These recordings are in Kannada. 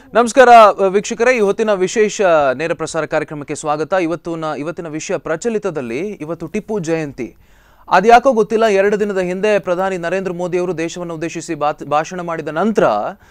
ನಮಸ್ಕಾರ ವೀಕ್ಷಕರೇ ಈ ಹೊತ್ತಿನ ವಿಶೇಷ ನೇರ ಪ್ರಸಾರ ಕಾರ್ಯಕ್ರಮಕ್ಕೆ ಸ್ವಾಗತ ಇವತ್ತಿನ ಇವತ್ತಿನ ವಿಷಯ ಪ್ರಚಲಿತದಲ್ಲಿ ಇವತ್ತು ಟಿಪ್ಪು ಜಯಂತಿ ಅದ್ಯಾಕೋ ಗೊತ್ತಿಲ್ಲ ಎರಡು ದಿನದ ಹಿಂದೆ ಪ್ರಧಾನಿ ನರೇಂದ್ರ ಮೋದಿ ಅವರು ದೇಶವನ್ನು ಉದ್ದೇಶಿಸಿ ಬಾತ್ ಭಾಷಣ ಮಾಡಿದ ನಂತರ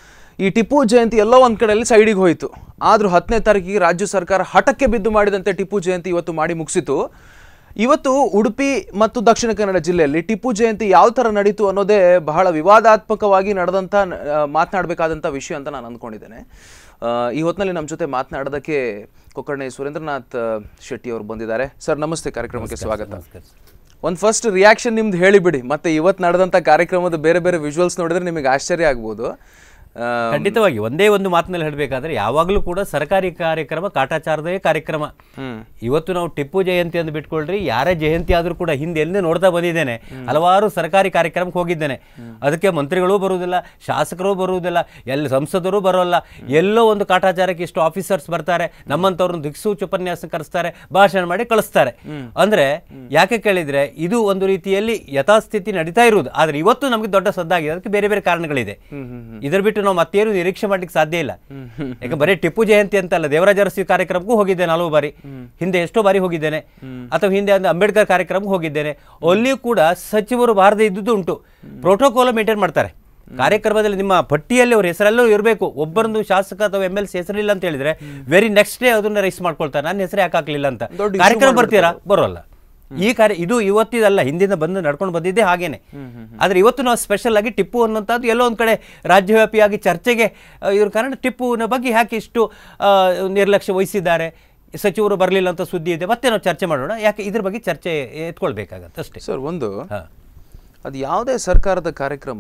ಈ ಟಿಪ್ಪು ಜಯಂತಿ ಎಲ್ಲೋ ಒಂದ್ ಕಡೆಯಲ್ಲಿ ಸೈಡಿಗೆ ಹೋಯಿತು ಆದ್ರೂ ಹತ್ತನೇ ತಾರೀಕಿಗೆ ರಾಜ್ಯ ಸರ್ಕಾರ ಹಠಕ್ಕೆ ಬಿದ್ದು ಮಾಡಿದಂತೆ ಟಿಪ್ಪು ಜಯಂತಿ ಇವತ್ತು ಮಾಡಿ ಮುಗಿಸಿತು ಇವತ್ತು ಉಡುಪಿ ಮತ್ತು ದಕ್ಷಿಣ ಕನ್ನಡ ಜಿಲ್ಲೆಯಲ್ಲಿ ಟಿಪ್ಪು ಜಯಂತಿ ಯಾವ ಥರ ನಡೀತು ಅನ್ನೋದೇ ಬಹಳ ವಿವಾದಾತ್ಮಕವಾಗಿ ನಡೆದಂಥ ಮಾತನಾಡಬೇಕಾದಂಥ ವಿಷಯ ಅಂತ ನಾನು ಅಂದ್ಕೊಂಡಿದ್ದೇನೆ ಆ, ಈ ಹೊತ್ತಿನಲ್ಲಿ ನಮ್ಮ ಜೊತೆ ಮಾತನಾಡೋದಕ್ಕೆ ಕೊಕ್ಕರ್ಣೆ ಸುರೇಂದ್ರನಾಥ್ ಆ, ಶೆಟ್ಟಿ ಅವರು ಬಂದಿದ್ದಾರೆ ಸರ್ ನಮಸ್ತೆ ಕಾರ್ಯಕ್ರಮಕ್ಕೆ ಸ್ವಾಗತ ಒಂದು ಫಸ್ಟ್ ರಿಯಾಕ್ಷನ್ ನಿಮ್ದು ಹೇಳಿಬಿಡಿ ಮತ್ತೆ ಇವತ್ತು ನಡೆದಂಥ ಕಾರ್ಯಕ್ರಮದ ಬೇರೆ ಬೇರೆ ವಿಜುವಲ್ಸ್ ನೋಡಿದ್ರೆ ನಿಮಗೆ ಆಶ್ಚರ್ಯ ಆಗ್ಬೋದು ಆ, ಖಂಡಿತವಾಗಿ ಒಂದೇ ಒಂದು ಮಾತಿನಲ್ಲಿ ಹೇಳಬೇಕಾದ್ರೆ ಯಾವಾಗಲೂ ಕೂಡ ಸರ್ಕಾರಿ ಕಾರ್ಯಕ್ರಮ ಕಾಟಾಚಾರದೇ ಕಾರ್ಯಕ್ರಮ ಇವತ್ತು ನಾವು ಟಿಪ್ಪು ಜಯಂತಿ ಅಂತ ಬಿಟ್ಕೊಳ್ರಿ ಯಾರೇ ಜಯಂತಿ ಆದರೂ ಕೂಡ ಹಿಂದೆ ಎಲ್ಲಿ ನೋಡ್ತಾ ಬಂದಿದ್ದೇನೆ ಹಲವಾರು ಸರ್ಕಾರಿ ಕಾರ್ಯಕ್ರಮಕ್ಕೆ ಹೋಗಿದ್ದೇನೆ ಅದಕ್ಕೆ ಮಂತ್ರಿಗಳು ಬರುವುದಿಲ್ಲ ಶಾಸಕರು ಬರುವುದಿಲ್ಲ ಎಲ್ಲಿ ಸಂಸದರು ಬರೋಲ್ಲ ಎಲ್ಲೋ ಒಂದು ಕಾಟಾಚಾರಕ್ಕೆ ಇಷ್ಟು ಆಫೀಸರ್ಸ್ ಬರ್ತಾರೆ ನಮ್ಮಂಥವ್ರನ್ನ ದಿಕ್ಸೂಚಿ ಉಪನ್ಯಾಸ ಕರೆಸ್ತಾರೆ ಭಾಷಣ ಮಾಡಿ ಕಳಿಸ್ತಾರೆ ಅಂದ್ರೆ ಯಾಕೆ ಕೇಳಿದ್ರೆ ಇದು ಒಂದು ರೀತಿಯಲ್ಲಿ ಯಥಾಸ್ಥಿತಿ ನಡೀತಾ ಇರುವುದು ಆದ್ರೆ ಇವತ್ತು ನಮಗೆ ದೊಡ್ಡ ಸದ್ದಾಗಿದೆ ಅದಕ್ಕೆ ಬೇರೆ ಬೇರೆ ಕಾರಣಗಳಿದೆ ಇದ್ರ ಬಿಟ್ಟು ನಾವು ಮತ್ತೇನು ನಿರೀಕ್ಷೆ ಮಾಡ್ಲಿಕ್ಕೆ ಸಾಧ್ಯ ಇಲ್ಲ ಯಾಕೆ ಬರೀ ಟಿಪ್ಪು ಜಯಂತಿ ಅಂತಲ್ಲ ದೇವರಾಜ ಅರಸಿ ಕಾರ್ಯಕ್ರಮಕ್ಕೂ ಹೋಗಿದ್ದೇನೆ ಹಲವು ಬಾರಿ ಹಿಂದೆ ಎಷ್ಟೋ ಬಾರಿ ಹೋಗಿದ್ದೇನೆ ಅಥವಾ ಹಿಂದೆ ಒಂದು ಅಂಬೇಡ್ಕರ್ ಕಾರ್ಯಕ್ರಮಕ್ಕೆ ಹೋಗಿದ್ದೇನೆ ಅಲ್ಲಿಯೂ ಕೂಡ ಸಚಿವರು ಬಾರದೆ ಇದ್ದುದು ಉಂಟು ಪ್ರೋಟೋಕಾಲ್ ಮೇಂಟೈನ್ ಮಾಡ್ತಾರೆ ಕಾರ್ಯಕ್ರಮದಲ್ಲಿ ನಿಮ್ಮ ಪಟ್ಟಿಯಲ್ಲಿ ಅವ್ರ ಹೆಸರೆಲ್ಲೂ ಇರಬೇಕು ಒಬ್ಬರೊಂದು ಶಾಸಕ ಅಥವಾ ಎಮ್ ಎಲ್ ಸಿ ಹೆಸರಿಲ್ಲ ಅಂತ ಹೇಳಿದ್ರೆ ವೆರಿ ನೆಕ್ಸ್ಟ್ ಡೇ ಅದನ್ನ ರೈಸ್ ಮಾಡ್ಕೊಳ್ತಾರೆ ನನ್ನ ಹೆಸರು ಯಾಕೆ ಹಾಕ್ಲಿಲ್ಲ ಅಂತ ದೊಡ್ಡ issue ಕಾರ್ಯಕ್ರಮ ಬರ್ತೀರಾ ಬರೋಲ್ಲ ಈ ಕಾರ್ಯ ಇದು ಇವತ್ತಿದಲ್ಲ ಹಿಂದಿನ ಬಂದು ನಡ್ಕೊಂಡು ಬಂದಿದ್ದೇ ಹಾಗೇನೆ ಆದ್ರೆ ಇವತ್ತು ನಾವು ಸ್ಪೆಷಲ್ ಆಗಿ ಟಿಪ್ಪು ಅನ್ನೋಂಥದ್ದು ಎಲ್ಲೋ ಒಂದ್ ಕಡೆ ರಾಜ್ಯವ್ಯಾಪಿಯಾಗಿ ಚರ್ಚೆಗೆ ಆ, ಇವ್ರ ಕಾರಣ ಟಿಪ್ಪುವಿನ ಬಗ್ಗೆ ಯಾಕೆ ಇಷ್ಟು ಆ, ನಿರ್ಲಕ್ಷ್ಯ ವಹಿಸಿದ್ದಾರೆ ಸಚಿವರು ಬರಲಿಲ್ಲ ಅಂತ ಸುದ್ದಿ ಇದೆ ಮತ್ತೆ ನಾವು ಚರ್ಚೆ ಮಾಡೋಣ ಯಾಕೆ ಇದ್ರ ಬಗ್ಗೆ ಚರ್ಚೆ ಎತ್ಕೊಳ್ಬೇಕಾಗತ್ತೆ ಅಷ್ಟೇ ಸರ್ ಒಂದು ಹಾ. ಅದು ಯಾವುದೇ ಸರ್ಕಾರದ ಕಾರ್ಯಕ್ರಮ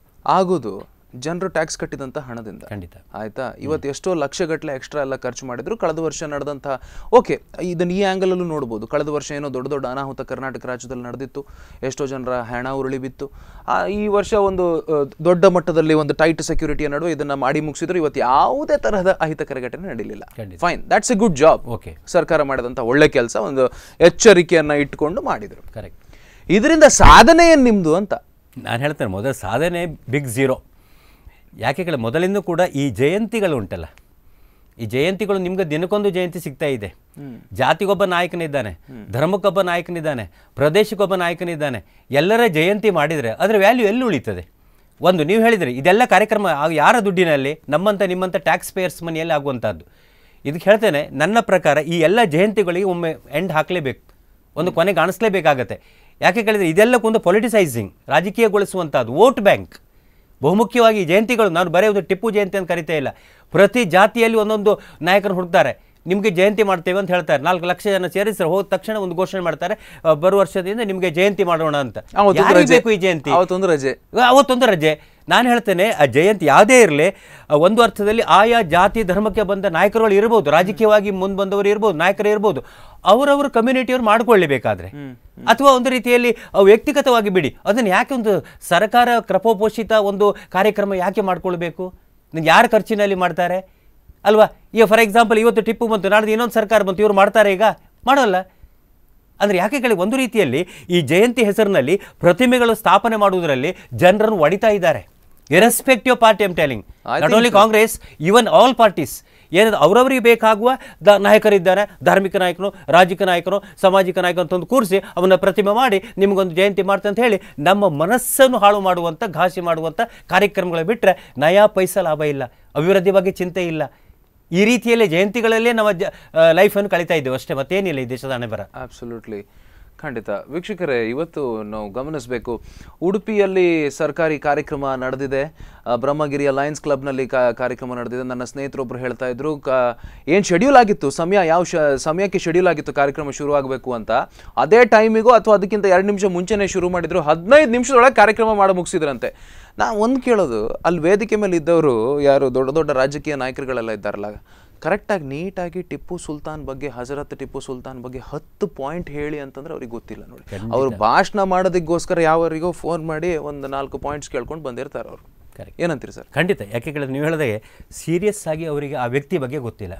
ಆಗೋದು ಜನರು ಟ್ಯಾಕ್ಸ್ ಕಟ್ಟಿದಂಥ ಹಣದಿಂದ ಖಂಡಿತ ಆಯ್ತಾ ಇವತ್ತು ಎಷ್ಟೋ ಲಕ್ಷಗಟ್ಟಲೆ ಎಕ್ಸ್ಟ್ರಾ ಎಲ್ಲ ಖರ್ಚು ಮಾಡಿದ್ರು ಕಳೆದ ವರ್ಷ ನಡೆದಂಥ ಓಕೆ ಇದನ್ನ ಈ ಆ್ಯಂಗಲಲ್ಲೂ ನೋಡ್ಬೋದು ಕಳೆದ ವರ್ಷ ಏನೋ ದೊಡ್ಡ ದೊಡ್ಡ ಅನಾಹುತ ಕರ್ನಾಟಕ ರಾಜ್ಯದಲ್ಲಿ ನಡೆದಿತ್ತು ಎಷ್ಟೋ ಜನರ ಹೆಣ ಉರುಳಿ ಬಿತ್ತು ಆ, ಈ ವರ್ಷ ಒಂದು ಆ, ದೊಡ್ಡ ಮಟ್ಟದಲ್ಲಿ ಒಂದು ಟೈಟ್ ಸೆಕ್ಯೂರಿಟಿಯ ನಡುವೆ ಇದನ್ನ ಮಾಡಿ ಮುಗಿಸಿದ್ರು ಇವತ್ತು ಯಾವುದೇ ತರಹದ ಅಹಿತಕರ ಘಟನೆ ನಡೀಲಿಲ್ಲ ಖಂಡಿತ. Fine that's a good job okay ಸರ್ಕಾರ ಮಾಡಿದಂಥ ಒಳ್ಳೆ ಕೆಲಸ ಒಂದು ಎಚ್ಚರಿಕೆಯನ್ನ ಇಟ್ಕೊಂಡು ಮಾಡಿದ್ರು ಕರೆಕ್ಟ್ ಇದರಿಂದ ಸಾಧನೆ ಏನು ನಿಮ್ದು ಅಂತ ನಾನು ಹೇಳ್ತೇನೆ ಮೊದಲ ಸಾಧನೆ ಬಿಗ್ ಝೀರೋ ಯಾಕೆ ಕೇಳಿ ಮೊದಲಿಂದ ಕೂಡ ಈ ಜಯಂತಿಗಳು ಉಂಟಲ್ಲ ಈ ಜಯಂತಿಗಳು ನಿಮ್ಗೆ ದಿನಕ್ಕೊಂದು ಜಯಂತಿ ಸಿಗ್ತಾ ಇದೆ ಜಾತಿಗೊಬ್ಬ ನಾಯಕನಿದ್ದಾನೆ ಧರ್ಮಕ್ಕೊಬ್ಬ ನಾಯಕನಿದ್ದಾನೆ ಪ್ರದೇಶಕ್ಕೊಬ್ಬ ನಾಯಕನಿದ್ದಾನೆ ಎಲ್ಲರ ಜಯಂತಿ ಮಾಡಿದರೆ ಅದರ ವ್ಯಾಲ್ಯೂ ಎಲ್ಲಿ ಉಳಿತದೆ ಒಂದು ನೀವು ಹೇಳಿದ್ರಿ ಇದೆಲ್ಲ ಕಾರ್ಯಕ್ರಮ ಆ ಯಾರ ದುಡ್ಡಿನಲ್ಲಿ ನಮ್ಮಂಥ ನಿಮ್ಮಂಥ ಟ್ಯಾಕ್ಸ್ ಪೇಯರ್ಸ್ ಮನೆಯಲ್ಲಿ ಆಗುವಂಥದ್ದು ಇದಕ್ಕೆ ಹೇಳ್ತೇನೆ ನನ್ನ ಪ್ರಕಾರ ಈ ಎಲ್ಲ ಜಯಂತಿಗಳಿಗೆ ಒಮ್ಮೆ ಎಂಡ್ ಹಾಕಲೇಬೇಕು ಒಂದು ಕೊನೆ ಕಾಣಿಸ್ಲೇಬೇಕಾಗತ್ತೆ ಯಾಕೆ ಕೇಳಿದ್ರೆ ಇದೆಲ್ಲಕ್ಕೊಂದು ಪೊಲಿಟಿಸೈಸಿಂಗ್ ರಾಜಕೀಯಗೊಳಿಸುವಂಥದ್ದು ವೋಟ್ ಬ್ಯಾಂಕ್ ಬಹುಮುಖ್ಯವಾಗಿ ಈ ಜಯಂತಿಗಳು ನಾನು ಬರೆಯೋದು ಟಿಪ್ಪು ಜಯಂತಿ ಅಂತ ಕರಿತಾ ಇಲ್ಲ ಪ್ರತಿ ಜಾತಿಯಲ್ಲಿ ಒಂದೊಂದು ನಾಯಕರು ಹುಡುಕ್ತಾರೆ ನಿಮಗೆ ಜಯಂತಿ ಮಾಡ್ತೇವೆ ಅಂತ ಹೇಳ್ತಾರೆ ನಾಲ್ಕು ಲಕ್ಷ ಜನ ಸೇರಿಸ್ತಾರೆ ಹೋದ ತಕ್ಷಣ ಒಂದು ಘೋಷಣೆ ಮಾಡ್ತಾರೆ ಆ, ಬರುವ ವರ್ಷದಿಂದ ನಿಮಗೆ ಜಯಂತಿ ಮಾಡೋಣ ಅಂತ ಅವತ್ತೊಂದು ಯಾರಿಗೆ ರಜೆ. ಬೇಕು ಈ ಜಯಂತಿ ಅವತ್ತೊಂದು ರಜೆ ಅವತ್ತೊಂದು ರಜೆ ನಾನು ಹೇಳ್ತೇನೆ ಆ ಜಯಂತಿ ಯಾವುದೇ ಇರಲಿ ಒಂದು ಅರ್ಥದಲ್ಲಿ ಆಯಾ ಜಾತಿ ಧರ್ಮಕ್ಕೆ ಬಂದ ನಾಯಕರುಗಳು ಇರ್ಬೋದು ರಾಜಕೀಯವಾಗಿ ಮುಂದೆ ಬಂದವರು ಇರ್ಬೋದು ನಾಯಕರು ಇರ್ಬೋದು ಅವರವರು ಕಮ್ಯುನಿಟಿಯವರು ಮಾಡ್ಕೊಳ್ಳೇಬೇಕಾದ್ರೆ ಅಥವಾ ಒಂದು ರೀತಿಯಲ್ಲಿ ಅವು ವ್ಯಕ್ತಿಗತವಾಗಿ ಬಿಡಿ ಅದನ್ನು ಯಾಕೆ ಒಂದು ಸರ್ಕಾರ ಕ್ರಪೋಪೋಷಿತ ಒಂದು ಕಾರ್ಯಕ್ರಮ ಯಾಕೆ ಮಾಡ್ಕೊಳ್ಬೇಕು ನೀವು ಯಾರ ಖರ್ಚಿನಲ್ಲಿ ಮಾಡ್ತಾರೆ ಅಲ್ವಾ ಈಗ ಫಾರ್ ಎಕ್ಸಾಂಪಲ್ ಇವತ್ತು ಟಿಪ್ಪು ಬಂತು ನಾಳೆ ಇನ್ನೊಂದು ಸರ್ಕಾರ ಬಂತು ಇವರು ಮಾಡ್ತಾರೆ ಈಗ ಮಾಡೋಲ್ಲ ಅಂದರೆ ಯಾಕೆ ಕೇಳಿ ಒಂದು ರೀತಿಯಲ್ಲಿ ಈ ಜಯಂತಿ ಹೆಸರಿನಲ್ಲಿ ಪ್ರತಿಮೆಗಳು ಸ್ಥಾಪನೆ ಮಾಡುವುದರಲ್ಲಿ ಜನರನ್ನು ಒಡಿತಾ ಇದ್ದಾರೆ irrespective party I'm telling I not only Congress even all parties ಏನದು ಅವರವರಿಗೆ ಬೇಕಾಗುವ ದ ನಾಯಕರಿದ್ದಾರೆ ಧಾರ್ಮಿಕ ನಾಯಕರು ರಾಜಕೀಯ ನಾಯಕರು ಸಾಮಾಜಿಕ ನಾಯಕ ಅಂತ ಒಂದು ಕೂರಿಸಿ ಅವನ್ನ ಪ್ರತಿಮೆ ಮಾಡಿ ನಿಮಗೊಂದು ಜಯಂತಿ ಮಾಡ್ತೆ ಅಂತ ಹೇಳಿ ನಮ್ಮ ಮನಸ್ಸನ್ನು ಹಾಳು ಮಾಡುವಂಥ ಘಾಸಿ ಮಾಡುವಂಥ ಕಾರ್ಯಕ್ರಮಗಳು ಬಿಟ್ಟರೆ ನಯಾ ಪೈಸಾ ಲಾಭ ಇಲ್ಲ ಅಭಿವೃದ್ಧಿ ಬಗ್ಗೆ ಚಿಂತೆ ಇಲ್ಲ ಈ ರೀತಿಯಲ್ಲಿ ಜಯಂತಿಗಳಲ್ಲೇ ನಮ್ಮ ಜ ಲೈಫನ್ನು ಕಳೀತಾ ಇದ್ದೇವೆ ಅಷ್ಟೇ ಮತ್ತೇನಿಲ್ಲ ಈ ದೇಶದ ಹಣೆ ಬರ ಅಬ್ಸಲ್ಯೂಟ್ಲಿ ಖಂಡಿತ ವೀಕ್ಷಕರೇ ಇವತ್ತು ನಾವು ಗಮನಿಸಬೇಕು ಉಡುಪಿಯಲ್ಲಿ ಸರ್ಕಾರಿ ಕಾರ್ಯಕ್ರಮ ನಡೆದಿದೆ ಆ, ಬ್ರಹ್ಮಗಿರಿಯ ಲಯನ್ಸ್ ಕ್ಲಬ್ನಲ್ಲಿ ಕಾ ಕಾರ್ಯಕ್ರಮ ನಡೆದಿದೆ ನನ್ನ ಸ್ನೇಹಿತರೊಬ್ಬರು ಹೇಳ್ತಾ ಇದ್ರು ಕ ಏನು ಶೆಡ್ಯೂಲ್ ಆಗಿತ್ತು ಸಮಯ ಯಾವ ಶ ಸಮಯಕ್ಕೆ ಶೆಡ್ಯೂಲ್ ಆಗಿತ್ತು ಕಾರ್ಯಕ್ರಮ ಶುರು ಆಗಬೇಕು ಅಂತ ಅದೇ ಟೈಮಿಗೂ ಅಥವಾ ಅದಕ್ಕಿಂತ ಎರಡು ನಿಮಿಷ ಮುಂಚೆನೇ ಶುರು ಮಾಡಿದ್ರು ಹದಿನೈದು ನಿಮಿಷದೊಳಗೆ ಕಾರ್ಯಕ್ರಮ ಮಾಡಿ ಮುಗಿಸಿದ್ರಂತೆ ನಾ ಒಂದು ಕೇಳೋದು ಅಲ್ಲಿ ವೇದಿಕೆ ಮೇಲೆ ಇದ್ದವರು ಯಾರು ದೊಡ್ಡ ದೊಡ್ಡ ರಾಜಕೀಯ ನಾಯಕರುಗಳೆಲ್ಲ ಇದ್ದಾರಲ್ಲ ಕರೆಕ್ಟಾಗಿ ನೀಟಾಗಿ ಟಿಪ್ಪು ಸುಲ್ತಾನ್ ಬಗ್ಗೆ ಹಜರತ್ ಟಿಪ್ಪು ಸುಲ್ತಾನ್ ಬಗ್ಗೆ ಹತ್ತು ಪಾಯಿಂಟ್ ಹೇಳಿ ಅಂತಂದ್ರೆ ಅವ್ರಿಗೆ ಗೊತ್ತಿಲ್ಲ ನೋಡಿ ಅವ್ರು ಭಾಷಣ ಮಾಡೋದಕ್ಕೋಸ್ಕರ ಯಾವರಿಗೋ ಫೋನ್ ಮಾಡಿ ಒಂದು ನಾಲ್ಕು ಪಾಯಿಂಟ್ಸ್ ಕೇಳ್ಕೊಂಡು ಬಂದಿರ್ತಾರೆ ಅವರು Correct. ಏನಂತೀರಿ ಸರ್ ಖಂಡಿತ ಯಾಕೆ ಕೇಳಿದ್ರೆ ನೀವು ಹೇಳಿದಾಗೆ ಸೀರಿಯಸ್ ಆಗಿ ಅವರಿಗೆ ಆ ವ್ಯಕ್ತಿ ಬಗ್ಗೆ ಗೊತ್ತಿಲ್ಲ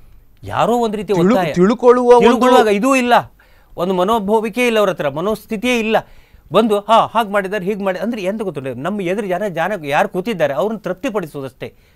ಯಾರೋ ಒಂದು ರೀತಿ ತಿಳು- ಒತ್ತಾಯ. ತಿಳ್ಕೊಳ್ಳುವ ಒಂದು- ತಿಳ್ಕೊಳ್ಳುವಾಗ ಇದೂ ಇಲ್ಲ ಒಂದು ಮನೋಭಾವಿಕೆ ಇಲ್ಲ ಅವ್ರ ಹತ್ರ ಮನೋಸ್ಥಿತಿಯೇ ಇಲ್ಲ ಬಂದು ಹಾ ಹಾಗೆ ಮಾಡಿದ್ದಾರೆ ಹೀಗೆ ಮಾಡಿ ಅಂದ್ರೆ ಎಂತ ಗೊತ್ತುಂಟು ನಮ್ಮ ಎದುರು ಜನ ಜನ ಯಾರು ಕೂತಿದ್ದಾರೆ ಅವ್ರನ್ನ ತೃಪ್ತಿಪಡಿಸೋದಷ್ಟೇ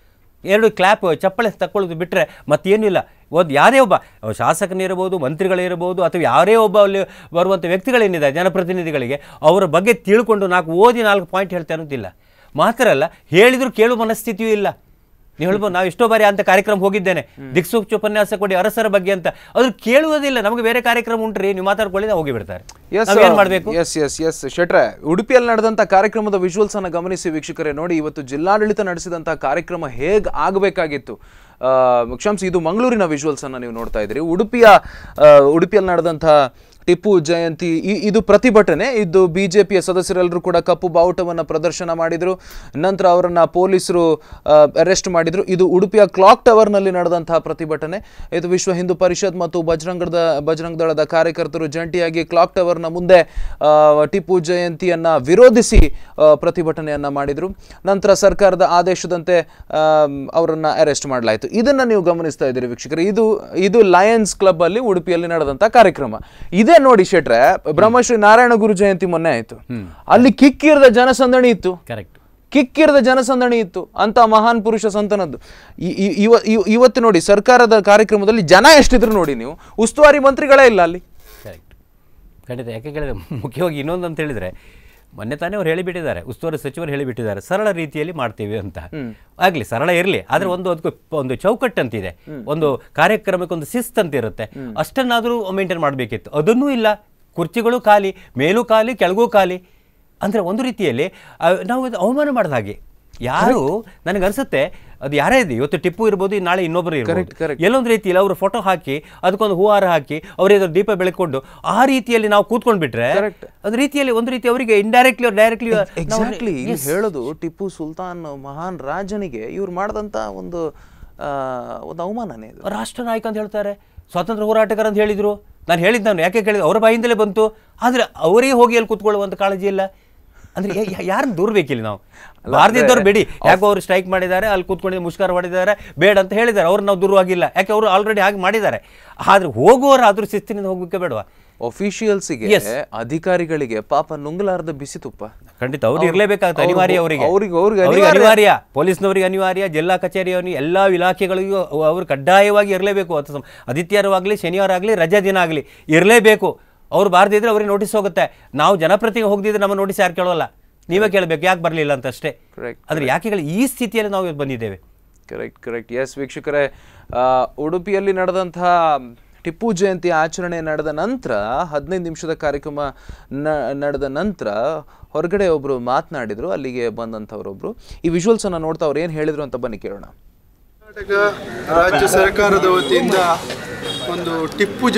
ಎರಡು ಕ್ಲಾಪ್ ಚಪ್ಪಳೆ ತಕ್ಕೊಳ್ಳೋದು ಬಿಟ್ಟರೆ ಮತ್ತೇನೂ ಇಲ್ಲ ಒಂದು ಯಾರೇ ಒಬ್ಬ ಶಾಸಕನಿರ್ಬೋದು ಮಂತ್ರಿಗಳಿರ್ಬೋದು ಅಥವಾ ಯಾರೇ ಒಬ್ಬ ಅಲ್ಲಿ ಬರುವಂಥ ವ್ಯಕ್ತಿಗಳೇನಿದೆ ಜನಪ್ರತಿನಿಧಿಗಳಿಗೆ ಅವರ ಬಗ್ಗೆ ತಿಳ್ಕೊಂಡು ನಾಲ್ಕು ಓದಿ ನಾಲ್ಕು ಪಾಯಿಂಟ್ ಹೇಳ್ತಾ ಅನ್ನೋದಿಲ್ಲ ಮಾತ್ರ ಅಲ್ಲ ಹೇಳಿದ್ರು ಕೇಳುವ ಮನಸ್ಥಿತಿಯೂ ಇಲ್ಲ ನೀವು ಹೇಳ್ಬೋದು ನಾವು ಎಷ್ಟೋ ಬಾರಿ ಅಂತ ಕಾರ್ಯಕ್ರಮ ಹೋಗಿದ್ದೇನೆ ದಿಕ್ಸೂಕ್ತಿ ಉಪನ್ಯಾಸ ಕೊಡಿ ಅರಸರ ಬಗ್ಗೆ ಅಂತ ಅದ್ರ ಕೇಳುವುದಿಲ್ಲ ನಮಗೆ ಬೇರೆ ಕಾರ್ಯಕ್ರಮ ಉಂಟ್ರಿ ನೀವು ಮಾತಾಡ್ಕೊಳ್ಳಿ ನಾವು ಹೋಗಿಬಿಡ್ತಾರೆ ನಾವೇನ್ ಮಾಡಬೇಕು ಎಸ್ ಎಸ್ ಎಸ್ ಶೆಟ್ರೆ ಉಡುಪಿಯಲ್ಲಿ ನಡೆದಂತ ಕಾರ್ಯಕ್ರಮದ ವಿಜುವಲ್ಸ್ ಅನ್ನ ಗಮನಿಸಿ ವೀಕ್ಷಕರೇ ನೋಡಿ ಇವತ್ತು ಜಿಲ್ಲಾಡಳಿತ ನಡೆಸಿದಂತ ಕಾರ್ಯಕ್ರಮ ಹೇಗ್ ಆಗಬೇಕಾಗಿತ್ತು ಆ, ಕ್ಷಮಿಸಿ ಇದು ಮಂಗಳೂರಿನ ವಿಜುವಲ್ಸ್ ಅನ್ನ ನೀವು ನೋಡ್ತಾ ಇದ್ರಿ ಉಡುಪಿಯ ಆ, ಉಡುಪಿಯಲ್ಲಿ ನಡೆದಂತಹ ಟಿಪ್ಪು ಜಯಂತಿ ಇ- ಇದು ಪ್ರತಿಭಟನೆ ಇದು ಬಿಜೆಪಿಯ ಸದಸ್ಯರೆಲ್ಲರೂ ಕೂಡ ಕಪ್ಪು ಬಾವುಟವನ್ನು ಪ್ರದರ್ಶನ ಮಾಡಿದ್ರು ನಂತರ ಅವರನ್ನ ಪೊಲೀಸರು ಅರೆಸ್ಟ್ ಮಾಡಿದ್ರು ಇದು ಉಡುಪಿಯ ಕ್ಲಾಕ್ ಟವರ್ನಲ್ಲಿ ನಡೆದಂತಹ ಪ್ರತಿಭಟನೆ ಇದು ವಿಶ್ವ ಹಿಂದೂ ಪರಿಷತ್ ಮತ್ತು ಬಜರಂಗದ ಬಜರಂಗ ದಳದ ಕಾರ್ಯಕರ್ತರು ಜಂಟಿಯಾಗಿ ಕ್ಲಾಕ್ ಟವರ್ನ ಮುಂದೆ ಆ, ಟಿಪ್ಪು ಜಯಂತಿಯನ್ನ ವಿರೋಧಿಸಿ ಆ, ಪ್ರತಿಭಟನೆಯನ್ನ ಮಾಡಿದ್ರು ನಂತರ ಸರ್ಕಾರದ ಆದೇಶದಂತೆ ಆಮ್, ಅವರನ್ನ ಅರೆಸ್ಟ್ ಮಾಡಲಾಯಿತು ಇದನ್ನ ನೀವು ಗಮನಿಸ್ತಾ ಇದ್ದೀರಿ ವೀಕ್ಷಕರು ಇದು ಇದು ಲಯನ್ಸ್ ಕ್ಲಬ್ ಅಲ್ಲಿ ಉಡುಪಿಯಲ್ಲಿ ನಡೆದಂತ ಕಾರ್ಯಕ್ರಮ ಇದೇ ನೋಡಿ ಶೆಟ್ರೆ ಬ್ರಹ್ಮಶ್ರೀ ನಾರಾಯಣ ಗುರು ಜಯಂತಿ ಮೊನ್ನೆ ಆಯ್ತು ಅಲ್ಲಿ ಕಿಕ್ಕಿರದ ಜನಸಂದಣಿ ಇತ್ತು ಕರೆಕ್ಟ್ ಕಿಕ್ಕಿರದ ಜನಸಂದಣಿ ಇತ್ತು ಅಂತ ಮಹಾನ್ ಪುರುಷ ಸಂತನದ್ದು ಈ- ಈ- ಇವ- ಇವ- ಇವತ್ತು ನೋಡಿ ಸರ್ಕಾರದ ಕಾರ್ಯಕ್ರಮದಲ್ಲಿ ಜನ ಎಷ್ಟಿದ್ರು ನೋಡಿ ನೀವು ಉಸ್ತುವಾರಿ ಮಂತ್ರಿಗಳೇ ಇಲ್ಲ ಅಲ್ಲಿ ಕರೆಕ್ಟ್ ಖಂಡಿತ ಯಾಕೆ ಕೇಳಿದ್ರೆ ಮುಖ್ಯವಾಗಿ ಇನ್ನೊಂದು ಅಂತ ಹೇಳಿದ್ರೆ ಮೊನ್ನೆ ತಾನೇ ಅವ್ರು ಹೇಳಿಬಿಟ್ಟಿದ್ದಾರೆ ಉಸ್ತುವಾರಿ ಸಚಿವರು ಹೇಳಿಬಿಟ್ಟಿದ್ದಾರೆ ಸರಳ ರೀತಿಯಲ್ಲಿ ಮಾಡ್ತೀವಿ ಅಂತ ಆಗಲಿ ಸರಳ ಇರಲಿ ಆದರೆ ಒಂದು ಅದಕ್ಕೆ ಒಂದು ಚೌಕಟ್ಟು ಅಂತಿದೆ ಒಂದು ಕಾರ್ಯಕ್ರಮಕ್ಕೆ ಒಂದು ಶಿಸ್ತು ಅಂತ ಇರುತ್ತೆ ಅಷ್ಟನ್ನಾದರೂ ಮೇಂಟೈನ್ ಮಾಡಬೇಕಿತ್ತು ಅದನ್ನೂ ಇಲ್ಲ ಕುರ್ಚಿಗಳು ಖಾಲಿ ಮೇಲೂ ಖಾಲಿ ಕೆಳಗೂ ಖಾಲಿ ಅಂದರೆ ಒಂದು ರೀತಿಯಲ್ಲಿ ಆ, ನಾವು ಇದು ಅವಮಾನ ಮಾಡಿದ ಹಾಗೆ ಯಾರು ನನಗನ್ಸುತ್ತೆ ಅದು ಯಾರೇ ಇದೆ ಇವತ್ತು ಟಿಪ್ಪು ಇರ್ಬೋದು ಇನ್ನು ನಾಳೆ ಇನ್ನೊಬ್ಬರು Correct, ಇರ್ಬೋದು correct. ಎಲ್ಲೊಂದು ರೀತಿಯಲ್ಲಿ ಅವರು ಫೋಟೋ ಹಾಕಿ ಅದಕ್ಕೊಂದು ಹೂವಾರ ಹಾಕಿ ಅವರಿಗೆ ದೀಪ ಬೆಳಕೊಂಡು ಆ ರೀತಿಯಲ್ಲಿ ನಾವು ಕೂತ್ಕೊಂಡು ಬಿಟ್ರೆ Correct. ಒಂದು ರೀತಿಯಲ್ಲಿ ಒಂದು ರೀತಿ ಅವರಿಗೆ ಇಂಡೈರೆಕ್ಟ್ಲಿ ಡೈರೆಕ್ಟ್ಲಿ ಎಕ್ಸಾಕ್ಟ್ಲಿ ಇಲ್ಲಿ ಹೇಳೋದು ಟಿಪ್ಪು ಸುಲ್ತಾನ್ ಮಹಾನ್ ರಾಜನಿಗೆ ಇವ್ರು ಮಾಡಿದಂತ ಒಂದು ಆ, ಒಂದು ಅವಮಾನನೇ ಇದು ರಾಷ್ಟ್ರ ನಾಯಕ ಅಂತ ಹೇಳ್ತಾರೆ ಸ್ವಾತಂತ್ರ್ಯ ಹೋರಾಟಗಾರ ಅಂತ ಹೇಳಿದ್ರು ನಾನು ಹೇಳಿದ್ದು ನಾನು ಯಾಕೆ ಕೇಳಿದೆ ಅವರ ಬಾಯಿಂದಲೇ ಬಂತು ಆದರೆ ಅವರೇ ಹೋಗಿ ಅಲ್ಲಿ ಕೂತ್ಕೊಳ್ಳುವಂತ ಕಾಳಜಿ ಇಲ್ಲ ಅಂದ್ರೆ ಯಾರನ್ನ ದೂರ್ಬೇಕಿಲ್ಲ ನಾವು ಬಾರ್ದಿದ್ದವ್ರು ಬಿಡಿ ಯಾಕೋ ಅವರು ಸ್ಟ್ರೈಕ್ ಮಾಡಿದ್ದಾರೆ ಅಲ್ಲಿ ಕೂತ್ಕೊಂಡಿದ್ದು ಮುಷ್ಕರ ಮಾಡಿದ್ದಾರೆ ಬೇಡ ಅಂತ ಹೇಳಿದ್ದಾರೆ ಅವ್ರು ನಾವು ದೂರವಾಗಿಲ್ಲ ಯಾಕೆ ಅವರು ಆಲ್ರೆಡಿ ಹಾಗೆ ಮಾಡಿದ್ದಾರೆ ಆದ್ರೆ ಹೋಗುವವರು ಆದ್ರೂ ಶಿಸ್ತಿನಿಂದ ಹೋಗ್ಲಿಕ್ಕೆ ಬೇಡವಾ ಅಫಿಷಿಯಲ್ಸ್ಗೆ ಅಧಿಕಾರಿಗಳಿಗೆ ಪಾಪ ನುಂಗಲಾರದ ಬಿಸಿ ತುಪ್ಪ ಖಂಡಿತ ಅವ್ರು ಇರಲೇಬೇಕಾಗುತ್ತೆ ಅವ್ರು- ಅನಿವಾರ್ಯ ಅವರಿಗೆ ಅವ್ರಿಗೆ- ಅವ್ರಿಗೆ ಅವ್ರಿಗೆ ಅನಿವಾರ್ಯ. ಅನಿವಾರ್ಯ ಪೊಲೀಸ್ನವರಿಗೆ ಅನಿವಾರ್ಯ ಜಿಲ್ಲಾ ಕಚೇರಿಯವರಿಗೆ ಎಲ್ಲ ಇಲಾಖೆಗಳಿಗೂ ಅವ್- ಅವರು ಕಡ್ಡಾಯವಾಗಿ ಇರಲೇಬೇಕು ಅಥವಾ ಸಮ- ಆದಿತ್ಯವಾಗಲಿ ಶನಿವಾರ ಆಗಲಿ ರಜಾ ದಿನ ಆಗಲಿ ಇರಲೇಬೇಕು ಅವ್ರು ಬಾರ್ದಿದ್ರೆ ಅವ್ರಿಗೆ ನೋಟಿಸ್ ಹೋಗುತ್ತೆ ನಾವು ಜನಪ್ರತಿನಿಧಿ ಹೋಗದಿದ್ರೆ ನಮ್ಮ ನೋಟಿಸ್ ಯಾರು ಕೇಳೋಲ್ಲ ನೀವೇ ಕೇಳಬೇಕು ಯಾಕೆ ಬರಲಿಲ್ಲ ಅಂತ ಅಷ್ಟೇ Correct, ಆದ್ರೆ ಯಾಕೆ ಹೇಳಿ ಈ ಸ್ಥಿತಿಯಲ್ಲಿ ನಾವು ಇವತ್ತು ಬಂದಿದ್ದೇವೆ ಕರೆಕ್ಟ್ ಕರೆಕ್ಟ್ ಎಸ್ ವೀಕ್ಷಕರೇ ಆ, ಉಡುಪಿಯಲ್ಲಿ ನಡೆದಂತಹ ಟಿಪ್ಪು ಜಯಂತಿ ಆಚರಣೆ ನಡೆದ ನಂತರ ಹದಿನೈದು ನಿಮಿಷದ ಕಾರ್ಯಕ್ರಮ ನ- ನಡೆದ ನಂತರ ಹೊರಗಡೆ ಒಬ್ರು ಮಾತನಾಡಿದ್ರು ಅಲ್ಲಿಗೆ ಬಂದಂಥವ್ರೊಬ್ರು ಈ ವಿಜುವಲ್ಸ್ ಅನ್ನ ನೋಡ್ತಾ ಅವ್ರು ಏನು ಹೇಳಿದ್ರು ಅಂತ ಬನ್ನಿ ಕೇಳೋಣ ಕರ್ನಾಟಕ ರಾಜ್ಯ ಸರ್ಕಾರದ ವತಿಯಿಂದ ಒಂದು ಟಿಪ್ಪು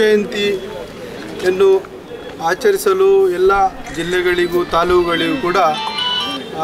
ಜಯಂತಿಯನ್ನು ಆಚರಿಸಲು ಎಲ್ಲ ಜಿಲ್ಲೆಗಳಿಗೂ ತಾಲೂಕುಗಳಿಗೂ ಕೂಡ ಆ,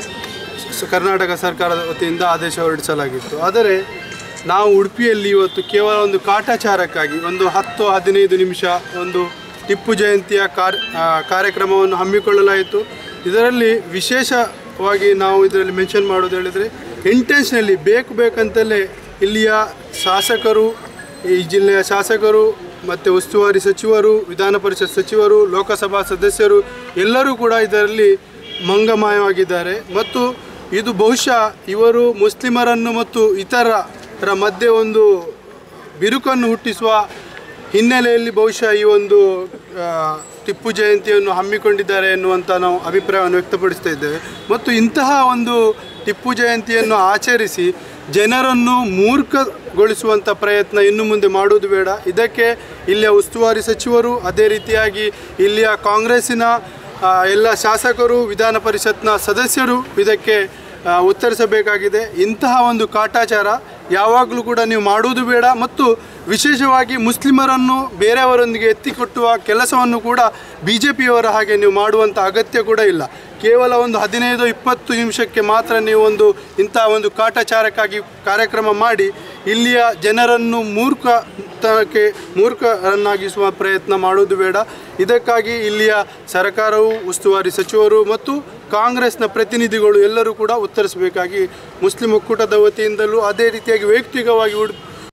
ಸ- ಕರ್ನಾಟಕ ಸರ್ಕಾರದ ವತಿಯಿಂದ ಆದೇಶ ಹೊರಡಿಸಲಾಗಿತ್ತು ಆದರೆ ನಾವು ಉಡುಪಿಯಲ್ಲಿ ಇವತ್ತು ಕೇವಲ ಒಂದು ಕಾಟಾಚಾರಕ್ಕಾಗಿ ಒಂದು ಹತ್ತು ಹದಿನೈದು ನಿಮಿಷ ಒಂದು ಟಿಪ್ಪು ಜಯಂತಿಯ ಕಾರ್ ಆ, ಕಾರ್ಯಕ್ರಮವನ್ನು ಹಮ್ಮಿಕೊಳ್ಳಲಾಯಿತು ಇದರಲ್ಲಿ ವಿಶೇಷವಾಗಿ ನಾವು ಇದರಲ್ಲಿ ಮೆನ್ಷನ್ ಮಾಡೋದು ಹೇಳಿದರೆ ಇಂಟೆನ್ಷನಲ್ಲಿ ಬೇಕು ಬೇಕಂತಲೇ ಇಲ್ಲಿಯ ಶಾಸಕರು ಈ ಜಿಲ್ಲೆಯ ಶಾಸಕರು ಮತ್ತು ಉಸ್ತುವಾರಿ ಸಚಿವರು ವಿಧಾನ ಪರಿಷತ್ ಸಚಿವರು ಲೋಕಸಭಾ ಸದಸ್ಯರು ಎಲ್ಲರೂ ಕೂಡ ಇದರಲ್ಲಿ ಮಂಗಮಾಯವಾಗಿದ್ದಾರೆ ಮತ್ತು ಇದು ಬಹುಶಃ ಇವರು ಮುಸ್ಲಿಮರನ್ನು ಮತ್ತು ಇತರರ ಮಧ್ಯೆ ಒಂದು ಬಿರುಕನ್ನು ಹುಟ್ಟಿಸುವ ಹಿನ್ನೆಲೆಯಲ್ಲಿ ಬಹುಶಃ ಈ ಒಂದು ಆ, ಟಿಪ್ಪು ಜಯಂತಿಯನ್ನು ಹಮ್ಮಿಕೊಂಡಿದ್ದಾರೆ ಎನ್ನುವಂಥ ನಾವು ಅಭಿಪ್ರಾಯವನ್ನು ವ್ಯಕ್ತಪಡಿಸ್ತಾ ಇದ್ದೇವೆ ಮತ್ತು ಇಂತಹ ಒಂದು ಟಿಪ್ಪು ಜಯಂತಿಯನ್ನು ಆಚರಿಸಿ ಜನರನ್ನು ಮೂರ್ಖಗೊಳಿಸುವಂಥ ಪ್ರಯತ್ನ ಇನ್ನು ಮುಂದೆ ಮಾಡುವುದು ಬೇಡ ಇದಕ್ಕೆ ಇಲ್ಲಿಯ ಉಸ್ತುವಾರಿ ಸಚಿವರು ಅದೇ ರೀತಿಯಾಗಿ ಇಲ್ಲಿಯ ಕಾಂಗ್ರೆಸ್ಸಿನ ಆ, ಎಲ್ಲ ಶಾಸಕರು ವಿಧಾನ ಪರಿಷತ್ನ ಸದಸ್ಯರು ಇದಕ್ಕೆ ಆ, ಉತ್ತರಿಸಬೇಕಾಗಿದೆ ಇಂತಹ ಒಂದು ಕಾಟಾಚಾರ ಯಾವಾಗಲೂ ಕೂಡ ನೀವು ಮಾಡುವುದು ಬೇಡ ಮತ್ತು ವಿಶೇಷವಾಗಿ ಮುಸ್ಲಿಮರನ್ನು ಬೇರೆಯವರೊಂದಿಗೆ ಎತ್ತಿಕೊಟ್ಟುವ ಕೆಲಸವನ್ನು ಕೂಡ ಬಿ ಜೆ ಪಿಯವರ ಹಾಗೆ ನೀವು ಮಾಡುವಂಥ ಅಗತ್ಯ ಕೂಡ ಇಲ್ಲ ಕೇವಲ ಒಂದು ಹದಿನೈದು ಇಪ್ಪತ್ತು ನಿಮಿಷಕ್ಕೆ ಮಾತ್ರ ನೀವು ಒಂದು ಇಂತಹ ಒಂದು ಕಾಟಾಚಾರಕ್ಕಾಗಿ ಕಾರ್ಯಕ್ರಮ ಮಾಡಿ ಇಲ್ಲಿಯ ಜನರನ್ನು ಮೂರ್ಖತನಕ್ಕೆ ಮೂರ್ಖರನ್ನಾಗಿಸುವ ಪ್ರಯತ್ನ ಮಾಡುವುದು ಬೇಡ ಇದಕ್ಕಾಗಿ ಇಲ್ಲಿಯ ಸರ್ಕಾರವು ಉಸ್ತುವಾರಿ ಸಚಿವರು ಮತ್ತು ಕಾಂಗ್ರೆಸ್ನ ಪ್ರತಿನಿಧಿಗಳು ಎಲ್ಲರೂ ಕೂಡ ಉತ್ತರಿಸಬೇಕಾಗಿ ಮುಸ್ಲಿಂ ಒಕ್ಕೂಟದ ವತಿಯಿಂದಲೂ ಅದೇ ರೀತಿಯಾಗಿ ವೈಯಕ್ತಿಕವಾಗಿ ಉಡ್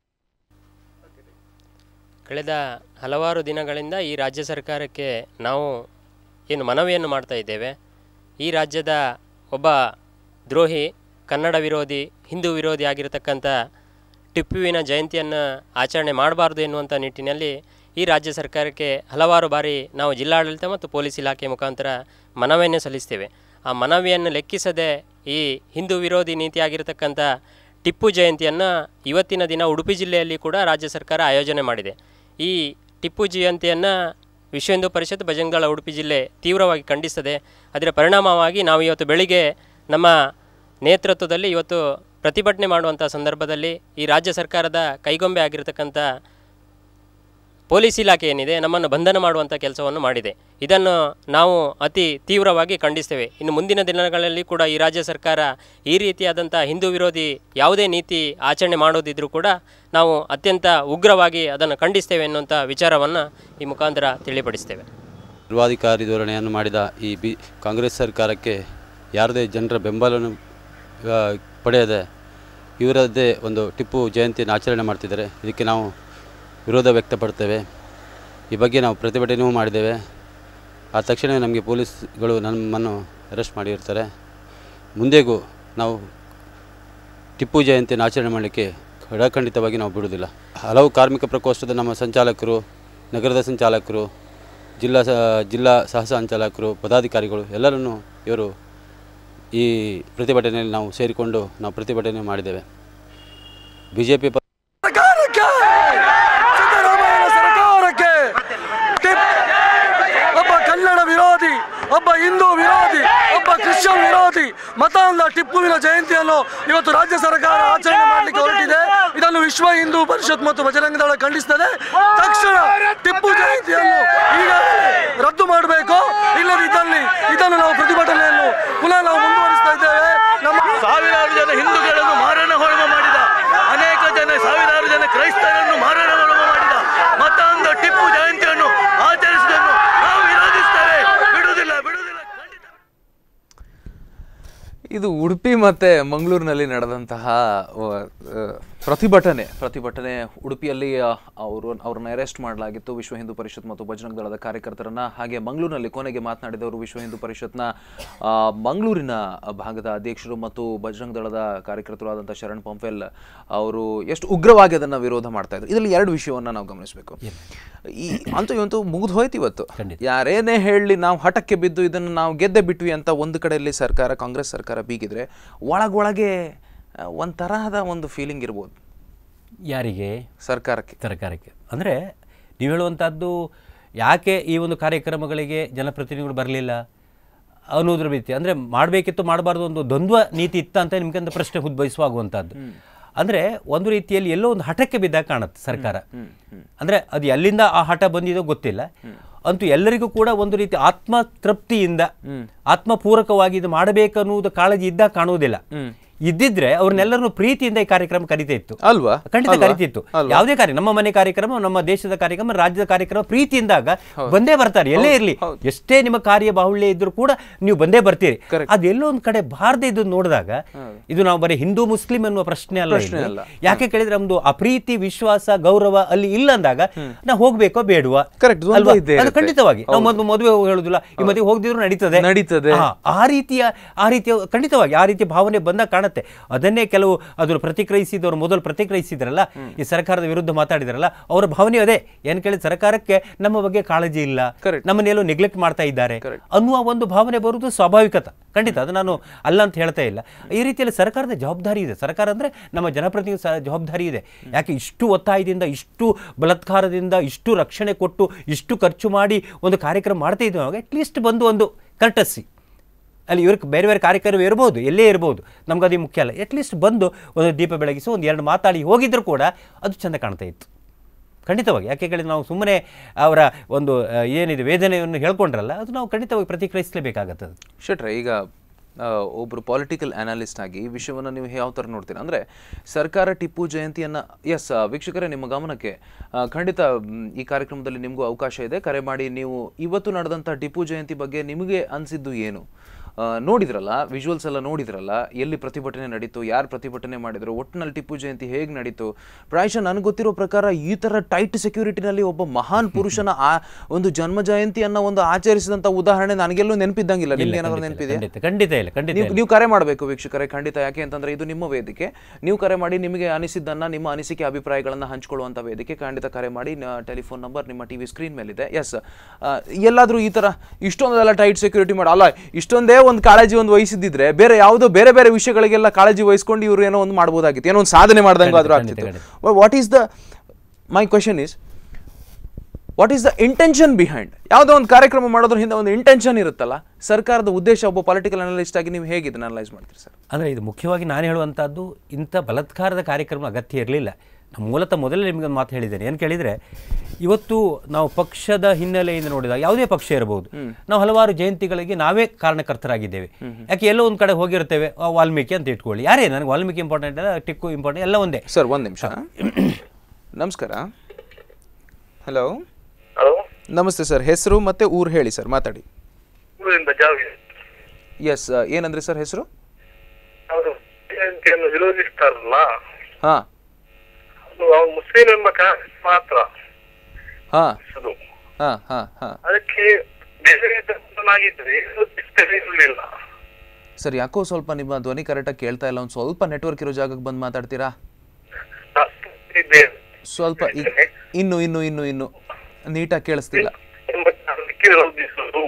ಕಳೆದ ಹಲವಾರು ದಿನಗಳಿಂದ ಈ ರಾಜ್ಯ ಸರ್ಕಾರಕ್ಕೆ ನಾವು ಏನು ಮನವಿಯನ್ನು ಮಾಡ್ತಾ ಇದ್ದೇವೆ ಈ ರಾಜ್ಯದ ಒಬ್ಬ ದ್ರೋಹಿ ಕನ್ನಡ ವಿರೋಧಿ ಹಿಂದೂ ವಿರೋಧಿ ಆಗಿರತಕ್ಕಂಥ ಟಿಪ್ಪುವಿನ ಜಯಂತಿಯನ್ನು ಆಚರಣೆ ಮಾಡಬಾರ್ದು ಎನ್ನುವಂಥ ನಿಟ್ಟಿನಲ್ಲಿ ಈ ರಾಜ್ಯ ಸರ್ಕಾರಕ್ಕೆ ಹಲವಾರು ಬಾರಿ ನಾವು ಜಿಲ್ಲಾಡಳಿತ ಮತ್ತು ಪೊಲೀಸ್ ಇಲಾಖೆ ಮುಖಾಂತರ ಮನವಿಯನ್ನು ಸಲ್ಲಿಸ್ತೇವೆ ಆ ಮನವಿಯನ್ನು ಲೆಕ್ಕಿಸದೆ ಈ ಹಿಂದೂ ವಿರೋಧಿ ನೀತಿಯಾಗಿರತಕ್ಕಂಥ ಟಿಪ್ಪು ಜಯಂತಿಯನ್ನು ಇವತ್ತಿನ ದಿನ ಉಡುಪಿ ಜಿಲ್ಲೆಯಲ್ಲಿ ಕೂಡ ರಾಜ್ಯ ಸರ್ಕಾರ ಆಯೋಜನೆ ಮಾಡಿದೆ ಈ ಟಿಪ್ಪು ಜಯಂತಿಯನ್ನು ವಿಶ್ವ ಹಿಂದೂ ಪರಿಷತ್ ಬಜರಂಗದಳ ಉಡುಪಿ ಜಿಲ್ಲೆ ತೀವ್ರವಾಗಿ ಖಂಡಿಸ್ತದೆ ಅದರ ಪರಿಣಾಮವಾಗಿ ನಾವು ಇವತ್ತು ಬೆಳಿಗ್ಗೆ ನಮ್ಮ ನೇತೃತ್ವದಲ್ಲಿ ಇವತ್ತು ಪ್ರತಿಭಟನೆ ಮಾಡುವಂಥ ಸಂದರ್ಭದಲ್ಲಿ ಈ ರಾಜ್ಯ ಸರ್ಕಾರದ ಕೈಗೊಂಬೆ ಆಗಿರತಕ್ಕಂಥ ಪೊಲೀಸ್ ಇಲಾಖೆ ಏನಿದೆ ನಮ್ಮನ್ನು ಬಂಧನ ಮಾಡುವಂಥ ಕೆಲಸವನ್ನು ಮಾಡಿದೆ ಇದನ್ನು ನಾವು ಅತಿ ತೀವ್ರವಾಗಿ ಖಂಡಿಸ್ತೇವೆ ಇನ್ನು ಮುಂದಿನ ದಿನಗಳಲ್ಲಿ ಕೂಡ ಈ ರಾಜ್ಯ ಸರ್ಕಾರ ಈ ರೀತಿಯಾದಂಥ ಹಿಂದೂ ವಿರೋಧಿ ಯಾವುದೇ ನೀತಿ ಆಚರಣೆ ಮಾಡೋದಿದ್ರೂ ಕೂಡ ನಾವು ಅತ್ಯಂತ ಉಗ್ರವಾಗಿ ಅದನ್ನು ಖಂಡಿಸ್ತೇವೆ ಎನ್ನುವಂಥ ವಿಚಾರವನ್ನು ಈ ಮುಖಾಂತರ ತಿಳಿಪಡಿಸ್ತೇವೆ ಸರ್ವಾಧಿಕಾರಿ ಧೋರಣೆಯನ್ನು ಮಾಡಿದ ಈ ಬಿ ಕಾಂಗ್ರೆಸ್ ಸರ್ಕಾರಕ್ಕೆ ಯಾರದೇ ಜನರ ಬೆಂಬಲವನ್ನು ಆ, ಪಡೆಯದೆ ಇವರದ್ದೇ ಒಂದು ಟಿಪ್ಪು ಜಯಂತಿಯನ್ನು ಆಚರಣೆ ಮಾಡ್ತಿದ್ದಾರೆ ಇದಕ್ಕೆ ನಾವು ವಿರೋಧ ವ್ಯಕ್ತಪಡ್ತೇವೆ ಈ ಬಗ್ಗೆ ನಾವು ಪ್ರತಿಭಟನೆಯೂ ಮಾಡಿದ್ದೇವೆ ಆ ತಕ್ಷಣ ನಮಗೆ ಪೊಲೀಸ್ಗಳು ನಮ್ಮನ್ನು ಅರೆಸ್ಟ್ ಮಾಡಿರ್ತಾರೆ ಮುಂದೆಗೂ ನಾವು ಟಿಪ್ಪು ಜಯಂತಿಯನ್ನು ಆಚರಣೆ ಮಾಡಲಿಕ್ಕೆ ಖಡಖಂಡಿತವಾಗಿ ನಾವು ಬಿಡುವುದಿಲ್ಲ ಹಲವು ಕಾರ್ಮಿಕ ಪ್ರಕೋಷ್ಠದ ನಮ್ಮ ಸಂಚಾಲಕರು ನಗರದ ಸಂಚಾಲಕರು ಜಿಲ್ಲಾ ಸ ಜಿಲ್ಲಾ ಸಹ ಸಂಚಾಲಕರು ಪದಾಧಿಕಾರಿಗಳು ಎಲ್ಲರನ್ನೂ ಇವರು ಈ ಪ್ರತಿಭಟನೆಯಲ್ಲಿ ನಾವು ಸೇರಿಕೊಂಡು ನಾವು ಪ್ರತಿಭಟನೆ ಮಾಡಿದ್ದೇವೆ ಬಿ ಜೆ ಪಿ ಸರ್ಕಾರಕ್ಕೆ ಸಿದ್ದರಾಮಯ್ಯ ಸರ್ಕಾರಕ್ಕೆ ಟಿಪ್ ಒಬ್ಬ ಕನ್ನಡ ವಿರೋಧಿ ಒಬ್ಬ ಹಿಂದೂ ವಿರೋಧಿ ಒಬ್ಬ ಕ್ರಿಶ್ಚಿಯನ್ ವಿರೋಧಿ ಮತಾಂಧ ಟಿಪ್ಪುವಿನ ಜಯಂತಿಯನ್ನು ಇವತ್ತು ರಾಜ್ಯ ಸರ್ಕಾರ ಆಚರಣೆ ಮಾಡಲಿಕ್ಕೆ ಹೊರಟಿದೆ ಇದನ್ನು ವಿಶ್ವ ಹಿಂದೂ ಪರಿಷತ್ ಮತ್ತು ಬಜರಂಗ ದಳ ಖಂಡಿಸುತ್ತದೆ ತಕ್ಷಣ ಟಿಪ್ಪು ಜಯಂತಿಯನ್ನು ಈಗಾಗಲೇ ರದ್ದು ಮಾಡಬೇಕು ಇಲ್ಲದಿದ್ದಲ್ಲಿ ಇದನ್ನು ನಾವು ಪ್ರತಿಭಟನೆಯನ್ನು ಪುನಃ ನಾವು ಮುಂದುವರಿಸ್ತಾ ಇದ್ದೇವೆ ನಮ್ಮ ಸಾವಿರಾರು ಜನ ಹಿಂದೂಗಳನ್ನು ಮಾರಣ ಹೋಮ ಮಾಡಿದ ಅನೇಕ ಜನ ಸಾವಿರಾರು ಜನ ಕ್ರೈಸ್ತರನ್ನು ಮಾರಣ ಹೋಮ ಮಾಡಿದ ಮತ್ತೊಂದು ಟಿಪ್ಪು ಜಯಂತಿಯನ್ನು ಆಚರಿಸುವುದನ್ನು ನಾವು ವಿರೋಧಿಸ್ತೇವೆ ಬಿಡುವುದಿಲ್ಲ ಬಿಡುವುದಿಲ್ಲ ಖಂಡಿತ ಇದು ಉಡುಪಿ ಮತ್ತೆ ಮಂಗಳೂರಿನಲ್ಲಿ ನಡೆದಂತಹ ಆ, ಆ, ಪ್ರತಿಭಟನೆ ಪ್ರತಿಭಟನೆ ಉಡುಪಿಯಲ್ಲಿ ಆ, ಅವರು ಅವ್ರನ್ನ ಅರೆಸ್ಟ್ ಮಾಡಲಾಗಿತ್ತು ವಿಶ್ವ ಹಿಂದೂ ಪರಿಷತ್ ಮತ್ತು ಬಜರಂಗ ದಳದ ಕಾರ್ಯಕರ್ತರನ್ನ ಹಾಗೆ ಮಂಗಳೂರಿನಲ್ಲಿ ಕೊನೆಗೆ ಮಾತನಾಡಿದವರು ವಿಶ್ವ ಹಿಂದೂ ಪರಿಷತ್ನ ಆ, ಮಂಗಳೂರಿನ ಭಾಗದ ಅಧ್ಯಕ್ಷರು ಮತ್ತು ಬಜರಂಗ ದಳದ ಕಾರ್ಯಕರ್ತರು ಆದಂಥ ಶರಣ್ ಪಂಫೆಲ್ ಅವರು ಎಷ್ಟು ಉಗ್ರವಾಗಿ ಅದನ್ನ ವಿರೋಧ ಮಾಡ್ತಾ ಇದ್ರು ಇದರಲ್ಲಿ ಎರಡು ವಿಷಯವನ್ನ ನಾವು ಗಮನಿಸಬೇಕು ಈ ಅಂತೂ ಇವಂತೂ ಮುಗಿದು ಹೋಯ್ತು ಇವತ್ತು ಯಾರೇನೇ ಹೇಳಲಿ ನಾವು ಹಠಕ್ಕೆ ಬಿದ್ದು ಇದನ್ನು ನಾವು ಗೆದ್ದೆ ಬಿಟ್ವಿ ಅಂತ ಒಂದು ಕಡೆಯಲ್ಲಿ ಸರ್ಕಾರ ಕಾಂಗ್ರೆಸ್ ಸರ್ಕಾರ ಬೀಗಿದ್ರೆ ಒಳಗೊಳಗೆ ಆ, ಒಂದ್ ತರಹದ ಒಂದು ಫೀಲಿಂಗ್ ಇರ್ಬೋದು ಯಾರಿಗೆ ಸರ್ಕಾರಕ್ಕೆ ಸರ್ಕಾರಕ್ಕೆ ಅಂದರೆ ನೀವು ಹೇಳುವಂಥದ್ದು ಯಾಕೆ ಈ ಒಂದು ಕಾರ್ಯಕ್ರಮಗಳಿಗೆ ಜನಪ್ರತಿನಿಧಿಗಳು ಬರಲಿಲ್ಲ ಅನ್ನೋದ್ರ ರೀತಿ ಅಂದರೆ ಮಾಡಬೇಕಿತ್ತು ಮಾಡಬಾರ್ದು ಒಂದು ದ್ವಂದ್ವ ನೀತಿ ಇತ್ತ ಅಂತ ನಿಮ್ಗೆ ಒಂದು ಪ್ರಶ್ನೆ ಉದ್ಭವಿಸುವಾಗುವಂಥದ್ದು ಅಂದರೆ ಒಂದು ರೀತಿಯಲ್ಲಿ ಎಲ್ಲೋ ಒಂದು ಹಠಕ್ಕೆ ಬಿದ್ದಾಗ ಕಾಣುತ್ತೆ ಸರ್ಕಾರ ಅಂದರೆ ಅದು ಎಲ್ಲಿಂದ ಆ ಹಠ ಬಂದಿದೋ ಗೊತ್ತಿಲ್ಲ ಅಂತೂ ಎಲ್ಲರಿಗೂ ಕೂಡ ಒಂದು ರೀತಿ ಆತ್ಮ ತೃಪ್ತಿಯಿಂದ ಆತ್ಮಪೂರಕವಾಗಿ ಇದು ಮಾಡಬೇಕನ್ನುವುದು ಕಾಳಜಿ ಇದ್ದಾಗ ಕಾಣುವುದಿಲ್ಲ ಇದ್ದಿದ್ರೆ ಅವ್ರನ್ನೆಲ್ಲರನ್ನು ಪ್ರೀತಿಯಿಂದ ಈ ಕಾರ್ಯಕ್ರಮ ಕರಿತಾ ಇತ್ತು ಅಲ್ವಾ ಖಂಡಿತ ಅಲ್ವಾ? ಕರಿತಿತ್ತು ಯಾವುದೇ ಕಾರ್ಯ ನಮ್ಮ ಮನೆ ಕಾರ್ಯಕ್ರಮ ನಮ್ಮ ದೇಶದ ಕಾರ್ಯಕ್ರಮ ರಾಜ್ಯದ ಕಾರ್ಯಕ್ರಮ ಪ್ರೀತಿಯಿಂದಾಗ ಬಂದೇ ಬರ್ತಾರೆ ಎಲ್ಲೇ ಇರಲಿ ಎಷ್ಟೇ ನಿಮ್ಮ ಕಾರ್ಯ ಬಾಹುಳ್ಯ ಇದ್ರೂ ಕೂಡ ನೀವು ಬಂದೇ ಬರ್ತೀರಿ ಅದೆಲ್ಲೋ ಒಂದ್ ಕಡೆ ಬಾರದೆ ಇದು ನೋಡಿದಾಗ ಇದು ನಾವು ಬರೀ ಹಿಂದೂ ಮುಸ್ಲಿಂ ಎನ್ನುವ ಪ್ರಶ್ನೆ ಅಲ್ಲ ಇಲ್ಲಿ. ಯಾಕೆ ಕೇಳಿದ್ರೆ ನಮ್ದು ಅಪ್ರೀತಿ ವಿಶ್ವಾಸ ಗೌರವ ಅಲ್ಲಿ ಇಲ್ಲ ಅಂದಾಗ ನಾವು ಹೋಗ್ಬೇಕೋ ಬೇಡುವ Correct, ದ್ವಂದ್ವ ಅಲ್ವಾ? ಇದ್ದೇ ಅದು ಇರುತ್ತೆ. ಖಂಡಿತವಾಗಿ ನಾವು ಮೊದ್ಲು ಮದುವೆ ಹೇಳುದಿಲ್ಲ ಈ ಮದುವೆ ಹೋಗದಿದ್ರು ನಡೀತದೆ ನಡೀತದೆ. ಹಾ, ಆ ರೀತಿಯ ಆ ರೀತಿಯ ಖಂಡಿತವಾಗಿ ಆ ರೀತಿಯ ಭಾವನೆ ಬಂದಾಗ ಕಾಣುತ್ತೆ ಅದನ್ನೇ ಕೆಲವು ಅದನ್ನು ಪ್ರತಿಕ್ರಿಯಿಸಿದವರು ಮೊದಲು ಪ್ರತಿಕ್ರಿಯಿಸಿದ್ರಲ್ಲ ಈ ಸರ್ಕಾರದ ವಿರುದ್ಧ ಮಾತಾಡಿದ್ರಲ್ಲ ಅವರ ಭಾವನೆ ಅದೇ ಏನ್ ಕೇಳಿ ಸರ್ಕಾರಕ್ಕೆ ನಮ್ಮ ಬಗ್ಗೆ ಕಾಳಜಿ ಇಲ್ಲ Correct. ನಮ್ಮನ್ನೆಲ್ಲೋ ನೆಗ್ಲೆಕ್ಟ್ ಮಾಡ್ತಾ ಇದ್ದಾರೆ ಅನ್ನುವ ಒಂದು ಭಾವನೆ ಬರುವುದು ಸ್ವಾಭಾವಿಕತ ಖಂಡಿತ ಅದು ನಾನು ಅಲ್ಲ ಅಂತ ಹೇಳ್ತಾ ಇಲ್ಲ ಈ ರೀತಿಯಲ್ಲಿ ಸರ್ಕಾರದ ಜವಾಬ್ದಾರಿ ಇದೆ ಸರ್ಕಾರ ಅಂದ್ರೆ ನಮ್ಮ ಜನಪ್ರತಿನಿಧಿ ಸ- ಜವಾಬ್ದಾರಿ ಇದೆ ಯಾಕೆ ಇಷ್ಟು ಒತ್ತಾಯದಿಂದ ಇಷ್ಟು ಬಲಾತ್ಕಾರದಿಂದ ಇಷ್ಟು ರಕ್ಷಣೆ ಕೊಟ್ಟು ಇಷ್ಟು ಖರ್ಚು ಮಾಡಿ ಒಂದು ಕಾರ್ಯಕ್ರಮ ಮಾಡ್ತಾ ಇದ್ದೇವೆ ಅಟ್ಲೀಸ್ಟ್ ಬಂದು ಒಂದು ಕರ್ಟಸಿ ಅಲ್ಲಿ ಇವ್ರಿಗೆ ಬೇರೆ ಬೇರೆ ಕಾರ್ಯಕ್ರಮ ಇರ್ಬೋದು ಎಲ್ಲೇ ಇರ್ಬೋದು ನಮ್ಗೆ ಅದು ಮುಖ್ಯ ಅಲ್ಲ ಅಟ್ಲೀಸ್ಟ್ ಬಂದು ಒಂದು ದೀಪ ಬೆಳಗಿಸಿ ಒಂದು ಎರಡು ಮಾತಾಡಿ ಹೋಗಿದ್ರು ಕೂಡ ಅದು ಚೆಂದ ಕಾಣ್ತಾ ಇತ್ತು ಖಂಡಿತವಾಗಿ ಯಾಕೆ ಕೇಳಿದ್ರೆ ನಾವು ಸುಮ್ಮನೆ ಅವರ ಒಂದು ಆ, ಏನಿದೆ ವೇದನೆಯನ್ನು ಹೇಳ್ಕೊಂಡ್ರಲ್ಲ ಅದು ನಾವು ಖಂಡಿತವಾಗಿ ಪ್ರತಿಕ್ರಿಯಿಸಲೇಬೇಕಾಗತ್ತದೆ ಶೆಟ್ರೆ ಈಗ ಆ, ಒಬ್ರು ಪೊಲಿಟಿಕಲ್ ಅನಾಲಿಸ್ಟ್ ಆಗಿ ಈ ವಿಷಯವನ್ನು ನೀವು ಯಾವ ಥರ ನೋಡ್ತೀರಾ ಅಂದರೆ ಸರ್ಕಾರ ಟಿಪ್ಪು ಜಯಂತಿಯನ್ನು ಎಸ್ ವೀಕ್ಷಕರೇ ನಿಮ್ಮ ಗಮನಕ್ಕೆ ಆ, ಖಂಡಿತ ಮ್, ಈ ಕಾರ್ಯಕ್ರಮದಲ್ಲಿ ನಿಮಗೂ ಅವಕಾಶ ಇದೆ ಕರೆ ಮಾಡಿ ನೀವು ಇವತ್ತು ನಡೆದಂಥ ಟಿಪ್ಪು ಜಯಂತಿ ಬಗ್ಗೆ ನಿಮಗೆ ಅನಿಸಿದ್ದು ಏನು ಆ, ನೋಡಿದ್ರಲ್ಲ ವಿಜುವಲ್ಸ್ ಎಲ್ಲ ನೋಡಿದ್ರಲ್ಲ ಎಲ್ಲಿ ಪ್ರತಿಭಟನೆ ನಡೀತು ಯಾರು ಪ್ರತಿಭಟನೆ ಮಾಡಿದ್ರು ಒಟ್ಟಿನಲ್ಲಿ ಟಿಪ್ಪು ಜಯಂತಿ ಹೇಗೆ ನಡೀತು ಪ್ರಾಯಶಃ ನನಗೆ ಗೊತ್ತಿರೋ ಪ್ರಕಾರ ಈ ಥರ ಟೈಟ್ ಸೆಕ್ಯೂರಿಟಿನಲ್ಲಿ ಒಬ್ಬ ಮಹಾನ್ ಪುರುಷನ ಆ ಒಂದು ಜನ್ಮ ಜಯಂತಿಯನ್ನ ಒಂದು ಆಚರಿಸಿದಂಥ ಉದಾಹರಣೆ ನನಗೆಲ್ಲೂ ನೆನಪಿದ್ದಂಗಿಲ್ಲ ನಿಮ್ಗೆ ಏನಾದ್ರು ನೆನಪಿದೆ ಖಂಡಿತ ಖಂಡಿತ ಇಲ್ಲ ಖಂಡಿತ ನೀವು ಇಲ್ಲ ನೀವು ಕರೆ ಮಾಡಬೇಕು ವೀಕ್ಷಕರೇ ಖಂಡಿತ ಯಾಕೆ ಅಂತಂದ್ರೆ ಇದು ನಿಮ್ಮ ವೇದಿಕೆ ನೀವು ಕರೆ ಮಾಡಿ ನಿಮಗೆ ಅನಿಸಿದ್ದನ್ನ ನಿಮ್ಮ ಅನಿಸಿಕೆ ಅಭಿಪ್ರಾಯಗಳನ್ನ ಹಂಚ್ಕೊಳ್ಳುವಂಥ ವೇದಿಕೆ ಖಂಡಿತ ಕರೆ ಮಾಡಿ ಟೆಲಿಫೋನ್ ನಂಬರ್ ನಿಮ್ಮ ಟಿವಿ ಸ್ಕ್ರೀನ್ ಮೇಲಿದೆ ಎಸ್ ಎಲ್ಲಾದ್ರೂ ಈ ತರ ಇಷ್ಟೊಂದೆಲ್ಲ ಟೈಟ್ ಸೆಕ್ಯೂರಿಟಿ ಮಾಡಿ ಅಲ್ಲ ಇಷ್ಟೊಂದೇ ಒಂದು ಕಾಳಜಿ ಒಂದು ವಹಿಸಿದ್ದಿದ್ರೆ ಬೇರೆ ಯಾವುದೋ ಬೇರೆ ಬೇರೆ ವಿಷಯಗಳಿಗೆಲ್ಲ ಕಾಳಜಿ ವಹಿಸ್ಕೊಂಡು ಇವರು ಏನೋ ಒಂದು ಮಾಡ್ಬೋದಾಗಿತ್ತು ಏನೋ ಒಂದು ಸಾಧನೆ ಮಾಡ್ದಂಗೆ ಆದ್ರೂ ಖಂಡಿತ, ಆಗ್ತಿತ್ತು what is the my question is what is the intention behind ಯಾವುದೋ ಒಂದು ಕಾರ್ಯಕ್ರಮ ಮಾಡೋದ್ರ ಹಿಂದೆ ಒಂದು ಇಂಟೆನ್ಷನ್ ಇರುತ್ತಲ್ಲ ಸರ್ಕಾರದ ಉದ್ದೇಶ ಒಬ್ಬ ಪೊಲಿಟಿಕಲ್ ಅನಲಿಸ್ಟ್ ಆಗಿ ನೀವು ಹೇಗೆ ಇದನ್ನ ಅನಲೈಸ್ ಮಾಡ್ತೀರಿ ಸರ್ ಅಂದರೆ ಇದು ಮುಖ್ಯವಾಗಿ ನಾನು ಹೇಳುವಂಥದ್ದು ಇಂಥ ಬಲಾತ್ಕಾರದ ಕಾರ್ಯಕ್ರಮ ಅಗತ್ಯ ಇರಲಿಲ್ಲ ನಾನು ಮೂಲತಃ ಮೊದಲೇ ನಿಮಗೆ ಒಂದು ಮಾತು ಹೇಳಿದ್ದೇನೆ ಏನು ಕೇಳಿದರೆ ಇವತ್ತು ನಾವು ಪಕ್ಷದ ಹಿನ್ನೆಲೆಯಿಂದ ನೋಡಿದಾಗ ಯಾವುದೇ ಪಕ್ಷ ಇರಬಹುದು ನಾವು ಹಲವಾರು ಜಯಂತಿಗಳಿಗೆ ನಾವೇ ಕಾರಣಕರ್ತರಾಗಿದ್ದೇವೆ ಯಾಕೆ ಎಲ್ಲೋ ಒಂದು ಕಡೆ ಹೋಗಿರ್ತೇವೆ ಆ, ವಾಲ್ಮೀಕಿ ಅಂತ ಇಟ್ಕೊಳ್ಳಿ ಯಾರೇ ನನಗೆ ವಾಲ್ಮೀಕಿ ಇಂಪಾರ್ಟೆಂಟ್ ಅಲ್ಲ ಟಿಕ್ಕು ಇಂಪಾರ್ಟೆಂಟ್ ಎಲ್ಲ ಒಂದೇ ಸರ್ ಒಂದು ನಿಮಿಷ ನಮಸ್ಕಾರ ಹಲೋ ಹಲೋ ನಮಸ್ತೆ ಸರ್ ಹೆಸರು ಮತ್ತೆ ಊರು ಹೇಳಿ ಸರ್ ಮಾತಾಡಿ ಊರಿಂದ ಜಾವಿ ಎಸ್ ಏನಂದ್ರಿ ಸರ್ ಹೆಸರು ಅವರು ಜಯಂತಿಯನ್ನು ವಿರೋಧಿಸ್ತಾರಲ್ಲ ಹಾಂ ಅದು ಅವ್ರು ಮುಸ್ಲಿಂ ಎಂಬ ಕಾರಣ ಮಾತ್ರ ಹಾಂ ಅದು ಹಾಂ ಹಾಂ ಹಾಂ ಅದಕ್ಕೆ ಬೇರೆ ಧರ್ಮನಾಗಿದ್ರೆ ವಿರೋಧಿಸ್ತೇವೆ ಇರಲಿಲ್ಲ ಸರ್ ಯಾಕೋ ಸ್ವಲ್ಪ ನಿಮ್ಮ ಧ್ವನಿ ಕರೆಕ್ಟಾಗಿ ಕೇಳ್ತಾ ಇಲ್ಲ ಒಂದು ಸ್ವಲ್ಪ ನೆಟ್ವರ್ಕ್ ಇರೋ ಜಾಗಕ್ಕೆ ಬಂದು ಮಾತಾಡ್ತೀರಾ ಸ್ವಲ್ಪ ಇ- ಇನ್ನು ಇನ್ನು ಇನ್ನು ಇನ್ನು ನೀಟಾಗಿ ಕೇಳಿಸ್ತಿಲ್ಲ ಎಂಬ ಕಾರಣಕ್ಕೆ ವಿರೋಧಿಸುವುದು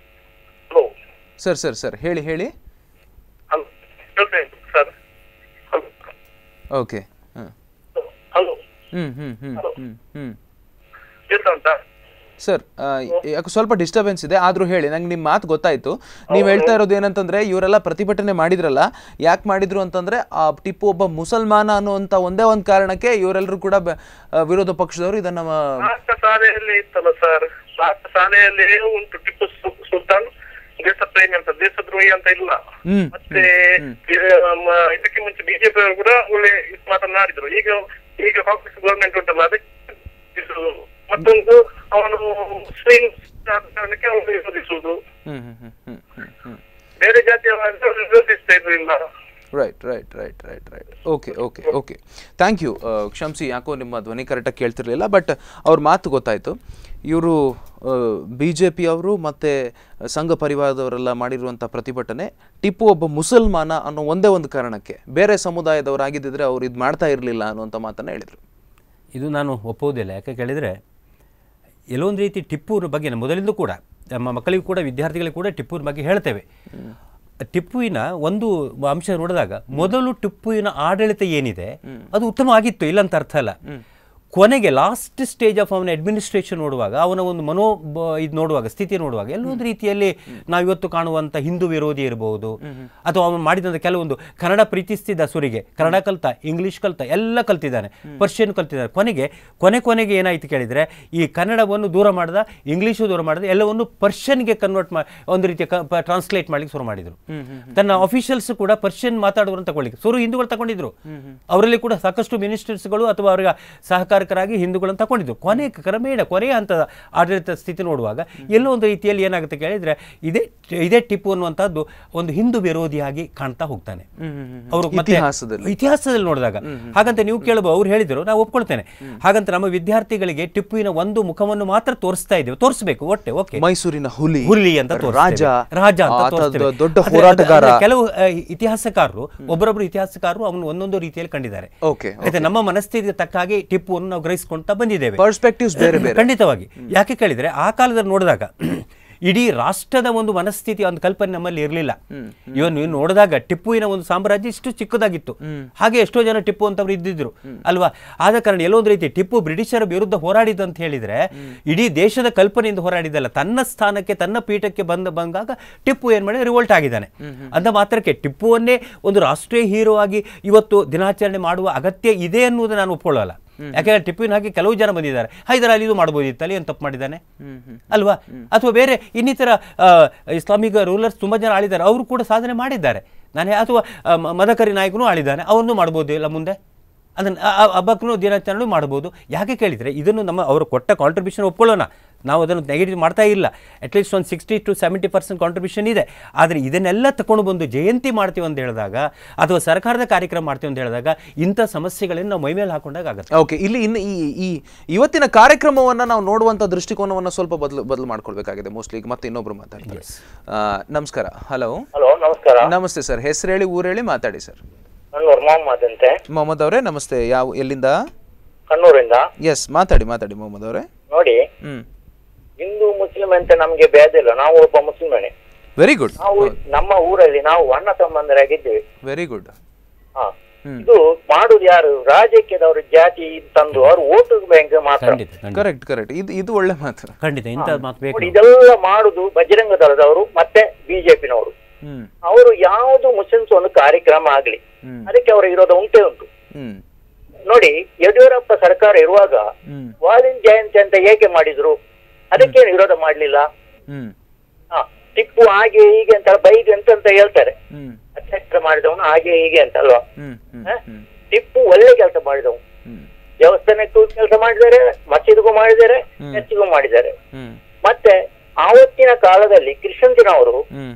ಹಲೋ ಸರ್ ಸರ್ ಸರ್ ಹೇಳಿ ಹೇಳಿ ಹಲೋ ಕೇಳ್ತೇನೆ ಸರ್ ಹಲೋ ಓಕೆ ಹಾಂ ಹಲೋ ಹ್ಞೂ ಹ್ಞೂ ಹ್ಞೂ ಹ್ಞೂ ಹ್ಞೂ ಕೇಳ್ತಾ ಉಂಟಾ ಸರ್ ಆ, ಯಾಕೋ ಸ್ವಲ್ಪ ಡಿಸ್ಟರ್ಬೆನ್ಸ್ ಇದೆ ಆದರೂ ಹೇಳಿ ನಂಗೆ ನಿಮ್ಮ ಮಾತು ಗೊತ್ತಾಯ್ತು ನೀವು ಹೇಳ್ತಾ ಇರೋದು ಏನಂತಂದ್ರೆ ಇವರೆಲ್ಲ ಪ್ರತಿಭಟನೆ ಮಾಡಿದ್ರಲ್ಲ ಯಾಕೆ ಮಾಡಿದ್ರು ಅಂತಂದ್ರೆ ಆ ಟಿಪ್ಪು ಒಬ್ಬ ಮುಸಲ್ಮಾನ ಅನ್ನುವಂಥ ಒಂದೇ ಒಂದು ಕಾರಣಕ್ಕೆ ಇವರೆಲ್ಲರೂ ಕೂಡ ಬ- ಆ, ವಿರೋಧ ಪಕ್ಷದವರು ಇದನ್ನ ಆ, ನಾಲ್ಕು ಶಾಲೆಯಲ್ಲಿ ಇತ್ತಲ್ಲ ಸರ್ ನಾಲ್ಕು ಶಾಲೆಯಲ್ಲಿ ಉಂಟು ಟಿಪ್ಪು ಸು- ಸುಲ್ತಾನ್ ದೇಶ ಪ್ರೇಮಿ ಅಂತ ದೇಶದ್ರೋಹಿ ಅಂತ ಇಲ್ಲ ಹ್ಮ್, ಮತ್ತೆ ಇದು ನಮ್ಮ ಇದಕ್ಕೆ ಮುಂಚೆ ಬಿಜೆಪಿ ಅವರು ಕೂಡ ಒಳ್ಳೆ ಇದು ಮಾತನಾಡಿದ್ರು ಈಗ ಈಗ ಕಾಂಗ್ರೆಸ್ ಗವರ್ಮೆಂಟ್ ಉಂಟಲ್ಲ ಅದಕ್ಕೆ ಇದು ಮತ್ತೊಂದು ಅವನು ಮುಸ್ಲಿಂ ಆದ ಕಾರಣಕ್ಕೆ ಅವನು ವಿರೋಧಿಸುವುದು ಹ್ಮ್ ಹ್ಮ್ ಹ್ಮ್ ಹ್ಮ್ ಹ್ಮ್ ಹ್ಮ್ ಬೇರೆ ಜಾತಿಯವರಾದ್ರೆ ವಿರೋಧಿಸ್ತಾ ಇರಲಿಲ್ಲ right right right right right okay okay okay thank you ಕ್ಷಮಿಸಿ ಯಾಕೋ ನಿಮ್ಮ ಧ್ವನಿ ಕರೆಕ್ಟಾಗಿ ಕೇಳ್ತಿರ್ಲಿಲ್ಲ ಬಟ್ ಅವ್ರ ಮಾತು ಗೊತ್ತಾಯಿತು ಇವರು ಬಿ ಜೆ ಪಿಯವರು ಮತ್ತು ಸಂಘ ಪರಿವಾರದವರೆಲ್ಲ ಮಾಡಿರುವಂಥ ಪ್ರತಿಭಟನೆ ಟಿಪ್ಪು ಒಬ್ಬ ಮುಸಲ್ಮಾನ ಅನ್ನೋ ಒಂದೇ ಒಂದು ಕಾರಣಕ್ಕೆ ಬೇರೆ ಸಮುದಾಯದವರಾಗಿದ್ದಿದ್ರೆ ಅವ್ರು ಇದು ಮಾಡ್ತಾ ಇರಲಿಲ್ಲ ಅನ್ನುವಂಥ ಮಾತನ್ನು ಹೇಳಿದರು ಇದು ನಾನು ಒಪ್ಪುವುದಿಲ್ಲ ಯಾಕೆ ಕೇಳಿದರೆ ಎಲ್ಲೊಂದು ರೀತಿ ಟಿಪ್ಪುರ ಬಗ್ಗೆ ನಾನು ಮೊದಲಿಂದ ಕೂಡ ನಮ್ಮ ಮಕ್ಕಳಿಗೂ ಕೂಡ ವಿದ್ಯಾರ್ಥಿಗಳಿಗೂ ಕೂಡ ಟಿಪ್ಪುರ ಬಗ್ಗೆ ಹೇಳ್ತೇವೆ ಟಿಪ್ಪುವಿನ ಒಂದು ಅಂಶ ನೋಡಿದಾಗ ಮೊದಲು ಟಿಪ್ಪುವಿನ ಆಡಳಿತ ಏನಿದೆ ಅದು ಉತ್ತಮ ಆಗಿತ್ತು ಇಲ್ಲ ಅಂತ ಅರ್ಥ ಅಲ್ಲ ಕೊನೆಗೆ ಲಾಸ್ಟ್ ಸ್ಟೇಜ್ ಆಫ್ ಅವನ ಅಡ್ಮಿನಿಸ್ಟ್ರೇಷನ್ ನೋಡುವಾಗ ಅವನ ಒಂದು ಮನೋ ಇದು ನೋಡುವಾಗ ಸ್ಥಿತಿ ನೋಡುವಾಗ ಎಲ್ಲೊಂದು ರೀತಿಯಲ್ಲಿ ನಾವಿವತ್ತು ಕಾಣುವಂಥ ಹಿಂದೂ ವಿರೋಧಿ ಇರಬಹುದು ಅಥವಾ ಅವನು ಮಾಡಿದಂಥ ಕೆಲವೊಂದು ಕನ್ನಡ ಪ್ರೀತಿಸ್ತಿದ್ದ ಸುರಿಗೆ ಕನ್ನಡ ಕಲ್ತ ಇಂಗ್ಲಿಷ್ ಕಲ್ತ ಎಲ್ಲ ಕಲ್ತಿದ್ದಾನೆ ಪರ್ಷಿಯನ್ ಕಲ್ತಿದ್ದಾನೆ ಕೊನೆಗೆ ಕೊನೆ ಕೊನೆಗೆ ಏನಾಯ್ತು ಕೇಳಿದರೆ ಈ ಕನ್ನಡವನ್ನು ದೂರ ಮಾಡ್ದ ಇಂಗ್ಲೀಷು ದೂರ ಮಾಡ್ದ ಎಲ್ಲವನ್ನು ಪರ್ಷಿಯನ್ಗೆ ಕನ್ವರ್ಟ್ ಮಾ ಒಂದು ರೀತಿಯ ಟ್ರಾನ್ಸ್ಲೇಟ್ ಮಾಡ್ಲಿಕ್ಕೆ ಶುರು ಮಾಡಿದರು ತನ್ನ ಅಫಿಷಿಯಲ್ಸ್ ಕೂಡ ಪರ್ಷಿಯನ್ ಮಾತಾಡುವರು ತಗೊಳ್ಳಿಕ್ಕೆ ಸುರು ಹಿಂದೂಗಳು ತಗೊಂಡಿದ್ರು ಅವರಲ್ಲಿ ಕೂಡ ಸಾಕಷ್ಟು ಮಿನಿಸ್ಟರ್ಸ್ಗಳು ಅಥವಾ ಅವರಿಗೆ ಸಹಕಾರಕರಾಗಿ ಹಿಂದೂಗಳನ್ನು ತಗೊಂಡಿದ್ರು ಕೊನೆ ಕ್ರಮೇಣ ಕೊನೆಯ ಹಂತದ ಆಡಳಿತ ಸ್ಥಿತಿ ನೋಡುವಾಗ ಎಲ್ಲೋ ಒಂದು ರೀತಿಯಲ್ಲಿ ಏನಾಗುತ್ತೆ ಕೇಳಿದ್ರೆ ಇದೇ ಇದೇ ಟಿಪ್ಪು ಅನ್ನುವಂಥದ್ದು ಒಂದು ಹಿಂದೂ ವಿರೋಧಿಯಾಗಿ ಕಾಣ್ತಾ ಹೋಗ್ತಾನೆ ಅವರು ಮತ್ತೆ ಇತಿಹಾಸದಲ್ಲಿ. ಇತಿಹಾಸದಲ್ಲಿ ನೋಡಿದಾಗ ಹಾಗಂತ ನೀವು ಕೇಳಬಹುದು ಅವ್ರು ಹೇಳಿದ್ರು ನಾವು ಒಪ್ಕೊಳ್ತೇನೆ ಹಾಗಂತ ನಮ್ಮ ವಿದ್ಯಾರ್ಥಿಗಳಿಗೆ ಟಿಪ್ಪುವಿನ ಒಂದು ಮುಖವನ್ನು ಮಾತ್ರ ತೋರಿಸ್ತಾ ಇದ್ದೇವೆ ತೋರಿಸಬೇಕು ಒಟ್ಟೆ ಓಕೆ ಮೈಸೂರಿನ ಹುಲಿ ಹುಲಿ ಅಂತ ತೋರಿಸ್ತೇವೆ. ರಾಜ ರಾಜ ಅಂತ ಆತ ತೋರಿಸ್ತೇವೆ. ದೊಡ್ಡ ಆದ್ರೆ- ಹೋರಾಟಗಾರ ಆದ್ರೆ ಕೆಲವು ಆ, ಇತಿಹಾಸಕಾರರು ಒಬ್ಬರೊಬ್ಬರು ಇತಿಹಾಸಕಾರರು ಅವನು ಒಂದೊಂದು ರೀತಿಯಲ್ಲಿ ಕಂಡಿದ್ದಾರೆ ಓಕೆ ಆಯ್ತಾ ನಮ್ಮ ಮನಸ್ಥಿತಿಗೆ ತಕ್ಕ ಹಾಗೆ ಟಿಪ್ಪುವನ್ನು ನಾವು ಗ್ರಹಿಸ್ಕೊಂತ ಬಂದಿದ್ದೇವೆ ಪರ್ಸ್ಪೆಕ್ಟಿವ್ಸ್ ಬೇರೆ ಬೇರೆ ಖಂಡಿತವಾಗಿ ಯಾಕೆ ಕೇಳಿದ್ರೆ ಆ ಕಾಲದಲ್ಲಿ ನೋಡಿದಾಗ ಇಡೀ ರಾಷ್ಟ್ರದ ಒಂದು ಮನಸ್ಥಿತಿ ಒಂದು ಕಲ್ಪನೆ ನಮ್ಮಲ್ಲಿ ಇರಲಿಲ್ಲ ಇವನ್ ನೀವು ನೋಡಿದಾಗ ಟಿಪ್ಪುವಿನ ಒಂದು ಸಾಮ್ರಾಜ್ಯ ಇಷ್ಟು ಚಿಕ್ಕದಾಗಿತ್ತು ಹಾಗೆ ಎಷ್ಟೋ ಜನ ಟಿಪ್ಪು ಅಂತವ್ರು ಇದ್ದಿದ್ರು ಅಲ್ವಾ ಆದ ಕಾರಣ ಎಲ್ಲೊಂದು ರೀತಿ ಟಿಪ್ಪು ಬ್ರಿಟಿಷರ ವಿರುದ್ಧ ಹೋರಾಡಿದ ಅಂತ ಹೇಳಿದ್ರೆ ಇಡೀ ದೇಶದ ಕಲ್ಪನೆಯಿಂದ ಹೋರಾಡಿದಲ್ಲ ತನ್ನ ಸ್ಥಾನಕ್ಕೆ ತನ್ನ ಪೀಠಕ್ಕೆ ಬಂದ ಬಂದಾಗ ಟಿಪ್ಪು ಏನ್ ಮಾಡಿ ರಿವೋಲ್ಟ್ ಆಗಿದ್ದಾನೆ ಅಂದ ಮಾತ್ರಕ್ಕೆ ಟಿಪ್ಪುವನ್ನೇ ಒಂದು ರಾಷ್ಟ್ರೀಯ ಹೀರೋ ಆಗಿ ಇವತ್ತು ದಿನಾಚರಣೆ ಮಾಡುವ ಅಗತ್ಯ ಇದೆ ಅನ್ನುವುದು ನಾನು ಒಪ್ಕೊಳ್ಳಲ್ಲ ಯಾಕೆಂದ್ರೆ ಟಿಪ್ಪುವಿನ ಹಾಗೆ ಕೆಲವು ಜನ ಬಂದಿದ್ದಾರೆ ಹೈದರಾಲಿ ಇದು ಮಾಡ್ಬೋದಿತ್ತಲ್ಲಿ ಏನು ತಪ್ಪು ಮಾಡಿದ್ದಾನೆ ಅಲ್ವಾ ಅಥವಾ ಬೇರೆ ಇನ್ನಿತರ ಆ, ಇಸ್ಲಾಮಿಕ್ ರೂಲರ್ಸ್ ತುಂಬಾ ಜನ ಆಳಿದ್ದಾರೆ ಅವರು ಕೂಡ ಸಾಧನೆ ಮಾಡಿದ್ದಾರೆ ನಾನು ಅಥವಾ ಆ, ಮ- ಮದಕರಿ ನಾಯಕನು ಆಳಿದ್ದಾನೆ ಅವನು ಮಾಡ್ಬೋದು ಇಲ್ಲ ಮುಂದೆ ಅದನ್ನು ಹಬ್ಬಕ್ಕೂ ದಿನಾಚರಣೆ ಮಾಡ್ಬೋದು ಯಾಕೆ ಕೇಳಿದರೆ ಇದನ್ನು ನಮ್ಮ ಅವರು ಕೊಟ್ಟ ಕಾಂಟ್ರಿಬ್ಯೂಷನ್ ಒಪ್ಕೊಳ್ಳೋಣ ನಾವು ಅದನ್ನು ನೆಗೆಟಿವ್ ಮಾಡ್ತಾ ಇಲ್ಲ ಅಟ್ಲೀಸ್ಟ್ ಒಂದು sixty to seventy percent contribution ಇದೆ ಆದರೆ ಇದನ್ನೆಲ್ಲ ತಗೊಂಡು ಬಂದು ಜಯಂತಿ ಮಾಡ್ತೀವಿ ಅಂತ ಹೇಳಿದಾಗ ಅಥವಾ ಸರ್ಕಾರದ ಕಾರ್ಯಕ್ರಮ ಮಾಡ್ತೀವಿ ಅಂತ ಹೇಳಿದಾಗ ಇಂಥ ಸಮಸ್ಯೆಗಳನ್ನು ನಾವು ಮೈಮೇಲೆ ಹಾಕೊಂಡಾಗ ಆಗುತ್ತೆ ಓಕೆ ಇಲ್ಲಿ ಇನ್ನು ಈ ಈ ಇವತ್ತಿನ ಕಾರ್ಯಕ್ರಮವನ್ನ ನಾವು ನೋಡುವಂತ ದೃಷ್ಟಿಕೋನವನ್ನ ಸ್ವಲ್ಪ ಬದಲು ಬದಲು ಮಾಡ್ಕೊಳ್ಬೇಕಾಗಿದೆ ಮೋಸ್ಟ್ಲಿ ಈಗ ಮತ್ತೆ ಇನ್ನೊಬ್ರು ಮಾತಾಡ್ತಾರೆ ಆ, ನಮಸ್ಕಾರ ಹಲೋ ಹಲೋ ನಮಸ್ಕಾರ ನಮಸ್ತೆ ಸರ್ ಹೆಸರು ಹೇಳಿ ಊರು ಹೇಳಿ ಮಾತಾಡಿ ಸರ್ ಕಣ್ಣೂರ್ ಮೊಹಮ್ಮದ್ ಅಂತೆ ಮೊಹಮ್ಮದ್ ಅವರೇ ನಮಸ್ತೆ ಯಾವ ಎಲ್ಲಿಂದ ಕಣ್ಣೂರಿಂದ ಎಸ್ ಮಾತಾಡಿ ಮಾತಾಡಿ ಮೊಹಮ್ಮದ್ ಅವರೇ ನೋಡಿ ಹ್ಮ್ ಹಿಂದೂ ಮುಸ್ಲಿಂ ಅಂತ ನಮ್ಗೆ ಭೇದ ಇಲ್ಲ ನಾವು ಒಬ್ಬ ಮುಸ್ಲಿಮನೇ ವೆರಿ ಗುಡ್ ನಾವು ನಮ್ಮ ಊರಲ್ಲಿ ನಾವು ಅಣ್ಣ ತಮ್ಮಂದರಾಗಿದ್ದೇವೆ ವೆರಿ ಗುಡ್ ಹಾ ಇದು ಮಾಡುದು ಯಾರು ರಾಜಕೀಯದವರು ಜಾತಿ ತಂದು ಅವ್ರು ಓಟು ಬ್ಯಾಂಕ್ ಮಾತ್ರ ಖಂಡಿತ ಖಂಡಿತ ಕರೆಕ್ಟ್ ಕರೆಕ್ಟ್ ಇದು ಇದು ಒಳ್ಳೆ ಮಾತು ಖಂಡಿತ ಇಂಥ ಮಾತು ಬೇಕು ನೋಡಿ ಇದೆಲ್ಲ ಮಾಡುದು ಬಜರಂಗ ದಳದವರು ಮತ್ತೆ ಬಿಜೆಪಿನವರು ಹ್ಮ್ ಅವರು ಯಾವುದು ಮುಸ್ಲಿಮ್ಸ್ ಒಂದು ಕಾರ್ಯಕ್ರಮ ಆಗ್ಲಿ ಹ್ಮ್. ಅದಕ್ಕೆ ಅವರ ವಿರೋಧ ಉಂಟೇ ಉಂಟು ಹ್ಮ್ ನೋಡಿ ಯಡಿಯೂರಪ್ಪ ಸರ್ಕಾರ ಇರುವಾಗ ಹ್ಮ್ ವಾಲಿನ್ ಜಯಂತಿ ಅಂತ ಏಕೆ ಮಾಡಿದ್ರು ಅದಕ್ಕೆ ವಿರೋಧ ಮಾಡ್ಲಿಲ್ಲ ಹ್ಮ್ ಹ, ಟಿಪ್ಪು ಹಾಗೆ ಹೀಗೆ ಅಂತ ಬೈದು ಎಂತ ಅಂತ ಹೇಳ್ತಾರೆ ಹ್ಮ್ ಅತ್ಯಾಚಾರ ಮಾಡಿದವನು ಹಾಗೆ ಹೀಗೆ ಅಂತ ಅಲ್ವಾ ಹ್ಮ್ ಹ್ಮ್ ಹ? ಹ್ಮ್ ಟಿಪ್ಪು ಒಳ್ಳೆ ಕೆಲಸ ಮಾಡಿದವನು ಹ್ಮ್ ದೇವಸ್ಥಾನಕ್ಕೂ ಕೆಲಸ ಮಾಡಿದ್ದಾರೆ ಮಸೀದಿಗೂ ಮಾಡಿದ್ದಾರೆ ಚರ್ಚಿಗೂ ಮಾಡಿದ್ದಾರೆ ಹ್ಮ್ ಮತ್ತೆ ಆವತ್ತಿನ ಕಾಲದಲ್ಲಿ ಕ್ರಿಶ್ಚಿಯನ್ಸಿನವರು ಹ್ಮ್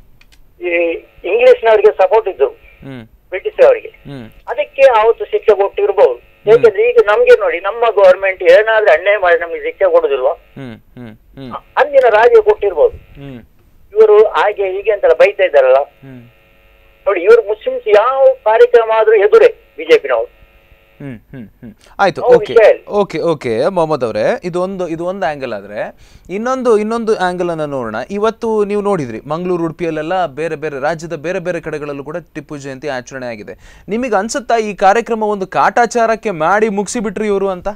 ಈ ಇಂಗ್ಲಿಷ್ನವರಿಗೆ ಸಪೋರ್ಟ್ ಇದ್ರು ಹ್ಮ್ ಬ್ರಿಟಿಷ್ ಅವರಿಗೆ ಹ್ಮ್ ಅದಕ್ಕೆ ಆವತ್ತು ಶಿಕ್ಷೆ ಕೊಟ್ಟಿರ್ಬಹುದು ಯಾಕಂದ್ರೆ ಈಗ ನಮ್ಗೆ ನೋಡಿ ನಮ್ಮ ಗವರ್ಮೆಂಟ್ ಏನಾದ್ರೂ ಅನ್ಯಾಯ ಮಾಡಿ ನಮ್ಗೆ ಶಿಕ್ಷೆ ಕೊಡುದಿಲ್ವಾ ಹ್ಮ್ ಹ್ಮ್ ಹ್ಮ್ ಅಂದಿನ ರಾಜ್ಯ ಕೊಟ್ಟಿರ್ಬೋದು ಹ್ಮ್ ಇವರು ಹಾಗೆ ಹೀಗೆ ಅಂತೆಲ್ಲ ಬೈತಾ ಇದ್ದಾರಲ್ಲ ಹ್ಮ್ ನೋಡಿ ಇವರು ಮುಸ್ಲಿಮ್ಸ್ ಯಾವ ಕಾರ್ಯಕ್ರಮ ಆದ್ರೂ ಎದುರೇ ಬಿಜೆಪಿನವರು ಹ್ಮ್ ಹ್ಮ್ ಹ್ಮ್ ಆಯ್ತು ನಾವು ಓಕೆ ವಿಷಯ ಓಕೆ ಓಕೆ ಮೊಹಮ್ಮದ್ ಅವರೇ ಇದು ಒಂದು ಇದು ಒಂದು ಆಂಗಲ್ ಆದ್ರೆ ಇನ್ನೊಂದು ಇನ್ನೊಂದು ಆಂಗಲ್ ಅನ್ನ ನೋಡೋಣ ಇವತ್ತು ನೀವು ನೋಡಿದ್ರಿ ಮಂಗಳೂರು ಉಡುಪಿಯಲ್ಲೆಲ್ಲ ಬೇರೆ ಬೇರೆ ರಾಜ್ಯದ ಬೇರೆ ಬೇರೆ ಕಡೆಗಳಲ್ಲೂ ಕೂಡ ಟಿಪ್ಪು ಜಯಂತಿ ಆಚರಣೆ ಆಗಿದೆ ನಿಮಗೆ ಅನ್ಸುತ್ತಾ ಈ ಕಾರ್ಯಕ್ರಮ ಒಂದು ಕಾಟಾಚಾರಕ್ಕೆ ಮಾಡಿ ಮುಗಿಸಿಬಿಟ್ರಿ ಇವರು ಅಂತ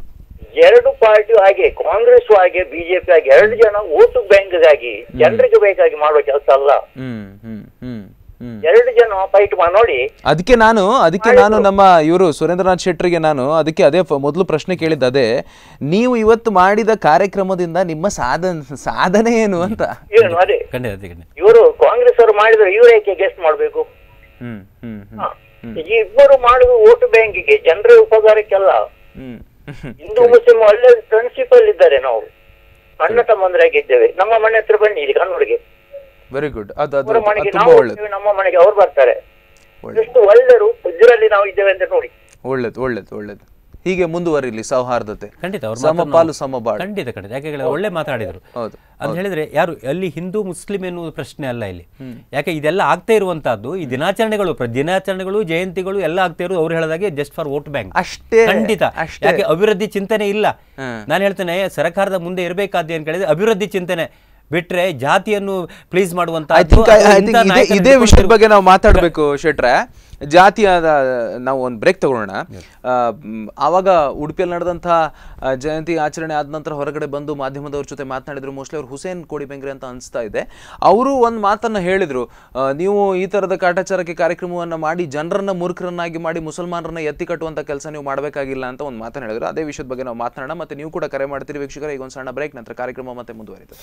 ಎರಡು ಪಾರ್ಟಿ ಹಾಗೆ ಕಾಂಗ್ರೆಸ್ ಹಾಗೆ ಬಿಜೆಪಿ ಹಾಗೆ ಎರಡು ಜನ ಓಟು ಬ್ಯಾಂಕ್ಗಾಗಿ ಜನರಿಗೆ ಬೇಕಾಗಿ ಮಾಡುವ ಕೆಲಸ ಅಲ್ಲ ಹ್ಮ್ ಹ್ಮ್ ಹ್ಮ್ ಹ್ಮ್ ಎರಡು ಜನ ಫೈಟ್ ಮಾಡಿ ನೋಡಿ ಅದಕ್ಕೆ ನಾನು ಅದಕ್ಕೆ ನಾನು ನಮ್ಮ ಇವರು ಸುರೇಂದ್ರನಾಥ್ ಶೆಟ್ಟರಿಗೆ ನಾನು ಅದಕ್ಕೆ ಅದೇ ಫ- ಮೊದಲು ಪ್ರಶ್ನೆ ಕೇಳಿದ್ದು ಅದೇ ನೀವು ಇವತ್ತು ಮಾಡಿದ ಕಾರ್ಯಕ್ರಮದಿಂದ ನಿಮ್ಮ ಸಾಧನ ಸಾಧನೆ ಏನು ಅಂತ ಏನು ಅದೇ ಖಂಡಿತ ಅದೇ ಖಂಡಿತ ಇವರು ಕಾಂಗ್ರೆಸ್ ಅವರು ಮಾಡಿದ್ರೆ ಇವರು ಏಕೆ ಗೆಸ್ಟ್ ಮಾಡ್ಬೇಕು ಹ್ಮ್ ಹ್ಮ್ ಹ್ಮ್ ಹ. ಈ ಇಬ್ಬರು ಮಾಡುದು ಓಟು ಬ್ಯಾಂಕಿಗೆ ಜನರ ಉಪಕಾರಕ್ಕೆಲ್ಲ ಹ್ಮ್ ಹಿಂದೂ ಮುಸ್ಲಿಂ ಒಳ್ಳೆ ಫ್ರೆಂಡ್ಶಿಪ್ ಅಲ್ಲಿ ಇದ್ದಾರೆ ನಾವು ಅಣ್ಣ ತಮ್ಮಂದರಾಗಿದ್ದೇವೆ ನಮ್ಮ ಮನೆ ಹತ್ರ ಬನ್ನಿ ಇಲ್ಲಿ ಕನ್ನಡಿಗೆ ವೆರಿ ಗುಡ್ ಅದು ಅದು ಅವರ ಅದು ಮನೆಗೆ ತುಂಬಾ ನಾವು ಒಳ್ಳೇದು ಹೋಗ್ತೇವೆ, ನಮ್ಮ ಮನೆಗೆ ಅವ್ರು ಬರ್ತಾರೆ ಒಳ್ಳೆ ಎಷ್ಟು ಒಳ್ಳೆರು ಇದರಲ್ಲಿ ನಾವು ಇದ್ದೇವೆ ಅಂತ ನೋಡಿ ಒಳ್ಳೇದು ಒಳ್ಳೇದು ಒಳ್ಳೇದು ಹೀಗೆ ಮುಂದುವರಿಲಿ ಸೌಹಾರ್ದತೆ ಖಂಡಿತ ಅವ್ರ ಸಮಪಾಲು ಸಮಬಾಳು ಖಂಡಿತ ಖಂಡಿತ ಯಾಕೆ ಹೇಳಿದ್ರೆ ಒಳ್ಳೆ ಮಾತಾಡಿದ್ರು ಹೌದು ಅಂತ ಹೇಳಿದ್ರೆ ಯಾರು ಅಲ್ಲಿ ಹಿಂದೂ ಮುಸ್ಲಿಂ ಎನ್ನುವುದು ಪ್ರಶ್ನೆ ಅಲ್ಲ ಇಲ್ಲಿ ಯಾಕೆ ಇದೆಲ್ಲ ಆಗ್ತಾ ಇರುವಂತಹದ್ದು ಈ ದಿನಾಚರಣೆಗಳು ಪ್ರ- ದಿನಾಚರಣೆಗಳು ಜಯಂತಿಗಳು ಎಲ್ಲ ಆಗ್ತಾ ಇರೋದು ಅವ್ರು ಹೇಳಿದಾಗೆ ಜಸ್ಟ್ ಫಾರ್ ವೋಟ್ ಬ್ಯಾಂಕ್ ಅಷ್ಟೇ ಖಂಡಿತ ಅಷ್ಟೇ ಯಾಕೆ ಅಭಿವೃದ್ಧಿ ಚಿಂತನೆ ಇಲ್ಲ ಹ್ಮ್. ನಾನು ಹೇಳ್ತೇನೆ ಸರ್ಕಾರದ ಮುಂದೆ ಇರಬೇಕಾದ ಏನ್ ಕೇಳಿದ್ರೆ ಅಭಿವೃದ್ಧಿ ಚಿಂತನೆ ಬಿಟ್ರೆ ಜಾತಿಯನ್ನು ಪ್ಲೀಸ್ ಮಾಡುವಂತ ಐ ಥಿಂಕ್ ಐ ಥಿಂಕ್ ಇದೇ ಇದೇ ವಿಷಯದ ಬಗ್ಗೆ ನಾವು ಮಾತಾಡಬೇಕು ಶೆಟ್ರೆ ಜಾತಿಯಾದ ನಾವು ಒಂದು ಬ್ರೇಕ್ ತಗೊಳ್ಳೋಣ ಆ, ಮ್, ಆವಾಗ ಉಡುಪಿಯಲ್ಲಿ ನಡೆದಂತಹ ಆ, ಜಯಂತಿ ಆಚರಣೆ ಆದ ನಂತರ ಹೊರಗಡೆ ಬಂದು ಮಾಧ್ಯಮದವ್ರ ಜೊತೆ ಮಾತನಾಡಿದ್ರು ಮೋಸ್ಟ್ಲಿ ಅವ್ರು ಹುಸೇನ್ ಕೋಡಿಬೆಂಗ್ರೆ ಅಂತ ಅನಿಸ್ತಾ ಇದೆ ಅವರು ಒಂದು ಮಾತನ್ನ ಹೇಳಿದ್ರು ಆ, ನೀವು ಈ ತರದ ಕಾಟಾಚಾರಕ್ಕೆ ಕಾರ್ಯಕ್ರಮವನ್ನ ಮಾಡಿ ಜನರನ್ನ ಮೂರ್ಖರನ್ನಾಗಿ ಮಾಡಿ ಮುಸಲ್ಮಾನರನ್ನ ಎತ್ತಿ ಕಟ್ಟುವಂತ ಕೆಲಸ ನೀವು ಮಾಡಬೇಕಾಗಿಲ್ಲ ಅಂತ ಒಂದು ಮಾತನ್ನ ಹೇಳಿದ್ರು ಅದೇ ವಿಷಯದ ಬಗ್ಗೆ ನಾವು ಮಾತನಾಡೋಣ ಮತ್ತೆ ನೀವು ಕೂಡ ಕರೆ ಮಾಡ್ತೀರಿ ವೀಕ್ಷಕರ ಈಗ ಒಂದು ಸಣ್ಣ ಬ್ರೇಕ್ ನಂತರ ಕಾರ್ಯಕ್ರಮ ಮತ್ತೆ ಮುಂದುವರಿತದೆ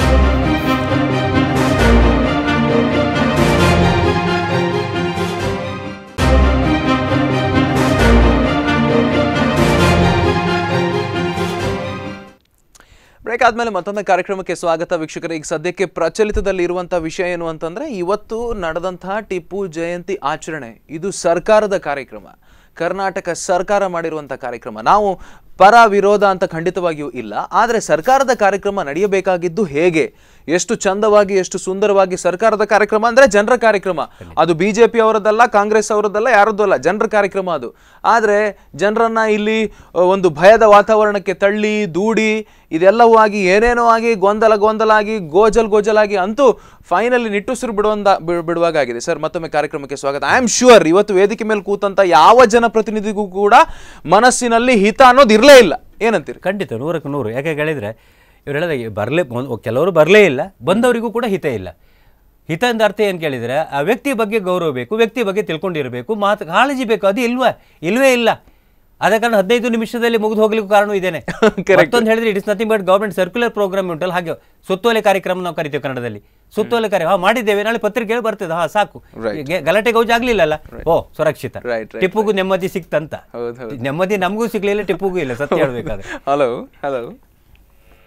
ಬ್ರೇಕ್ ಆದ್ಮೇಲೆ ಮತ್ತೊಂದು ಕಾರ್ಯಕ್ರಮಕ್ಕೆ ಸ್ವಾಗತ ವೀಕ್ಷಕರೇ ಈಗ ಸದ್ಯಕ್ಕೆ ಪ್ರಚಲಿತದಲ್ಲಿ ಇರುವಂತಹ ವಿಷಯ ಏನು ಅಂತಂದ್ರೆ ಇವತ್ತು ನಡೆದಂತಹ ಟಿಪ್ಪು ಜಯಂತಿ ಆಚರಣೆ ಇದು ಸರ್ಕಾರದ ಕಾರ್ಯಕ್ರಮ ಕರ್ನಾಟಕ ಸರ್ಕಾರ ಮಾಡಿರುವಂತಹ ಕಾರ್ಯಕ್ರಮ ನಾವು ಪರ ವಿರೋಧ ಅಂತ ಖಂಡಿತವಾಗಿಯೂ ಇಲ್ಲ ಆದರೆ ಸರ್ಕಾರದ ಕಾರ್ಯಕ್ರಮ ನಡೆಯಬೇಕಾಗಿದ್ದು ಹೇಗೆ ಎಷ್ಟು ಚಂದವಾಗಿ ಎಷ್ಟು ಸುಂದರವಾಗಿ ಸರ್ಕಾರದ ಕಾರ್ಯಕ್ರಮ ಅಂದ್ರೆ ಜನರ ಕಾರ್ಯಕ್ರಮ ಅದು ಬಿಜೆಪಿ ಅವರದ್ದಲ್ಲ ಕಾಂಗ್ರೆಸ್ ಅವರದ್ದಲ್ಲ ಯಾರದ್ದು ಅಲ್ಲ ಜನರ ಕಾರ್ಯಕ್ರಮ ಅದು ಆದರೆ ಜನರನ್ನ ಇಲ್ಲಿ ಅಹ್, ಒಂದು ಭಯದ ವಾತಾವರಣಕ್ಕೆ ತಳ್ಳಿ ದೂಡಿ ಇದೆಲ್ಲವೂ ಆಗಿ ಏನೇನೋ ಆಗಿ ಗೊಂದಲ ಗೊಂದಲ ಆಗಿ ಗೋಜಲ್ ಗೋಜಲಾಗಿ ಅಂತೂ ಫೈನಲಿ ನಿಟ್ಟುಸಿರು ಬಿಡುವಂತ ಬಿ- ಬಿಡುವಾಗಿದೆ ಸರ್ ಮತ್ತೊಮ್ಮೆ ಕಾರ್ಯಕ್ರಮಕ್ಕೆ ಸ್ವಾಗತ ಐ ಆಮ್ ಶ್ಯೂರ್ ಇವತ್ತು ವೇದಿಕೆ ಮೇಲೆ ಕೂತಂತ ಯಾವ ಜನಪ್ರತಿನಿಧಿಗೂ ಕೂಡ ಮನಸ್ಸಿನಲ್ಲಿ ಹಿತ ಅನ್ನೋದು ಇರಲೇ ಇಲ್ಲ ಏನಂತೀರಿ ಖಂಡಿತ ನೂರಕ್ಕೆ ನೂರು ಯಾಕೆ ಹೇಳಿದ್ರೆ ಇವ್ರು ಹೇಳಿದ ಬರಲೇ ಕೆಲವರು ಬರಲೇ ಇಲ್ಲ ಬಂದವರಿಗೂ ಕೂಡ ಹಿತ ಇಲ್ಲ ಹಿತ ಅಂತ ಅರ್ಥ ಏನು ಕೇಳಿದರೆ ಆ ವ್ಯಕ್ತಿ ಬಗ್ಗೆ ಗೌರವ ಬೇಕು ವ್ಯಕ್ತಿ ಬಗ್ಗೆ ತಿಳ್ಕೊಂಡಿರಬೇಕು ಮಾತು ಕಾಳಜಿ ಬೇಕು ಅದು ಇಲ್ವಾ ಇಲ್ವೇ ಇಲ್ಲ ಆದ ಕಾರಣ ಹದಿನೈದು ನಿಮಿಷದಲ್ಲಿ ಮುಗಿದು ಹೋಗ್ಲಿಕ್ಕೂ ಕಾರಣ ಇದೇನೆ ಮತ್ತೊಂದು ಹೇಳಿದ್ರೆ it is nothing but government circular program ಉಂಟಲ್ಲ ಹಾಗೆ ಸುತ್ತೋಲೆ ಕಾರ್ಯಕ್ರಮ ನಾವು ಕರಿತೀವಿ ಕನ್ನಡದಲ್ಲಿ ಸುತ್ತೋಲೆ ಕಾರ್ಯ ಹಾ ಮಾಡಿದ್ದೇವೆ ನಾಳೆ ಪತ್ರಿಕೆಯಲ್ಲಿ ಬರ್ತದೆ ಹಾ ಸಾಕು ಗೆ- ಗಲಾಟೆ ಗೌಜ್ ಆಗ್ಲಿಲ್ಲಲ್ಲ ಓ ಸುರಕ್ಷಿತ Right, right, ಟಿಪ್ಪುಗೂ ನೆಮ್ಮದಿ ಸಿಕ್ತಂತ ಹೌದು, ಹೌದು. ನೆಮ್ಮದಿ ನಮಗೂ ಸಿಗ್ಲಿಲ್ಲ ಟಿಪ್ಪುಗೂ ಇಲ್ಲ ಸತ್ಯ ಹೇಳ್ಬೇಕಾದ್ರೆ hello hello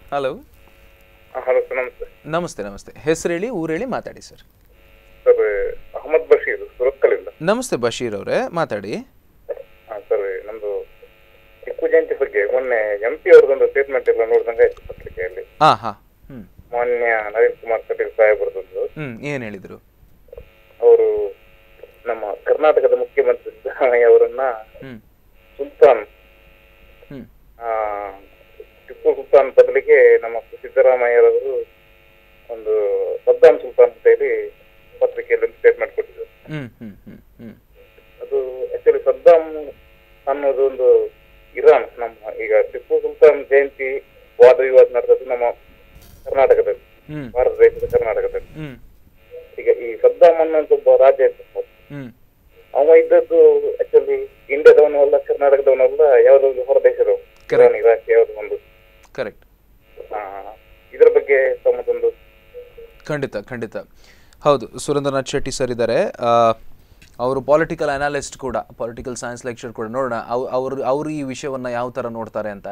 hello hello sir namaste namaste namaste ಹೆಸರು ಹೇಳಿ ಊರು ಹೇಳಿ ಮಾತಾಡಿ ಸರ್ ಸರ್ ಅಹಮದ್ ಬಶೀರ್ ಸುರತ್ಕಲಿಂದ ನಮಸ್ತೆ ಬಶೀರ್ ಅವರೇ ಮಾತಾಡಿ ಹಾಂ ಸರ್ ನಮ್ದು ಟಿಪ್ಪು ಜಯಂತಿ ಬಗ್ಗೆ ಮೊನ್ನೆ ಎಂ ಪಿ ಅವ್ರದ್ದೊಂದು ಸ್ಟೇಟ್ಮೆಂಟ್ ಎಲ್ಲ ನೋಡಿದಂಗೆ ಆಯ್ತು ಪತ್ರಿಕೆಯಲ್ಲಿ ಹಾ ಹಾ ಹ್ಮ್ ಮಾನ್ಯ ನವೀನ್ ಕುಮಾರ್ ಕಟೀಲ್ ಸಾಹೇಬ್ರದ್ದು ಹ್ಮ್ ಏನ್ ಹೇಳಿದ್ರು ಅವರು ನಮ್ಮ ಕರ್ನಾಟಕದ ಮುಖ್ಯಮಂತ್ರಿ ಸಿದ್ದರಾಮಯ್ಯ ಅವರನ್ನ ಹ್ಮ್ ಸುಲ್ತಾನ್ ಹ್ಮ್ ಆ, ಟಿಪ್ಪು ಸುಲ್ತಾನ್ ಬದಲಿಗೆ ನಮ್ಮ ಸಿದ್ದರಾಮಯ್ಯರವರು ಒಂದು ಸದ್ದಾಂ ಸುಲ್ತಾನ್ ಅಂತ ಹೇಳಿ ಪತ್ರಿಕೆಯಲ್ಲಿ ಒಂದು ಸ್ಟೇಟ್ಮೆಂಟ್ ಕೊಟ್ಟಿದ್ರು ಹ್ಮ್ ಹ್ಮ್ ಹ್ಮ್ ಹ್ಮ್ ಅದು ಆಕ್ಚುಲಿ ಸದ್ದಾಂ ಅನ್ನೋದು ಒಂದು ಇರಾನ್ ನಮ್ಮ ಈಗ ಟಿಪ್ಪು ಸುಲ್ತಾನ್ ಜಯಂತಿ ವಾದ ವಿವಾದ ನಡೆದದ್ದು ನಮ್ಮ ಕರ್ನಾಟಕದಲ್ಲಿ ಹ್ಮ್ ಭಾರತ ದೇಶದ ಕರ್ನಾಟಕದಲ್ಲಿ ಹ್ಮ್ ಈಗ ಈ ಸದ್ದಾಂ ಅನ್ನೋಂತ ಒಬ್ಬ ರಾಜ ಇದ್ದ ಹ್ಮ್ ಅವ ಇದ್ದದ್ದು ಆಕ್ಚುಲಿ ಇಂಡಿಯಾದವನು ಅಲ್ಲ ಕರ್ನಾಟಕದವನು ಅಲ್ಲ ಯಾವುದೋ ಒಂದು ಹೊರ ದೇಶದವ ಇರಾನ್ ಇರಾಕ್ ಯಾವುದೋ ಒಂದು ಕರೆಕ್ಟ್ ಆ, ಇದ್ರ ಬಗ್ಗೆ ತಮ್ಮದೊಂದು ಖಂಡಿತ ಖಂಡಿತ ಹೌದು ಸುರೇಂದ್ರನಾಥ್ ಶೆಟ್ಟಿ ಸರ್ ಇದ್ದಾರೆ ಅವರು ಪಾಲಿಟಿಕಲ್ ಅನಾಲಿಸ್ಟ್ ಕೂಡ ಪೊಲಿಟಿಕಲ್ ಸೈನ್ಸ್ ಲೆಕ್ಚರ್ ಕೂಡ ನೋಡೋಣ ಅವ್ ಅವರು ಅವರು ಈ ವಿಷಯವನ್ನು ಯಾವ ಥರ ನೋಡ್ತಾರೆ ಅಂತ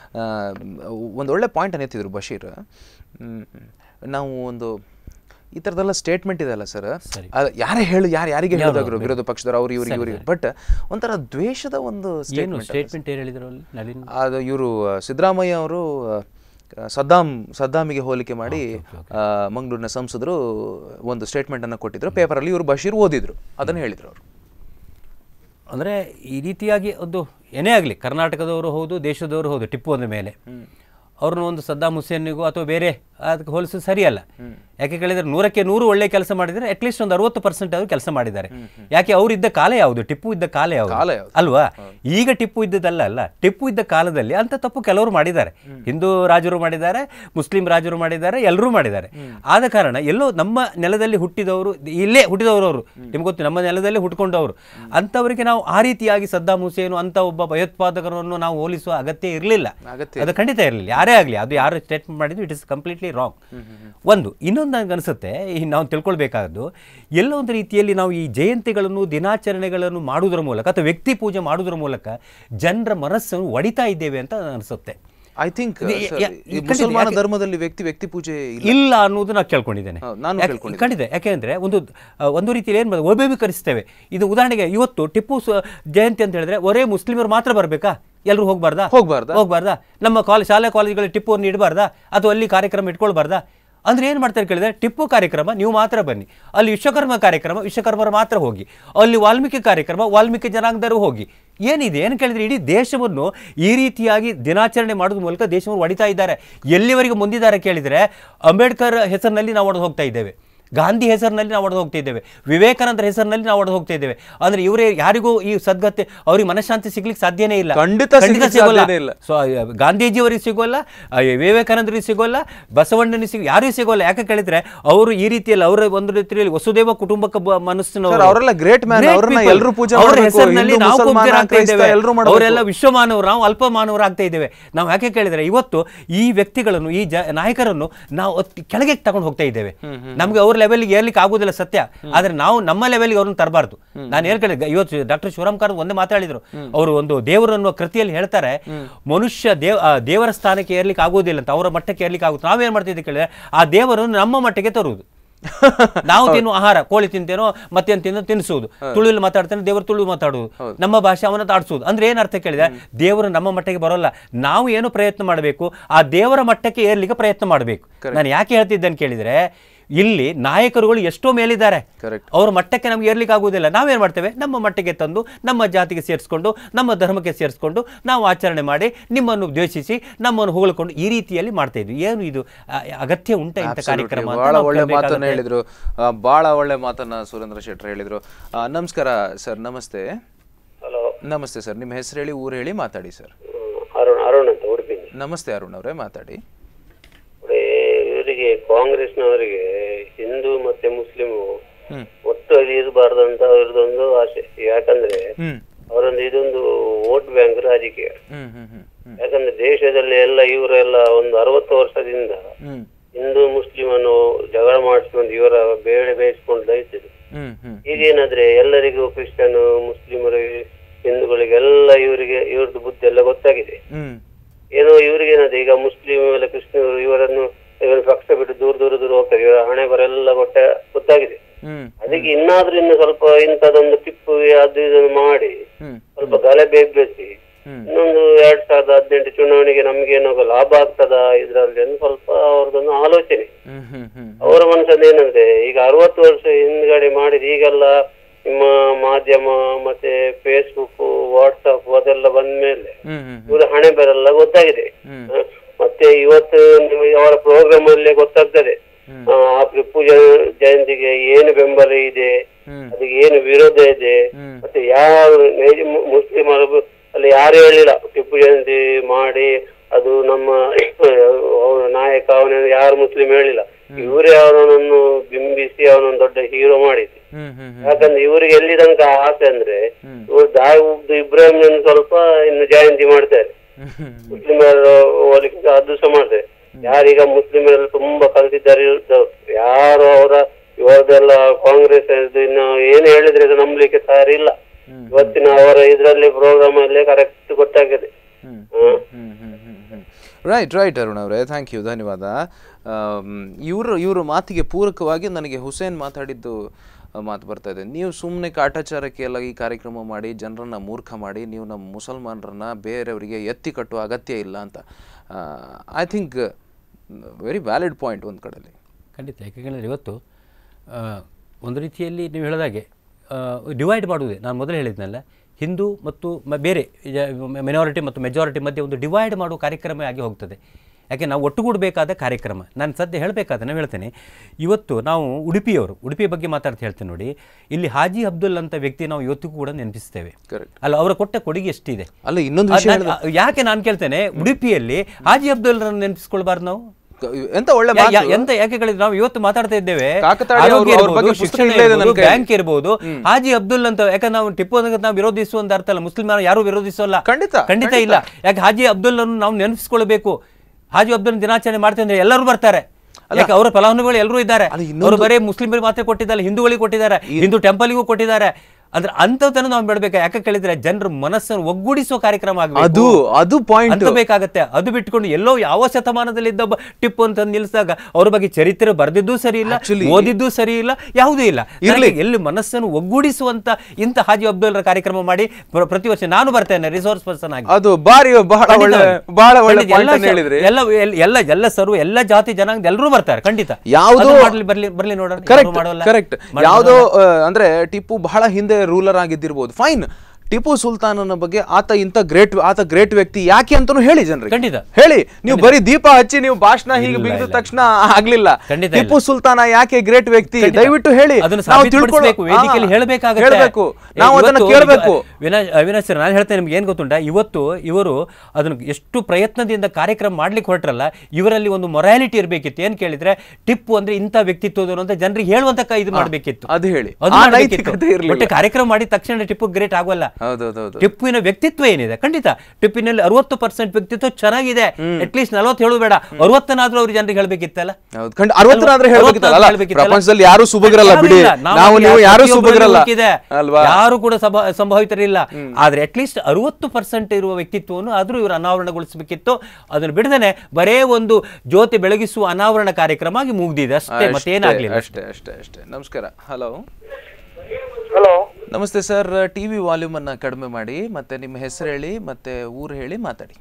ಒಂದು ಒಳ್ಳೆ ಪಾಯಿಂಟ್ ಎತ್ತಿದ್ರು ಬಶೀರ್ ಹ್ಮ್. ನಾವು ಒಂದು ಈ ಥರದೆಲ್ಲ ಸ್ಟೇಟ್ಮೆಂಟ್ ಇದೆಯಲ್ಲ ಸರ್ ಯಾರೇ ಹೇಳು ಯಾರು ಯಾರಿಗೆ ಹೇಳಿದ್ರು ವಿರೋಧ ಪಕ್ಷದವ್ರು ಅವ್ರು ಇವ್ರಿಗೆ ಇವ್ರಿಗೆ ಬಟ್ ಒಂಥರ ದ್ವೇಷದ ಒಂದು ಏನು ಸ್ಟೇಟ್ಮೆಂಟ್ ಸ್ಟೇಟ್ಮೆಂಟ್ ಏನು ಹೇಳಿದ್ರು ಅಲ್ಲಿ ನಳಿನ್ ಅದು ಇವರು ಸಿದ್ದರಾಮಯ್ಯ ಅವರು ಸದ್ದಾಂ ಸದ್ದಾಮಿಗೆ ಹೋಲಿಕೆ ಮಾಡಿ ಆ, ಮಂಗಳೂರಿನ ಸಂಸದರು ಒಂದು ಸ್ಟೇಟ್ಮೆಂಟ್ ಅನ್ನು ಕೊಟ್ಟಿದ್ರು ಪೇಪರಲ್ಲಿ ಇವರು ಬಶೀರ್ ಓದಿದ್ರು ಅದನ್ನು ಹೇಳಿದ್ರು ಅವರು ಅಂದರೆ ಈ ರೀತಿಯಾಗಿ ಒಂದು ಏನೇ ಆಗಲಿ ಕರ್ನಾಟಕದವರು ಹೌದು ದೇಶದವರು ಹೌದು ಟಿಪ್ಪು ಅಂದ ಮೇಲೆ ಅವ್ರನ್ನ ಒಂದು ಸದ್ದಾಂ ಹುಸೇನಿಗೂ ಅಥವಾ ಬೇರೆ ಅದಕ್ಕೆ ಹೋಲಿಸೋದು ಸರಿಯಲ್ಲ ಯಾಕೆ ಕೇಳಿದ್ರೆ ನೂರಕ್ಕೆ ನೂರು ಒಳ್ಳೆ ಕೆಲಸ ಮಾಡಿದರೆ ಅಟ್ಲೀಸ್ಟ್ ಒಂದು ಅರವತ್ತು ಪರ್ಸೆಂಟ್ ಅವರು ಕೆಲಸ ಮಾಡಿದ್ದಾರೆ ಯಾಕೆ ಅವ್ರು ಇದ್ದ ಕಾಲ ಯಾವುದು ಟಿಪ್ಪು ಇದ್ದ ಕಾಲ ಕಾಲ ಯಾವುದು ಯಾವುದು? ಅಲ್ವಾ ಈಗ ಟಿಪ್ಪು ಇದ್ದದಲ್ಲ ಅಲ್ಲ ಟಿಪ್ಪು ಇದ್ದ ಕಾಲದಲ್ಲಿ ಅಂತ ತಪ್ಪು ಕೆಲವರು ಮಾಡಿದ್ದಾರೆ ಹಿಂದೂ ರಾಜರು ಮಾಡಿದ್ದಾರೆ ಮುಸ್ಲಿಂ ರಾಜರು ಮಾಡಿದ್ದಾರೆ ಎಲ್ಲರೂ ಮಾಡಿದ್ದಾರೆ ಆದ ಕಾರಣ ಎಲ್ಲೋ ನಮ್ಮ ನೆಲದಲ್ಲಿ ಹುಟ್ಟಿದವರು ಇಲ್ಲೇ ಹುಟ್ಟಿದವರು ಅವರು ನಿಮ್ಗೆ ಗೊತ್ತು ನಮ್ಮ ನೆಲದಲ್ಲಿ ಹುಟ್ಕೊಂಡವರು ಅಂಥವರಿಗೆ ನಾವು ಆ ರೀತಿಯಾಗಿ ಸದ್ದಾಂ ಹುಸೇನು ಅಂತ ಒಬ್ಬ ಭಯೋತ್ಪಾದಕರನ್ನು ನಾವು ಹೋಲಿಸುವ ಅಗತ್ಯ ಇರಲಿಲ್ಲ ಅಗತ್ಯ ಅದು ಖಂಡಿತ ಇರಲಿಲ್ಲ ಯಾರೇ ಆಗಲಿ ಅದು ಯಾರು ಸ್ಟೇಟ್ಮೆಂಟ್ ಮಾಡಿದ್ದು ಇಟ್ ಇಸ್ ಕಂಪ್ಲೀಟ್ಲಿ ರಾಂಗ್ ಒಂದು ಇನ್ನೊಂದು ನನಗೆ ಅನಿಸುತ್ತೆ ಈ ನಾವು ತಿಳ್ಕೊಳ್ಬೇಕಾದ್ದು ಎಲ್ಲೋ ಒಂದು ರೀತಿಯಲ್ಲಿ ನಾವು ಈ ಜಯಂತಿಗಳನ್ನು ದಿನಾಚರಣೆಗಳನ್ನು ಮಾಡುವುದರ ಮೂಲಕ ಅಥವಾ ವ್ಯಕ್ತಿ ಪೂಜೆ ಮಾಡುವುದರ ಮೂಲಕ ಜನರ ಮನಸ್ಸನ್ನು ಒಡಿತಾ ಇದ್ದೇವೆ ಅಂತ ಅನಿಸುತ್ತೆ ಐ ಥಿಂಕ್ ಇದು ಯ- ಯ- ಈ ಖಂಡಿತ ಮುಸಲ್ಮಾನ ಯಾಕೆ- ಧರ್ಮದಲ್ಲಿ ವ್ಯಕ್ತಿ ವ್ಯಕ್ತಿ ಪೂಜೆ ಇಲ್ಲ ಇಲ್ಲ ಅನ್ನೋದು ನಾನು ಕೇಳ್ಕೊಂಡಿದ್ದೇನೆ ಹೌದು, ನಾನು ಯಾಕೆ- ಕೇಳ್ಕೊಂಡಿದ್ದೇನೆ. ಖಂಡಿತ ಯಾಕೆಂದ್ರೆ ಒಂದು ಆ, ಒಂದು ರೀತಿಯಲ್ಲಿ ಏನು ಮಾಡೋದು ವೈಭವೀಕರಿಸ್ತೇವೆ ಇದು ಉದಾಹರಣೆಗೆ ಇವತ್ತು ಟಿಪ್ಪು ಸ- ಜಯಂತಿ ಅಂತ ಹೇಳಿದ್ರೆ ಒರೇ ಮುಸ್ಲಿಮರು ಮಾತ್ರ ಬರಬೇಕಾ ಎಲ್ಲರೂ ಹೋಗ್ಬಾರ್ದಾ ಹೋಗ್ಬಾರ್ದಾ? ಹೋಗ್ಬಾರ್ದಾ ನಮ್ಮ ಕಾಲೇಜ್ ಶಾಲೆ ಕಾಲೇಜುಗಳಲ್ಲಿ ಟಿಪ್ಪುವನ್ನು ಇಡಬಾರ್ದಾ ಅಥವಾ ಅಲ್ಲಿ ಕಾರ್ಯಕ್ರಮ ಇಟ್ಕೊಳ್ಬಾರ್ದಾ ಅಂದ್ರೆ ಏನು ಮಾಡ್ತಾರೆ ಕೇಳಿದ್ರೆ ಟಿಪ್ಪು ಕಾರ್ಯಕ್ರಮ ನೀವು ಮಾತ್ರ ಬನ್ನಿ ಅಲ್ಲಿ ವಿಶ್ವಕರ್ಮ ಕಾರ್ಯಕ್ರಮ ವಿಶ್ವಕರ್ಮರು ಮಾತ್ರ ಹೋಗಿ ಅಲ್ಲಿ ವಾಲ್ಮೀಕಿ ಕಾರ್ಯಕ್ರಮ ವಾಲ್ಮೀಕಿ ಜನಾಂಗದವರು ಹೋಗಿ ಏನಿದೆ ಏನು ಕೇಳಿದ್ರೆ ಇಡೀ ದೇಶವನ್ನು ಈ ರೀತಿಯಾಗಿ ದಿನಾಚರಣೆ ಮಾಡೋದ್ರ ಮೂಲಕ ದೇಶವನ್ನು ಹೊಡಿತಾ ಇದ್ದಾರೆ ಎಲ್ಲಿವರೆಗೆ ಮುಂದಿದ್ದಾರೆ ಕೇಳಿದರೆ ಅಂಬೇಡ್ಕರ್ ಹೆಸರಿನಲ್ಲಿ ನಾವು ಹೊಡೆದು ಹೋಗ್ತಾ ಇದ್ದೇವೆ ಗಾಂಧಿ ಹೆಸರಿನಲ್ಲಿ ನಾವು ಹೊಡೆದು ಹೋಗ್ತಾ ಇದ್ದೇವೆ ವಿವೇಕಾನಂದರ ಹೆಸರಿನಲ್ಲಿ ನಾವು ಹೊಡೆದು ಹೋಗ್ತಾ ಇದ್ದೇವೆ ಅಂದ್ರೆ ಇವರೇ ಯಾರಿಗೂ ಈ ಸದ್ಗತೆ ಅವ್ರಿಗೆ ಮನಃಶಾಂತಿ ಸಿಗ್ಲಿಕ್ಕೆ ಸಾಧ್ಯನೇ ಇಲ್ಲ ಖಂಡಿತ ಸಿಗ್ಲಿಕ್ಕೆ ಸಿಗೋಲ್ಲ ಸಾಧ್ಯನೇ ಇಲ್ಲ. ಸೊ ಗಾಂಧೀಜಿಯವರಿಗೆ ಸಿಗೋಲ್ಲ ಆ, ವಿವೇಕಾನಂದರಿಗೆ ಸಿಗೋಲ್ಲ ಬಸವಣ್ಣನಿಗೆ ಸಿಗ ಯಾರಿಗೂ ಸಿಗೋಲ್ಲ ಯಾಕೆ ಕೇಳಿದ್ರೆ ಅವರು ಈ ರೀತಿಯಲ್ಲಿ ಅವರ ಒಂದು ರೀತಿಯಲ್ಲಿ ವಸುದೇವ ಕುಟುಂಬಕ್ಕೆ ಬ- ಮನಸ್ಸಿನವರು Sir, ಅವರೆಲ್ಲ great man. Great ಅವ್ರನ್ನ people. ಎಲ್ರೂ ಪೂಜೆ ಅವ್ರ ಮಾಡ್ಬೇಕು. ಹೆಸರಿನಲ್ಲಿ ಹಿಂದೂ, ನಾವು ಮುಸಲ್ಮಾನ, ಕುಬ್ಜರಾಗ್ತಾ ಕ್ರೈಸ್ತ ಇದ್ದೇವೆ. ಎಲ್ರೂ ಮಾಡ್ಬೇಕು. ಅವರೆಲ್ಲ ವಿಶ್ವಮಾನವರು ನಾವು ಅಲ್ಪ ಮಾನವರು ಆಗ್ತಾ ಇದ್ದೇವೆ ನಾವು ಯಾಕೆ ಕೇಳಿದ್ರೆ ಇವತ್ತು ಈ ವ್ಯಕ್ತಿಗಳನ್ನು ಈ ಜ ನಾಯಕರನ್ನು ನಾವು ಅತಿ ಕೆಳಗೆ ತಗೊಂಡು ಹೋಗ್ತಾ ಇದ್ದೇವೆ ನಮ್ಗೆ ಅವ್ರ ಲೆವೆಲ್ಗೆ ಏರ್ಲಿಕ್ಕೆ ಆಗುದಿಲ್ಲ ಸತ್ಯ ಆದ್ರೆ ನಾವು ನಮ್ಮ ಲೆವೆಲ್ಗೆ ಅವ್ರನ್ನ ತರಬಾರ್ದು ನಾನು ಏನ್ ಕೇಳಿದೆ ಇವತ್ತು ಡಾಕ್ಟರ್ ಶಿವರಾಮ್ ಕಾರಂತ್ ಒಂದೇ ಮಾತಾಡಿದ್ರು ಅವರು ಒಂದು ದೇವರನ್ನು ಕೃತಿಯಲ್ಲಿ ಹೇಳ್ತಾರೆ ಮನುಷ್ಯ ದೇವ ಆ ದೇವರ ಸ್ಥಾನಕ್ಕೆ ಏರ್ಲಿಕ್ಕೆ ಆಗುವುದಿಲ್ಲ ಅಂತ ಅವರ ಮಟ್ಟಕ್ಕೆ ಏರ್ಲಿಕ್ಕೆ ಆಗುತ್ತೆ ನಾವೇನ್ ಮಾಡ್ತಿದ್ದೆ ಕೇಳಿದ್ರೆ ಆ ದೇವರನ್ನು ನಮ್ಮ ಮಟ್ಟಿಗೆ ತರುವುದು ನಾವು ತಿನ್ನುವ ಆಹಾರ ಕೋಳಿ ತಿಂತೇನೋ ಮತ್ತೇನು ತಿನ್ನೋ ತಿನ್ನಿಸುವುದು ತುಳುವಲ್ಲಿ ಮಾತಾಡ್ತೇನೆ ದೇವರು ತುಳು ಮಾತಾಡುವುದು ನಮ್ಮ ಭಾಷೆ ಅವನ ಆಡಿಸುವುದು ಅಂದ್ರೆ ಏನ್ ಅರ್ಥ ಕೇಳಿದ್ರೆ ದೇವರು ನಮ್ಮ ಮಟ್ಟಕ್ಕೆ ಬರೋಲ್ಲ ನಾವು ಏನು ಪ್ರಯತ್ನ ಮಾಡಬೇಕು ಆ ದೇವರ ಮಟ್ಟಕ್ಕೆ ಏರ್ಲಿಕ್ಕೆ ಪ್ರಯತ್ನ ಮಾಡಬೇಕು ನಾನು ಯಾಕೆ ಹೇಳ್ತಿದ್ದೇನೆ ಕೇಳಿದ್ರೆ ಇಲ್ಲಿ ನಾಯಕರುಗಳು ಎಷ್ಟೋ ಮೇಲಿದ್ದಾರೆ Correct. ಅವ್ರ ಮಟ್ಟಕ್ಕೆ ನಮ್ಗೆ ಏರ್ಲಿಕ್ಕೆ ಆಗುವುದಿಲ್ಲ ನಾವೇನ್ ಮಾಡ್ತೇವೆ ನಮ್ಮ ಮಟ್ಟಿಗೆ ತಂದು ನಮ್ಮ ಜಾತಿಗೆ ಸೇರಿಸ್ಕೊಂಡು ನಮ್ಮ ಧರ್ಮಕ್ಕೆ ಸೇರಿಸ್ಕೊಂಡು ನಾವು ಆಚರಣೆ ಮಾಡಿ ನಿಮ್ಮನ್ನು ದ್ವೇಷಿಸಿ ನಮ್ಮನ್ನು ಹೊಗಳ್ಕೊಂಡು ಈ ರೀತಿಯಲ್ಲಿ ಮಾಡ್ತಾ ಇದ್ವಿ ಏನು ಇದು ಆ, ಅಗತ್ಯ ಉಂಟ ಇಂಥ Absolutely. ಕಾರ್ಯಕ್ರಮ ಅಂತ ಬಹಳ ನಾವು ಒಳ್ಳೆ ಮಾತನ್ನ ಕೇಳ್ಬೇಕಾಗತ್ತೆ. ಹೇಳಿದ್ರು ಆ, ಬಹಳ ಒಳ್ಳೆ ಮಾತನ್ನ ಸುರೇಂದ್ರ ಶೆಟ್ರ್ ಹೇಳಿದ್ರು ಆ, ನಮಸ್ಕಾರ ಸರ್ ನಮಸ್ತೆ ಹಲೋ ನಮಸ್ತೆ ಸರ್ ನಿಮ್ಮ ಹೆಸರು ಹೇಳಿ ಊರು ಹೇಳಿ ಮಾತಾಡಿ ಸರ್ ಅರುಣ್ ಅರುಣ್ ಅಂತ ಉಡುಪಿ ನಮಸ್ತೆ ಅರುಣ್ ಅವರೇ ಮಾತಾಡಿ ನೋಡಿ ಇವರಿಗೆ ಕಾಂಗ್ರೆಸ್ನವರಿಗೆ ಹಿಂದೂ ಮತ್ತೆ ಮುಸ್ಲಿಮು ಹ್ಮ್ ಒಟ್ಟಾಗಿ ಇರಬಾರ್ದು ಅಂತ ಅವ್ರದ್ದೊಂದು ಆಸೆ ಯಾಕಂದ್ರೆ ಹ್ಮ್ ಅವರೊಂದು ಇದೊಂದು ವೋಟ್ ಬ್ಯಾಂಕ್ ರಾಜಕೀಯ ಹ್ಮ್ ಹ್ಮ್ ಹ್ಮ್ ಹ್ಮ್ ಯಾಕಂದ್ರೆ ದೇಶದಲ್ಲಿ ಎಲ್ಲ ಇವರೆಲ್ಲ ಒಂದು ಅರವತ್ತು ವರ್ಷದಿಂದ ಹ್ಮ್ ಹಿಂದೂ ಮುಸ್ಲಿಮನ್ನು ಜಗಳ ಮಾಡಿಸ್ಕೊಂಡು ಇವರ ಬೇಳೆ ಬೇಯಿಸ್ಕೊಂಡು ದಯಿಸಿದ್ರು ಹ್ಮ್ ಹ್ಮ್ ಈಗೇನಾದ್ರೆ ಎಲ್ಲರಿಗೂ ಕ್ರಿಶ್ಚಿಯನ್ ಮುಸ್ಲಿಮರು ಹಿಂದೂಗಳಿಗೆಲ್ಲ ಇವರಿಗೆ ಇವ್ರದ್ದು ಬುದ್ಧಿ ಎಲ್ಲ ಗೊತ್ತಾಗಿದೆ ಹ್ಮ್ ಏನೋ ಇವ್ರಿಗೇನದು ಈಗ ಮುಸ್ಲಿಂ ಎಲ್ಲ ಕ್ರಿಶ್ಚಿಯನ್ ಗೊತ್ತಾಗಿದೆ ಹ್ಮ್ ಅದಕ್ಕೆ ಇನ್ನಾದ್ರೂ ಇನ್ನು ಸ್ವಲ್ಪ ಇಂಥದೊಂದು ಟಿಪ್ಪು ಅದು ಇದನ್ನು ಮಾಡಿ ಹ್ಮ್ ಸ್ವಲ್ಪ ಗಲಭೆ ಎಬ್ಬಿಸಿ ಇನ್ನೊಂದು ಎರಡ್ ಸಾವಿರದ ಹದಿನೆಂಟು ಚುನಾವಣೆಗೆ ನಮ್ಗೇನೋ ಲಾಭ ಆಗ್ತದಾ ಇದ್ರಲ್ಲಿ ಅಂತ ಸ್ವಲ್ಪ ಅವ್ರದೊಂದು ಆಲೋಚನೆ ಹ್ಮ್ ಹ್ಮ್ ಹ್ಮ್ ಅವರ ಮನಸ್ಸಲ್ಲಿ ಏನಂದ್ರೆ ಈಗ ಅರವತ್ತು ವರ್ಷ ಹಿಂದ್ಗಡೆ ಮಾಡಿದ ಈಗೆಲ್ಲ ನಿಮ್ಮ ಮಾಧ್ಯಮ ಮತ್ತೆ ಫೇಸ್ಬುಕ್ ವಾಟ್ಸಪ್ ಅದೆಲ್ಲ ಬಂದ್ಮೇಲೆ ಹ್ಮ್ ಹ್ಮ್ ಇವ್ರ ಹಣೆ ಬರಲ್ಲ ಗೊತ್ತಾಗಿದೆ ಹ್ಮ್. ಹ? ಮತ್ತೆ ಇವತ್ತು ನೀವು ಅವರ ಪ್ರೋಗ್ರಾಮ್ ಅಲ್ಲೇ ಗೊತ್ತಾಗ್ತದೆ ಆ, ಆ ಟಿಪ್ಪು ಜಯ- ಜಯಂತಿಗೆ ಏನು ಬೆಂಬಲ ಇದೆ ಹ್ಮ್. ಅದಕ್ಕೆ ಏನು ವಿರೋಧ ಇದೆ ಮತ್ತೆ ಯಾರು ನೈಜ ಮು- ಮುಸ್ಲಿಮರು ಅಲ್ಲಿ ಯಾರು ಹೇಳಿಲ್ಲ ಟಿಪ್ಪು ಜಯಂತಿ ಮಾಡಿ ಅದು ನಮ್ಮ ಅವ್ರ ನಾಯಕ ಅವನ ಯಾರು ಮುಸ್ಲಿಂ ಹೇಳಿಲ್ಲ ಇವರೇ ಅವನನ್ನು ಬಿಂಬಿಸಿ ಅವನನ್ನು ದೊಡ್ಡ ಹೀರೋ ಮಾಡಿದ್ರು ಹ್ಮ್ ಹ್ಮ್ ಹ್ಮ್ ಯಾಕಂದ್ರೆ ಇವರಿಗೆ ಎಲ್ಲಿ ತನಕ ಆಸೆ ಅಂದ್ರೆ ಇವ್ರು ದಾವೂದ್ ಇಬ್ರಾಹಿಂ ಸ್ವಲ್ಪ ಇನ್ನು ಜಯಂತಿ ಮಾಡ್ತಾರೆ ಮುಸ್ಲಿಮರ ಹೋಲಿಕೆ ಅದು ಸಹ ಮಾಡ್ತಾರೆ ಯಾರೀಗ ಮುಸ್ಲಿಮರಲ್ಲಿ ತುಂಬಾ ಕಲ್ತಿದ್ದಾರೆ ಇವ್ರು ಯಾರು ಅವರ ಇವರದೆಲ್ಲ ಕಾಂಗ್ರೆಸ್ ಇದು ಇನ್ನು ಏನು ಹೇಳಿದ್ರೆ ಇದು ನಂಬಲಿಕ್ಕೆ ತಯಾರಿ ಇಲ್ಲ ಇವತ್ತಿನ ಅವರ ಇದ್ರಲ್ಲಿ ಪ್ರೋಗ್ರಾಮ್ ಅಲ್ಲಿ ಕರೆಕ್ಟ್ ಗೊತ್ತಾಗಿದೆ ಹ್ಮ್. ರೈಟ್ ರೈಟ್ ಅರುಣ್ ಅವರೇ ಥ್ಯಾಂಕ್ ಯು ಧನ್ಯವಾದ ಇವರು ಇವರು ಮಾತಿಗೆ ಪೂರಕವಾಗಿ ನನಗೆ ಹುಸೇನ್ ಮಾತಾಡಿದ್ದು ಆ, ಮಾತು ಬರ್ತಾ ಇದೆ ನೀವು ಸುಮ್ಮನೆ ಕಾಟಾಚಾರಕ್ಕೆ ಎಲ್ಲ ಈ ಕಾರ್ಯಕ್ರಮ ಮಾಡಿ ಜನರನ್ನ ಮೂರ್ಖ ಮಾಡಿ ನೀವು ನಮ್ಮ ಮುಸಲ್ಮಾನರನ್ನ ಬೇರೆಯವರಿಗೆ ಎತ್ತಿ ಕಟ್ಟುವ ಅಗತ್ಯ ಇಲ್ಲ ಅಂತ I think very valid point ಒಂದು ಕಡೆಯಲ್ಲಿ ಖಂಡಿತ ಯಾಕೆಂದರೆ ಇವತ್ತು ಆ, ಒಂದು ರೀತಿಯಲ್ಲಿ ನೀವು ಹೇಳಿದಾಗೆ ಡಿವೈಡ್ ಮಾಡುವುದೇ ನಾನು ಮೊದಲು ಹೇಳಿದ್ನಲ್ಲ ಹಿಂದೂ ಮತ್ತು ಮ- ಬೇರೆ ಮಿನಾರಿಟಿ ಮತ್ತು ಮೆಜಾರಿಟಿ ಮಧ್ಯೆ ಒಂದು ಡಿವೈಡ್ ಮಾಡುವ ಕಾರ್ಯಕ್ರಮ ಆಗಿ ಹೋಗ್ತದೆ ಯಾಕೆ ನಾವು ಒಟ್ಟುಗೂಡಬೇಕಾದ ಕಾರ್ಯಕ್ರಮ ನಾನು ಸದ್ಯ ಹೇಳಬೇಕಾದ್ರೆ ನಾವು ಹೇಳ್ತೇನೆ ಇವತ್ತು ನಾವು ಉಡುಪಿಯವರು ಉಡುಪಿ ಬಗ್ಗೆ ಮಾತಾಡ್ತಾ ಹೇಳ್ತೇನೆ ನೋಡಿ ಇಲ್ಲಿ ಹಾಜಿ ಅಬ್ದುಲ್ ಅಂತ ವ್ಯಕ್ತಿ ನಾವು ಇವತ್ತಿಗೂ ಕೂಡ ನೆನಪಿಸ್ತೇವೆ Correct. ಅಲ್ಲ ಅವರ ಕೊಟ್ಟ ಕೊಡುಗೆ ಎಷ್ಟಿದೆ ಅಲ್ಲ ಇನ್ನೊಂದು ಅದ್ ವಿಷಯ ನಾನ್- ಯಾಕೆ ನಾನು ಕೇಳ್ತೇನೆ ಉಡುಪಿಯಲ್ಲಿ ಹಾಜಿ ಅಬ್ದುಲ್ರನ್ನು ನೆನಪಿಸ್ಕೊಳ್ಬಾರ್ದು ನಾವು ಎಂತ ಒಳ್ಳೆ ಯಾ- ಮಾತು. ಯಾ- ಎಂತ ಯಾಕೆ ಹೇಳಿದ್ರೆ ನಾವು ಇವತ್ತು ಮಾತಾಡ್ತಾ ಇದ್ದೇವೆ ಕಾಕತಾಳೀಯ ಅವ್ರ- ಆರೋಗ್ಯ ಅವ್ರ ಇರ್ಬೋದು, ಬಗ್ಗೆ ಪುಸ್ತಕ ಶಿಕ್ಷಣ ಇಲ್ಲೇ ಇದೆ ಇರ್ಬೋದು, ನನ್ನ ಕೈಯಲ್ಲಿ. ಬ್ಯಾಂಕ್ ಇರ್ಬೋದು ಹಾಜಿ ಅಬ್ದುಲ್ ಅಂತ ಯಾಕಂದ್ರೆ ನಾವು ಟಿಪ್ಪು ಅಂತ ನಾವು ವಿರೋಧಿಸುವ ಅಂತ ಅರ್ಥ ಅಲ್ಲ ಮುಸ್ಲಿಮರ ಯಾರು ವಿರೋಧಿಸೋಲ್ಲ ಖಂಡಿತ, ಖಂಡಿತ ಖಂಡಿತ. ಇಲ್ಲ ಯಾಕೆ ಹಾಜಿ ಅಬ್ದುಲ್ ಅನ್ನು ನಾವು ನೆನಪಿಸ್ಕೊಳ್ಬೇಕು ಹಾಜಿ ಅಬ್ದುಲ್ ದಿನಾಚರಣೆ ಮಾಡ್ತೇವೆ ಅಂದ್ರೆ ಎಲ್ಲರೂ ಬರ್ತಾರೆ ಯಾಕೆ ಅವರ ಫಲಾನುಭವಿಗಳು ಎಲ್ಲರೂ ಇದ್ದಾರೆ ಅವರು ಬರೀ ಮುಸ್ಲಿಮರಿಗೆ ಮಾತ್ರ ಕೊಟ್ಟಿದ್ದಾರೆ ಹಿಂದೂಗಳಿಗೆ ಕೊಟ್ಟಿದ್ದಾರೆ ಹಿಂದೂ ಟೆಂಪಲ್ಗೂ ಕೊಟ್ಟಿದ್ದಾರೆ ಅಂದ್ರೆ ಅಂಥದ್ದನ್ನು ನಾವು ಬಿಡಬೇಕು ಯಾಕೆ ಕೇಳಿದ್ರೆ ಜನರ ಮನಸ್ಸನ್ನು ಒಗ್ಗೂಡಿಸುವ ಕಾರ್ಯಕ್ರಮ ಆಗಬೇಕು ಅದು ಅದು ಪಾಯಿಂಟ್ ಅಂತ ಬೇಕಾಗತ್ತೆ ಅದು ಬಿಟ್ಕೊಂಡು ಎಲ್ಲೋ ಯಾವ ಶತಮಾನದಲ್ಲಿ ಇದ್ದ ಒಬ್ಬ ಟಿಪ್ಪು ಅಂತ ನಿಲ್ಸಿದಾಗ ಅವ್ರ ಬಗ್ಗೆ ಚರಿತ್ರೆ ಬರೆದಿದ್ದೂ ಸರಿ ಇಲ್ಲ Actually- ಓದಿದ್ದೂ ಸರಿ ಇಲ್ಲ ಯಾವುದೂ ಇಲ್ಲ ಇರ್ಲಿ. ನನಗೆ ಎಲ್ಲಿ ಮನಸ್ಸನ್ನು ಒಗ್ಗೂಡಿಸುವಂತ ಇಂಥ ಹಾಜಿ ಅಬ್ದುಲ್ರ ಕಾರ್ಯಕ್ರಮ ಮಾಡಿ ಪ್ರ- ಪ್ರತಿ ವರ್ಷ ನಾನು ಬರ್ತೇನೆ ರಿಸೋರ್ಸ್ ಪರ್ಸನ್ ಆಗಿ ಅದು ಬಾರಿ ಬಹಳ ಒಳ್ಳೆ ಖಂಡಿತ. ಬಹಳ ಒಳ್ಳೆ ಖಂಡಿತ. ಪಾಯಿಂಟ್ ಎಲ್ಲ ಅನ್ನು ಹೇಳಿದ್ರಿ ಎಲ್ಲ ಎಲ್ಲ- ಎಲ್ಲ ಎಲ್ಲ ಸರ್ವ ಎಲ್ಲ ಜಾತಿ ಜನಾಂಗದ ಎಲ್ಲರೂ ಬರ್ತಾರೆ ಖಂಡಿತ ಯಾವ್ದೋ- ಅದು ಮಾಡ್ಲಿ ಬರ್ಲಿ ಬರ್ಲಿ ನೋಡೋಣ ಯಾರು ಕರೆಕ್ಟ್ ಮಾಡೋಲ್ಲ. ಕರೆಕ್ಟ್ ಮಾಡೋಣ. ಯಾವುದೋ ಆ, ಅಂದ್ರೆ ಟಿಪ್ಪು ಬಹಳ ಹಿಂದೆ ರೂಲರ್ ಆಗಿದ್ದಿರ್ಬೋದು ಫೈನ್ ಟಿಪ್ಪು ಸುಲ್ತಾನನ ಬಗ್ಗೆ ಆತ ಇಂತ ಗ್ರೇಟ್ ಆತ ಗ್ರೇಟ್ ವ್ಯಕ್ತಿ ಯಾಕೆ ಅಂತಾನು ಹೇಳಿ ಜನರಿಗೆ ಖಂಡಿತ. ಹೇಳಿ ನೀವು ಬರೀ ದೀಪ ಹಚ್ಚಿ ನೀವು ಭಾಷಣ ಹೀಗೆ ಇಲ್ಲ, ಬಿಗಿದ ಇಲ್ಲ. ತಕ್ಷಣ ಆಗ್ಲಿಲ್ಲ ಖಂಡಿತ ಟಿಪ್ಪು ಇಲ್ಲ. ಸುಲ್ತಾನ ಯಾಕೆ ಗ್ರೇಟ್ ವ್ಯಕ್ತಿ ಖಂಡಿತ. ದಯವಿಟ್ಟು ಹೇಳಿ ಅದನ್ನು ನಾವು ಸಾಬೀತುಪಡಿಸ್ಬೇಕು, ತಿಳ್ಕೊಳ್ಳೋ- ವೇದಿಕೆಯಲ್ಲಿ ಹಾ, ಹೇಳಬೇಕಾಗುತ್ತೆ ಹೇಳ್ಬೇಕು ನಾವು ಅದನ್ನ ಇವತ್ತು ಕೇಳಬೇಕು ಈಗ ವಿನಾಶ್ ಅವಿನಾಶ್ ಸರ್ ನಾನು ಹೇಳ್ತೇನೆ ನಿಮ್ಗೆ ಏನು ಗೊತ್ತುಂಟ ಇವತ್ತು ಇವರು ಅದನ್ನು ಎಷ್ಟು ಪ್ರಯತ್ನದಿಂದ ಕಾರ್ಯಕ್ರಮ ಮಾಡ್ಲಿಕ್ಕೆ ಹೊರಟ್ರಲ್ಲ ಇವರಲ್ಲಿ ಒಂದು ಮೊರಾಲಿಟಿ ಇರಬೇಕಿತ್ತು ಏನು ಕೇಳಿದ್ರೆ ಟಿಪ್ಪು ಅಂದ್ರೆ ಇಂಥ ವ್ಯಕ್ತಿತ್ವದವರು ಅಂತ ಜನರಿಗೆ ಹೇಳುವಂತ ಕ- ಇದು ಮಾಡಬೇಕಿತ್ತು ಅದು ಹೇಳಿ. ಅದು ಆ ಮಾಡ್ಬೇಕಿತ್ತು. ನೈತಿಕತೆ ಇರ್ಲಿಲ್ಲ. ಒಟ್ಟು ಕಾರ್ಯಕ್ರಮ ಮಾಡಿದ ತಕ್ಷಣ ಟಿಪ್ಪು ಗ್ರೇಟ್ ಆಗೋಲ್ಲ ಹೌದೌದೌದು ಟಿಪ್ಪುವಿನ ವ್ಯಕ್ತಿತ್ವ ಏನಿದೆ ಖಂಡಿತ ಟಿಪ್ಪಿನಲ್ಲಿ ಅರವತ್ತು ಪರ್ಸೆಂಟ್ ವ್ಯಕ್ತಿತ್ವ ಚೆನ್ನಾಗಿದೆ ಅಟ್ಲೀಸ್ಟ್ ನಲವತ್ತು ಹೇಳು ಬೇಡ ಅರವತ್ತನಾದ್ರೂ ಅವ್ರ ಜನರಿಗೆ ಹೇಳ್ಬೇಕಿತ್ತಲ್ಲ ಹೌದು ಖಂಡ ಅರವತ್ತರಾದ್ರೆ ಅಲ್ವಾ? ಹೇಳ್ಬೇಕಿತ್ತಲ್ಲ ಅಲ್ಲ, ಹೇಳ್ಬೇಕಿತ್ತಲ್ಲ? ಪ್ರಪಂಚದಲ್ಲಿ ಯಾರು ಸುಭದ್ರಲ್ಲ ಯಾರೂ ಬಿಡಿ ಇಲ್ಲ. ನಾವು ನಾವು ನೀವು ಯಾರು ಪ್ರತಿಯೊಬ್ಬರಲ್ಲಿ ಸುಭದ್ರಲ್ಲ ಹುಡುಕಿದೆ. ಅಲ್ವಾ ಯಾರು ಕೂಡ ಸಭ- ಸಂಭಾವಿತರಿಲ್ಲ ಆದ್ರೆ ಅಟ್ಲೀಸ್ಟ್ ಅರವತ್ತು ಪರ್ಸೆಂಟ್ ಇರುವ ವ್ಯಕ್ತಿತ್ವವನ್ನು ಆದ್ರೂ ಇವರು ಅನಾವರಣಗೊಳಿಸಬೇಕಿತ್ತು ಅದನ್ನು ಬಿಡದೇನೆ ಬರೇ ಒಂದು ಜ್ಯೋತಿ ಬೆಳಗಿಸುವ ಅನಾವರಣ ಕಾರ್ಯಕ್ರಮ ಆಗಿ ಮುಗ್ದಿದೆ ಅಷ್ಟೇ ಮತ್ತೇನಾಗ್ಲಿಲ್ಲ ಅಷ್ಟೇ ಅಷ್ಟೇ ಅಷ್ಟೇ ನಮಸ್ಕಾರ hello hello namaste sir TV volume ಅನ್ನ ಕಡಿಮೆ ಮಾಡಿ ಮತ್ತೆ ನಿಮ್ಮ ಹೆಸರು ಹೇಳಿ ಮತ್ತೆ ಊರು ಹೇಳಿ ಮಾತಾಡಿ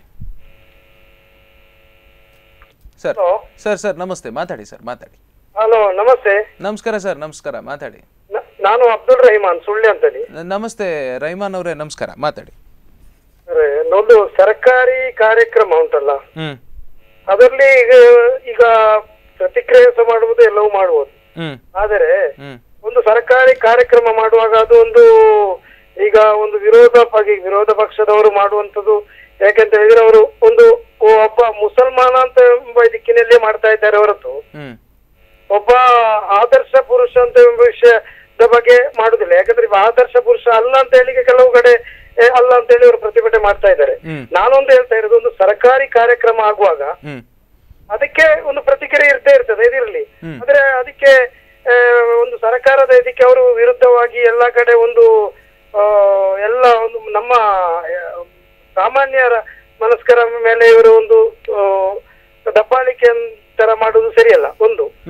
ಸರ್ ಸರ್ ಸರ್ ನಮಸ್ತೆ ಮಾತಾಡಿ ಸರ್ ಮಾತಾಡಿ ಹಲೋ ನಮಸ್ತೆ ನಮಸ್ಕಾರ ಸರ್ ನಮಸ್ಕಾರ ಮಾತಾಡಿ ನ- ನಾನು ಅಬ್ದುಲ್ ರಹಿಮಾನ್ ಸುಳ್ಳಿ ಅಂತೇಳಿ ನ- ನಮಸ್ತೆ ರೈಮಾನ್ ಅವರೇ ನಮಸ್ಕಾರ ಮಾತಾಡಿ ಅಂದ್ರೆ ಒಂದು ಸರ್ಕಾರಿ ಕಾರ್ಯಕ್ರಮ ಉಂಟಲ್ಲ ಹ್ಮ್ ಅದರಲ್ಲಿ ಈಗ ಈಗ ಪ್ರತಿಕ್ರಿಯೆ ಸಹ ಮಾಡುವುದು ಎಲ್ಲವೂ ಮಾಡುವುದು ಹ್ಮ್ ಆದರೆ ಹ್ಮ್ ಒಂದು ಸರ್ಕಾರಿ ಕಾರ್ಯಕ್ರಮ ಮಾಡುವಾಗ ಅದು ಒಂದು ಈಗ ಒಂದು ವಿರೋಧ ಪಗಿ ವಿರೋಧ ಪಕ್ಷದವರು ಮಾಡುವಂತದ್ದು ಯಾಕೆಂತ ಹೇಳಿದ್ರೆ ಅವರು ಒಂದು ಒಬ್ಬ ಮುಸಲ್ಮಾನ ಅಂತ ಎಂಬ ದಿಕ್ಕಿನಲ್ಲಿ ಮಾಡ್ತಾ ಇದ್ದಾರೆ ಹೊರತು ಹ್ಮ್ ಒಬ್ಬ ಆದರ್ಶ ಪುರುಷ ಅಂತ ಎಂಬ ವಿಷಯದ ಬಗ್ಗೆ ಮಾಡುದಿಲ್ಲ ಯಾಕಂದ್ರೆ ಇವ ಆದರ್ಶ ಪುರುಷ ಅಲ್ಲ ಅಂತ ಹೇಳಿ ಕೆಲವು ಕಡೆ ಏ, ಅಲ್ಲ ಅಂತ ಹೇಳಿ ಅವರು ಪ್ರತಿಭಟನೆ ಮಾಡ್ತಾ ಇದ್ದಾರೆ ಹ್ಮ್. ನಾನೊಂದು ಹೇಳ್ತಾ ಇರೋದು ಒಂದು ಸರ್ಕಾರಿ ಕಾರ್ಯಕ್ರಮ ಆಗುವಾಗ ಹ್ಮ್ ಅದಕ್ಕೆ ಒಂದು ಪ್ರತಿಕ್ರಿಯೆ ಇರ್ತೇ ಇರ್ತದೆ ಇದಿರಲಿ ಹ್ಮ್. ಆದ್ರೆ ಅದಕ್ಕೆ ಆ, ಒಂದು ಸರ್ಕಾರದ ಇದಕ್ಕೆ ಅವರು ವಿರುದ್ಧವಾಗಿ ಎಲ್ಲಾ ಕಡೆ ಒಂದು ಆ, ಎಲ್ಲ ಒಂದು ನಮ್ಮ ಆ, ಸಾಮಾನ್ಯರ ಮನಸ್ಕರ ಮೇಲೆ ಇವರು ಒಂದು ಆ, ದಬ್ಬಾಳಿಕೆ ತರ ಮಾಡುವುದು ಸರಿಯಲ್ಲ ಒಂದು ಹ್ಮ್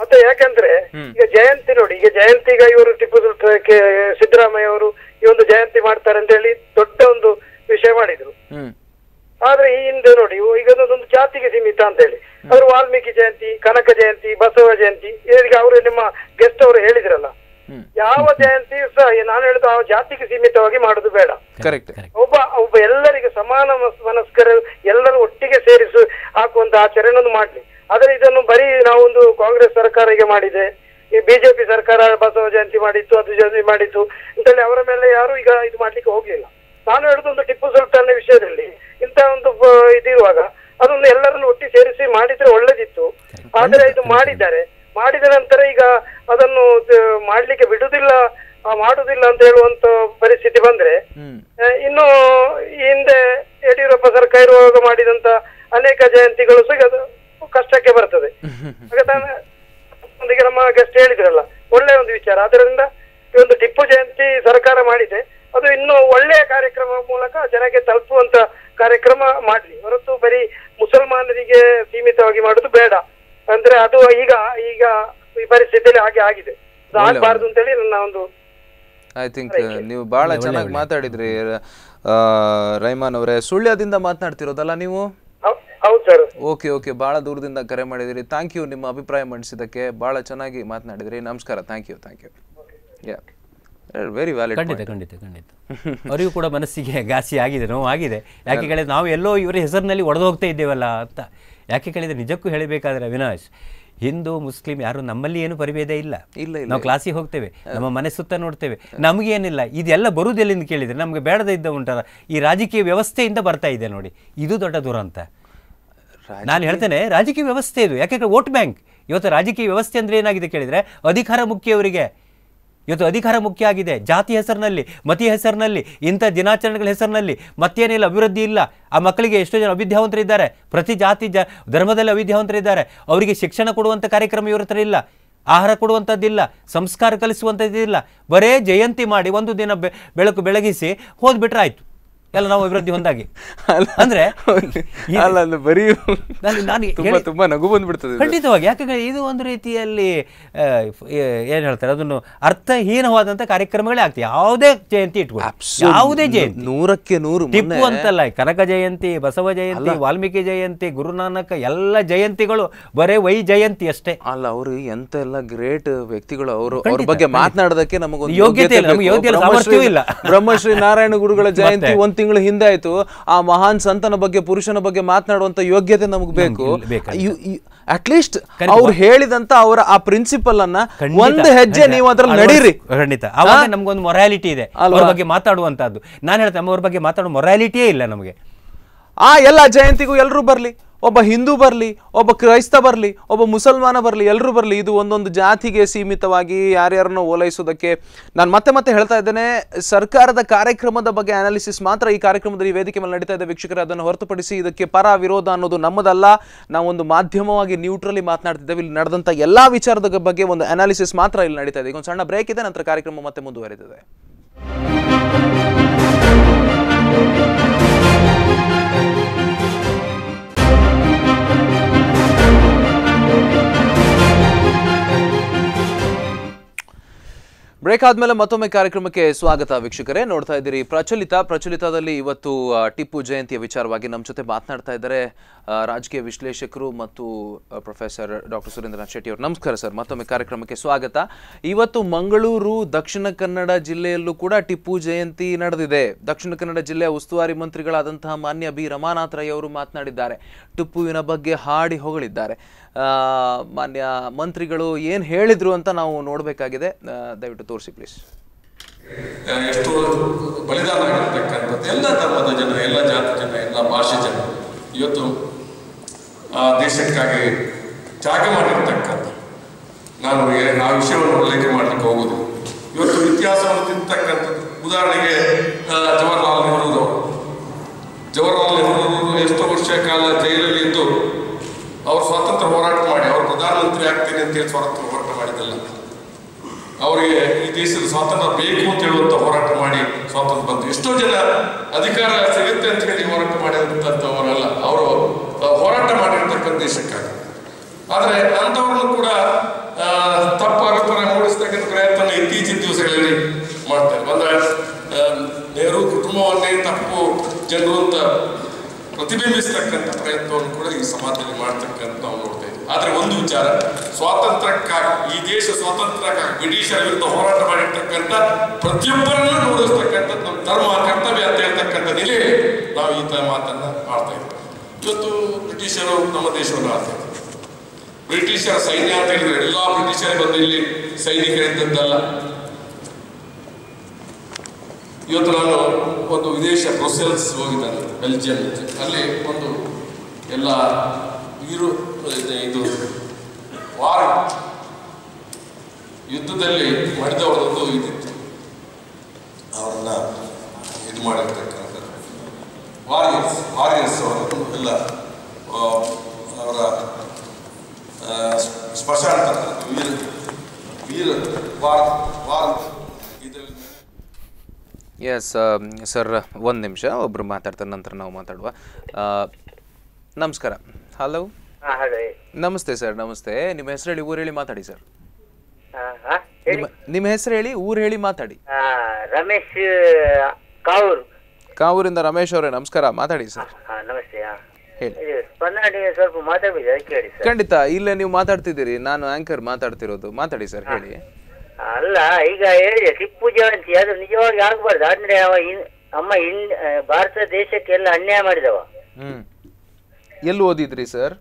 ಮತ್ತೆ ಯಾಕಂದ್ರೆ ಈಗ ಜಯಂತಿ ನೋಡಿ ಈಗ ಜಯಂತಿ ಈಗ ಇವರು ಟಿಪ್ಪು ಸುಲ್ತಾನ್ ಕೆ- ಸಿದ್ದರಾಮಯ್ಯ ಅವರು ಈ ಒಂದು ಜಯಂತಿ ಮಾಡ್ತಾರೆ ಅಂತ ಹೇಳಿ ದೊಡ್ಡ ಒಂದು ವಿಷಯ ಮಾಡಿದ್ರು ಹ್ಮ್ ಆದ್ರೆ ಈ ಹಿಂದೆ ನೋಡಿ ಇವು ಈಗ ಅದೊಂದು ಜಾತಿಗೆ ಸೀಮಿತ ಅಂತ ಹೇಳಿ ಆದ್ರೆ ವಾಲ್ಮೀಕಿ ಜಯಂತಿ ಕನಕ ಜಯಂತಿ ಬಸವ ಜಯಂತಿ ಈಗ ಅವರು ನಿಮ್ಮ ಗೆಸ್ಟ್ ಅವರು ಹೇಳಿದ್ರಲ್ಲ ಯಾವ ಜಯಂತಿ ಸಹ ನಾನು ಹೇಳುದು ಆ ಜಾತಿಗೆ ಸೀಮಿತವಾಗಿ ಮಾಡುದು ಬೇಡ ಕರೆಕ್ಟ್ ಒಬ್ಬ ಒಬ್ಬ ಎಲ್ಲರಿಗೆ ಸಮಾನ ಮನಸ್- ಮನಸ್ಕರು ಎಲ್ಲರೂ ಒಟ್ಟಿಗೆ ಸೇರಿಸು ಹಾಕುವಂತ ಆಚರಣೆಯನ್ನು ಮಾಡ್ಲಿ ಆದ್ರೆ ಇದನ್ನು ಬರೀ ನಾವೊಂದು ಕಾಂಗ್ರೆಸ್ ಸರ್ಕಾರ ಈಗ ಮಾಡಿದೆ ಈ ಬಿಜೆಪಿ ಸರ್ಕಾರ ಬಸವ ಜಯಂತಿ ಮಾಡಿತ್ತು ಅದು ಜಯಂತಿ ಮಾಡಿತ್ತು ಅಂತೇಳಿ ಅವರ ಮೇಲೆ ಯಾರು ಈಗ ಇದು ಮಾಡ್ಲಿಕ್ಕೆ ಹೋಗ್ಲಿಲ್ಲ ನಾನು ಹೇಳುದು ಒಂದು ಟಿಪ್ಪು ಸುಲ್ತಾನ್ ವಿಷಯದಲ್ಲಿ ಇಂತ ಒಂದು ಬ- ಇದಿರುವಾಗ ಅದೊಂದು ಎಲ್ಲರನ್ನು ಒಟ್ಟಿ ಸೇರಿಸಿ ಮಾಡಿದ್ರೆ ಒಳ್ಳೇದಿತ್ತು ಆದ್ರೆ ಇದು ಮಾಡಿದ್ದಾರೆ ಮಾಡಿದ ನಂತರ ಈಗ ಅದನ್ನು ತ- ಮಾಡ್ಲಿಕ್ಕೆ ಬಿಡುದಿಲ್ಲ ಆ, ಮಾಡುದಿಲ್ಲ ಅಂತ ಹೇಳುವಂತ ಪರಿಸ್ಥಿತಿ ಬಂದ್ರೆ ಆ, ಇನ್ನು ಈ ಹಿಂದೆ ಯಡಿಯೂರಪ್ಪ ಸರ್ಕಾರ ಇರುವಾಗ ಮಾಡಿದಂತ ಅನೇಕ ಜಯಂತಿಗಳು ಸಹ ಅದು ಕಷ್ಟಕ್ಕೆ ಬರ್ತದೆ ಹಾಗೆ ತಾನೇ ಒಂದಿಗೆ ನಮ್ಮ ಗೆಸ್ಟ್ ಹೇಳಿದ್ರಲ್ಲ ಒಳ್ಳೆಯ ಒಂದು ವಿಚಾರ ಅದರಿಂದ ಈ ಒಂದು ಟಿಪ್ಪು ಜಯಂತಿ ಸರ್ಕಾರ ಮಾಡಿದೆ ಅದು ಇನ್ನು ಒಳ್ಳೆಯ ಕಾರ್ಯಕ್ರಮ ಮೂಲಕ ಜನಕ್ಕೆ ತಲುಪುವಂತ ಕಾರ್ಯಕ್ರಮ ಮಾಡ್ಲಿ ಹೊರತು ಬರೀ ಮುಸಲ್ಮಾನರಿಗೆ ಸೀಮಿತವಾಗಿ ಮಾಡುದು ಬೇಡ ಅಂದ್ರೆ ಅದು ಈಗ ಈಗ ಈ ಪರಿಸ್ಥಿತಿಯಲ್ಲಿ ಹಾಗೆ ಆಗಿದೆ ಅದು ಒಳ್ಳೆ ಆಗ್ಬಾರ್ದು ಅಂತೇಳಿ ನನ್ನ ಒಂದು ಐ ಥಿಂಕ್ ನೀವು ಬಹಳ ಚೆನ್ನಾಗಿ ಮಾತಾಡಿದ್ರಿ ಆ, ರೈಮಾನ್ ಅವರೇ ಸುಳ್ಯದಿಂದ ಮಾತನಾಡ್ತಿರೋದಲ್ಲ ನೀವು ಹೌದು ಸರ್ ಓಕೆ ಓಕೆ ಬಹಳ ದೂರದಿಂದ ಕರೆ ಮಾಡಿದಿರಿ ಥ್ಯಾಂಕ್ ಯು ನಿಮ್ಮ ಅಭಿಪ್ರಾಯ ಮಂಡಿಸಿದ್ದಕ್ಕೆ ಬಹಳ ಚೆನ್ನಾಗಿ ಮಾತನಾಡಿದ್ರಿ ನಮಸ್ಕಾರ thank you thank you yeah very valid ಖಂಡಿತ ಖಂಡಿತ ಖಂಡಿತ ಅವರಿಗೂ ಕೂಡ ಮನಸ್ಸಿಗೆ ಘಾಸಿ ಆಗಿದೆ ನೋವು ಆಗಿದೆ ಯಾಕೆ ಕೇಳಿದ್ರೆ ನಾವು ಎಲ್ಲೋ ಇವರ ಹೆಸರಿನಲ್ಲಿ ಒಡೆದು ಹೋಗ್ತಾ ಇದ್ದೇವಲ್ಲ ಅಂತ ಯಾಕೆ ಕೇಳಿದ್ರೆ ನಿಜಕ್ಕೂ ಹೇಳಬೇಕಾದ್ರೆ ಅವಿನಾಶ್ ಹಿಂದೂ ಮುಸ್ಲಿಂ ಯಾರು ನಮ್ಮಲ್ಲಿ ಏನು ಪರಿಭೇದ ಇಲ್ಲ ಇಲ್ಲ, ಇಲ್ಲ. ನಾವು ಕ್ಲಾಸಿಗೆ ಹೋಗ್ತೇವೆ ನಮ್ಮ ಮನೆ ಸುತ್ತ ನೋಡ್ತೇವೆ ನಮಗೇನಿಲ್ಲ ಇದೆಲ್ಲ ಬರುವುದೆಲ್ಲಿಂದ ಕೇಳಿದ್ರೆ ನಮಗೆ ಬೇಡದ ಇದ್ದ ಉಂಟಲ್ಲ ಈ ರಾಜಕೀಯ ವ್ಯವಸ್ಥೆಯಿಂದ ಬರ್ತಾ ಇದೆ ನೋಡಿ ಇದು ದೊಡ್ಡ ದುರಂತ ನಾನು ಹೇಳ್ತೇನೆ ರಾಜಕೀಯ ವ್ಯವಸ್ಥೆ ಇದು ಯಾಕೆಂದ್ರೆ ವೋಟ್ ಬ್ಯಾಂಕ್ ಇವತ್ತು ರಾಜಕೀಯ ವ್ಯವಸ್ಥೆ ಅಂದ್ರೆ ಏನಾಗಿದೆ ಕೇಳಿದ್ರೆ ಅಧಿಕಾರ ಮುಖ್ಯ ಅವರಿಗೆ ಇವತ್ತು ಅಧಿಕಾರ ಮುಖ್ಯ ಆಗಿದೆ ಜಾತಿ ಹೆಸರಿನಲ್ಲಿ ಮತಿ ಹೆಸರಿನಲ್ಲಿ ಇಂಥ ದಿನಾಚರಣೆಗಳ ಹೆಸರಿನಲ್ಲಿ ಮತ್ತೇನಿಲ್ಲ ಅಭಿವೃದ್ಧಿ ಇಲ್ಲ ಆ ಮಕ್ಕಳಿಗೆ ಎಷ್ಟೋ ಜನ ಅವಿದ್ಯಾವಂತರಿದ್ದಾರೆ ಪ್ರತಿ ಜಾತಿ ಜ ಧರ್ಮದಲ್ಲಿ ಅವಿದ್ಯಾವಂತರಿದ್ದಾರೆ ಅವರಿಗೆ ಶಿಕ್ಷಣ ಕೊಡುವಂಥ ಕಾರ್ಯಕ್ರಮ ಇವ್ರ ಹತ್ರ ಇಲ್ಲ ಆಹಾರ ಕೊಡುವಂಥದ್ದಿಲ್ಲ ಸಂಸ್ಕಾರ ಕಲಿಸುವಂಥದ್ದಿಲ್ಲ ಬರೇ ಜಯಂತಿ ಮಾಡಿ ಒಂದು ದಿನ ಬೆ- ಬೆಳಕು ಬೆಳಗಿಸಿ ಹೋದ್ಬಿಟ್ರೆ ಆಯ್ತು ಎಲ್ಲ ನಾವು ಅಭಿವೃದ್ಧಿ ಹೊಂದಾಗಿ ಅಂದ್ರೆ ಈ- ಅಲ್ಲ ಅಲ್ಲ ಬರೀ ನಾನು- ನಾನು ತುಂಬಾ ಹೇಳಿ- ತುಂಬಾ ನಗು ಬಂದ್ಬಿಡ್ತದೆ ಇದು. ಖಂಡಿತವಾಗಿ ಯಾಕಂದ್ರೆ ಇದು ಒಂದು ರೀತಿಯಲ್ಲಿ ಆ, ಫ್- ಏ- ಏನ್ ಹೇಳ್ತಾರೆ ಅದನ್ನು ಅರ್ಥಹೀನವಾದಂತ ಕಾರ್ಯಕ್ರಮಗಳೇ ಆಗ್ತವೆ ಯಾವುದೇ ಜಯಂತಿ ಇಟ್ಕೊಳ್ಳಿ ಯಾವುದೇ ಜಯಂತಿ ನೂರಕ್ಕೆ ನೂರು ಟಿಪ್ಪು ಮೊನ್ನೆ- ಅಂತಲ್ಲ ಕನಕ ಜಯಂತಿ ಬಸವ ಜಯಂತಿ ವಾಲ್ಮೀಕಿ ಜಯಂತಿ ಗುರುನಾನಕ ಎಲ್ಲ ಜಯಂತಿಗಳು ಬರೇ ವೈ ಜಯಂತಿ ಅಷ್ಟೇ ಅಲ್ಲ ಅವರು ಎಂತ ಎಲ್ಲ ಗ್ರೇಟ್ ವ್ಯಕ್ತಿಗಳು ಅವರು ಅವ್ರ ಖಂಡಿತ, ಬಗ್ಗೆ ಖಂಡಿತ. ಮಾತನಾಡೋದಕ್ಕೆ ನಮಗೊಂದು ಯೋಗ್ಯತೆ ಇಲ್ಲ, ನಮ್ಗೆ ಬೇಕು. ಯೋಗ್ಯತೆ ಇಲ್ಲ, ಬ್ರಹ್ಮಶ್ರೀ- ಸಾಮರ್ಥ್ಯವೂ ಇಲ್ಲ. ಬ್ರಹ್ಮಶ್ರೀ ನಾರಾಯಣ ಗುರುಗಳ ಜಯಂತಿ ಮತ್ತೆ? ಒಂದ್ ತಿಂಗಳು ಹಿಂದೆ ಆಯ್ತು ಆ ಮಹಾನ್ ಸಂತನ ಬಗ್ಗೆ ಪುರುಷನ ಬಗ್ಗೆ ಮಾತನಾಡುವಂತ ಯೋಗ್ಯತೆ ನಮ್ಗೆ ಬೇಕು ಇಲ್ಲ, ಬೇಕಾಗಿಲ್ಲ. ಅಟ್ಲೀಸ್ಟ್ ಖಂಡಿತ. ಅವ್ರು ಹೇಳಿದಂತ ಅವರ ಆ ಪ್ರಿನ್ಸಿಪಲ್ ಅನ್ನ ಖಂಡಿತ, ಒಂದು ಹೆಜ್ಜೆ ಖಂಡಿತ. ನೀವು ಅದ್ರಲ್ಲಿ ಅಳವಡಿಸ್- ನಡೀರಿ ಖಂಡಿತ ಅವಾಗ ಹಾ? ನಮ್ಗೊಂದು ಮೊರಾಲಿಟಿ ಇದೆ ಅಲ್ವಾ? ಅವ್ರ ಬಗ್ಗೆ ಮಾತಾಡುವಂತದ್ದು ನಾನು ಹೇಳ್ತೇನೆ ಅವ್ರ ಬಗ್ಗೆ ಮಾತಾಡೋ ಮೊರಾಲಿಟಿಯೇ ಇಲ್ಲ ನಮಗೆ ಆ ಎಲ್ಲ ಜಯಂತಿಗೂ ಎಲ್ಲರೂ ಬರ್ಲಿ ಒಬ್ಬ ಹಿಂದೂ ಬರ್ಲಿ ಒಬ್ಬ ಕ್ರೈಸ್ತ ಬರ್ಲಿ ಒಬ್ಬ ಮುಸಲ್ಮಾನ ಬರ್ಲಿ ಎಲ್ಲರೂ ಬರ್ಲಿ ಇದು ಒಂದೊಂದು ಜಾತಿಗೆ ಸೀಮಿತವಾಗಿ ಯಾರ್ಯಾರನ್ನೋ ಓಲೈಸೋದಕ್ಕೆ ನಾನು ಮತ್ತೆ ಮತ್ತೆ ಹೇಳ್ತಾ ಇದ್ದೇನೆ ಸರ್ಕಾರದ ಕಾರ್ಯಕ್ರಮದ ಬಗ್ಗೆ ಅನಾಲಿಸಿಸ್ ಮಾತ್ರ ಈ ಕಾರ್ಯಕ್ರಮದಲ್ಲಿ ವೇದಿಕೆ ಮೇಲೆ ನಡೀತಾ ಇದೆ ವೀಕ್ಷಕರೇ ಅದನ್ನು ಹೊರತುಪಡಿಸಿ ಇದಕ್ಕೆ ಪರ ವಿರೋಧ ಅನ್ನೋದು ನಮ್ಮದಲ್ಲ ನಾವೊಂದು ಮಾಧ್ಯಮವಾಗಿ ನ್ಯೂಟ್ರಲಿ ಮಾತನಾಡ್ತಿದ್ದೇವೆ ಇಲ್ಲಿ ನಡೆದಂಥ ಎಲ್ಲಾ ವಿಚಾರದ ಬಗ್ಗೆ ಒಂದು ಅನಾಲಿಸಿಸ್ ಮಾತ್ರ ಇಲ್ಲಿ ನಡೀತಾ ಇದೆ ಈಗ ಒಂದು ಸಣ್ಣ ಬ್ರೇಕ್ ಇದೆ ನಂತರ ಕಾರ್ಯಕ್ರಮ ಮತ್ತೆ ಮುಂದುವರಿತದೆ ಬ್ರೇಕ್ ಆದ್ಮೇಲೆ ಮತ್ತೊಮ್ಮೆ ಕಾರ್ಯಕ್ರಮಕ್ಕೆ ಸ್ವಾಗತ ವೀಕ್ಷಕರೇ ನೋಡ್ತಾ ಇದ್ದೀರಿ ಪ್ರಚಲಿತ ಪ್ರಚಲಿತದಲ್ಲಿ ಇವತ್ತು ಆ, ಟಿಪ್ಪು ಜಯಂತಿಯ ವಿಚಾರವಾಗಿ ನಮ್ಮ ಜೊತೆ ಮಾತನಾಡ್ತಾ ಇದ್ದಾರೆ ಆ, ರಾಜಕೀಯ ವಿಶ್ಲೇಷಕರು ಮತ್ತು ಪ್ರೊಫೆಸರ್ ಡಾಕ್ಟರ್ ಸುರೇಂದ್ರನಾಥ್ ಶೆಟ್ಟಿ ಅವರು ನಮಸ್ಕಾರ ಸರ್ ಮತ್ತೊಮ್ಮೆ ಕಾರ್ಯಕ್ರಮಕ್ಕೆ ಸ್ವಾಗತ ಇವತ್ತು ಮಂಗಳೂರು ದಕ್ಷಿಣ ಕನ್ನಡ ಜಿಲ್ಲೆಯಲ್ಲೂ ಕೂಡ ಟಿಪ್ಪು ಜಯಂತಿ ನಡೆದಿದೆ ದಕ್ಷಿಣ ಕನ್ನಡ ಜಿಲ್ಲೆಯ ಉಸ್ತುವಾರಿ ಮಂತ್ರಿಗಳಾದಂತಹ ಮಾನ್ಯ ಬಿ ರಮಾನಾಥ್ ರೈ ಅವರು ಮಾತನಾಡಿದ್ದಾರೆ ಟಿಪ್ಪುವಿನ ಬಗ್ಗೆ ಹಾಡಿ ಹೊಗಳಿದ್ದಾರೆ ಆ, ಮಾನ್ಯ ಮಂತ್ರಿಗಳು ಏನು ಹೇಳಿದ್ರು ಅಂತ ನಾವು ನೋಡಬೇಕಾಗಿದೆ ದಯವಿಟ್ಟು ತೋರಿಸಿ ಪ್ಲೀಸ್ ಎಷ್ಟು ಬಲಿದಾನ ಆಗಿರ್ತಕ್ಕಂಥದ್ದು ಎಲ್ಲ ಧರ್ಮದ ಜನ ಎಲ್ಲ ಜಾತಿ ಜನ ಎಲ್ಲ ಭಾಷೆ ಜನ ಇವತ್ತು ಆ ದೇಶಕ್ಕಾಗಿ ತ್ಯಾಗ ಮಾಡಿರ್ತಕ್ಕಂಥ ನಾನು ಏ- ಆ ವಿಷಯವನ್ನು ಉಲ್ಲೇಖ ಮಾಡಲಿಕ್ಕೆ ಹೋಗುದು ಇವತ್ತು ಇತಿಹಾಸವನ್ನು ತಿಂತಕ್ಕಂಥದ್ದು ಉದಾಹರಣೆಗೆ ಆ, ಜವಾಹರ್ಲಾಲ್ ನೆಹರು ಜವಾಹರ್ಲಾಲ್ ನೆಹರು ಎಷ್ಟೋ ವರ್ಷ ಕಾಲ ಜೈಲಲ್ಲಿ ಇದ್ದು ಅವರು ಸ್ವಾತಂತ್ರ್ಯ ಹೋರಾಟ ಮಾಡಿ ಅವರು ಪ್ರಧಾನಮಂತ್ರಿ ಆಗ್ತೇನೆ ಅಂತೇಳಿ ಸ್ವಾತಂತ್ರ್ಯ ಹೋರಾಟ ಮಾಡಿದ್ದಲ್ಲ ಅವರಿಗೆ ಈ ದೇಶದ ಸ್ವಾತಂತ್ರ್ಯ ಬೇಕು ಅಂತ ಹೇಳುವಂತ ಹೋರಾಟ ಮಾಡಿ ಸ್ವಾತಂತ್ರ್ಯ ಬಂತು ಎಷ್ಟೋ ಜನ ಅಧಿಕಾರ ಸಿಗುತ್ತೆ ಅಂತ ಹೇಳಿ ಹೋರಾಟ ಮಾಡಿದಂಥವರಲ್ಲ ಅವರು ಹೋರಾಟ ಮಾಡಿರ್ತಕ್ಕಂಥ ದೇಶಕ್ಕಾಗಿ ಆದರೆ ಅಂಥವ್ರನ್ನು ಕೂಡ ಆ, ತಪ್ಪು ಅಭಿಪ್ರಾಯ ಮೂಡಿಸ್ತಕ್ಕಂಥ ಪ್ರಯತ್ನ ಇತ್ತೀಚಿನ ದಿವಸಗಳಲ್ಲಿ ಮಾಡ್ತಾರೆ ಅಂದ್ರೆ ಆ, ನೆಹರು ಕುಟುಂಬವನ್ನೇ ತಪ್ಪು ಜನರು ಅಂತ ಪ್ರತಿಬಿಂಬಿಸ್ತಕ್ಕಂಥ ಪ್ರಯತ್ನವನ್ನು ಕೂಡ ಈ ಸಮಾಜದಲ್ಲಿ ಮಾಡ್ತಕ್ಕಂಥ ನಾವು ನೋಡ್ತೇವೆ ಆದ್ರೆ ಒಂದು ವಿಚಾರ ಸ್ವಾತಂತ್ರ್ಯಕ್ಕಾಗಿ ಈ ದೇಶ ಸ್ವಾತಂತ್ರ್ಯಕ್ಕಾಗಿ ಬ್ರಿಟಿಷರ ವಿರುದ್ಧ ಹೋರಾಟ ಮಾಡಿರ್ತಕ್ಕಂಥ ಪ್ರತಿಯೊಬ್ಬರನ್ನು ನೋಡಿಸ್ತಕ್ಕಂಥದ್ದು ನಮ್ಮ ಧರ್ಮ ಕರ್ತವ್ಯ ಅಂತ ಹೇಳ್ತಕ್ಕಂಥ ನೆಲೆಯಲ್ಲಿ ನಾವು ಈ ತರ ಮಾತನ್ನ ಆಡ್ತಾ ಇದ್ದೀವಿ ಇವತ್ತು ಬ್ರಿಟಿಷರು ನಮ್ಮ ದೇಶವನ್ನು ಆಳ್ತಾ ಇದ್ದಾರೆ ಬ್ರಿಟಿಷರ ಸೈನ್ಯ ಅಂತ ಹೇಳಿದ್ರೆ ಎಲ್ಲಾ ಬ್ರಿಟಿಷರೇ ಬಂದು ಇಲ್ಲಿ ಸೈನಿಕರಿದ್ದದ್ದಲ್ಲ ಇವತ್ತು ನಾನು ಒಂದು ವಿದೇಶ ಬ್ರುಸೆಲ್ಸ್ ಹೋಗಿದ್ದಾನೆ ಬೆಲ್ಜಿಯಂ ಅಲ್ಲಿ ಒಂದು ಎಲ್ಲ ವೀರು ಇದು- ಇದು ವಾರ್ ಯುದ್ಧದಲ್ಲಿ ಮಡಿದವರದೊಂದು ಇದಿತ್ತು ಅವರನ್ನ ಇದು ಮಾಡಿರ್ತಕ್ಕಂಥದ್ದು ವಾರಿಯರ್ಸ್ ವಾರಿಯರ್ಸ್ ಅವರು ಎಲ್ಲ ಆ, ಅವರ ಆ, ಸ್ಮಶಾನ ತಕ್ಕಂಥದ್ದು ವೀರ ವೀರ ವಾರ್ ವಾರ್ ಇದರಲ್ಲಿ ಎಸ್ ಸರ್ ಒಂದು ನಿಮಿಷ ಒಬ್ರು ಮಾತಾಡ್ತಾರೆ ನಂತರ ನಾವು ಮಾತಾಡುವ ಆ, ನಮಸ್ಕಾರ ಹಲೋ ಹಾ ಹಲೋ ನಮಸ್ತೆ ಸರ್ ನಮಸ್ತೆ ನಿಮ್ಮ ಹೆಸರು ಹೇಳಿ ಊರು ಹೇಳಿ ಮಾತಾಡಿ ಸರ್ ಹಾ ಹಾ ನಿಮ್ಮ ನಿಮ್ಮ ಹೆಸರು ಹೇಳಿ ಊರು ಹೇಳಿ ಮಾತಾಡಿ ಆ, ರಮೇಶ್ ಕಾವೂರು ಕಾವೂರಿಂದ ರಮೇಶ್ ಅವರೇ ನಮಸ್ಕಾರ ಮಾತಾಡಿ ಸರ್ ಹಾ ನಮಸ್ತೆ ಹಾ ಹೇಳಿ ಇದು ಸ್ಪಂದನ ಟಿವಿ ಸ್ವಲ್ಪ ಮಾತಾಡ್ಬೇಕು ಅದಕ್ಕೆ ಹೇಳಿ ಸರ್ ಖಂಡಿತ ಇಲ್ಲೇ ನೀವು ಮಾತಾಡ್ತಿದ್ದೀರಿ ನಾನು ಆಂಕರ್ ಮಾತಾಡ್ತಿರೋದು ಮಾತಾಡಿ ಸರ್ ಹೇಳಿ ಅಲ್ಲ ಈಗ ಹೇಳಿದೆ ಟಿಪ್ಪು ಜಯಂತಿ ಅದು ನಿಜವಾಗಿ ಆಗ್ಬಾರ್ದು ಅಂದ್ರೆ ಅವ ಇನ್- ಅಮ್ಮ ಇನ್ ಆ, ಭಾರತ ದೇಶಕ್ಕೆಲ್ಲ ಅನ್ಯಾಯ ಮಾಡಿದವ ಹ್ಮ್ ಎಲ್ಲಿ ಓದಿದ್ರಿ ಸರ್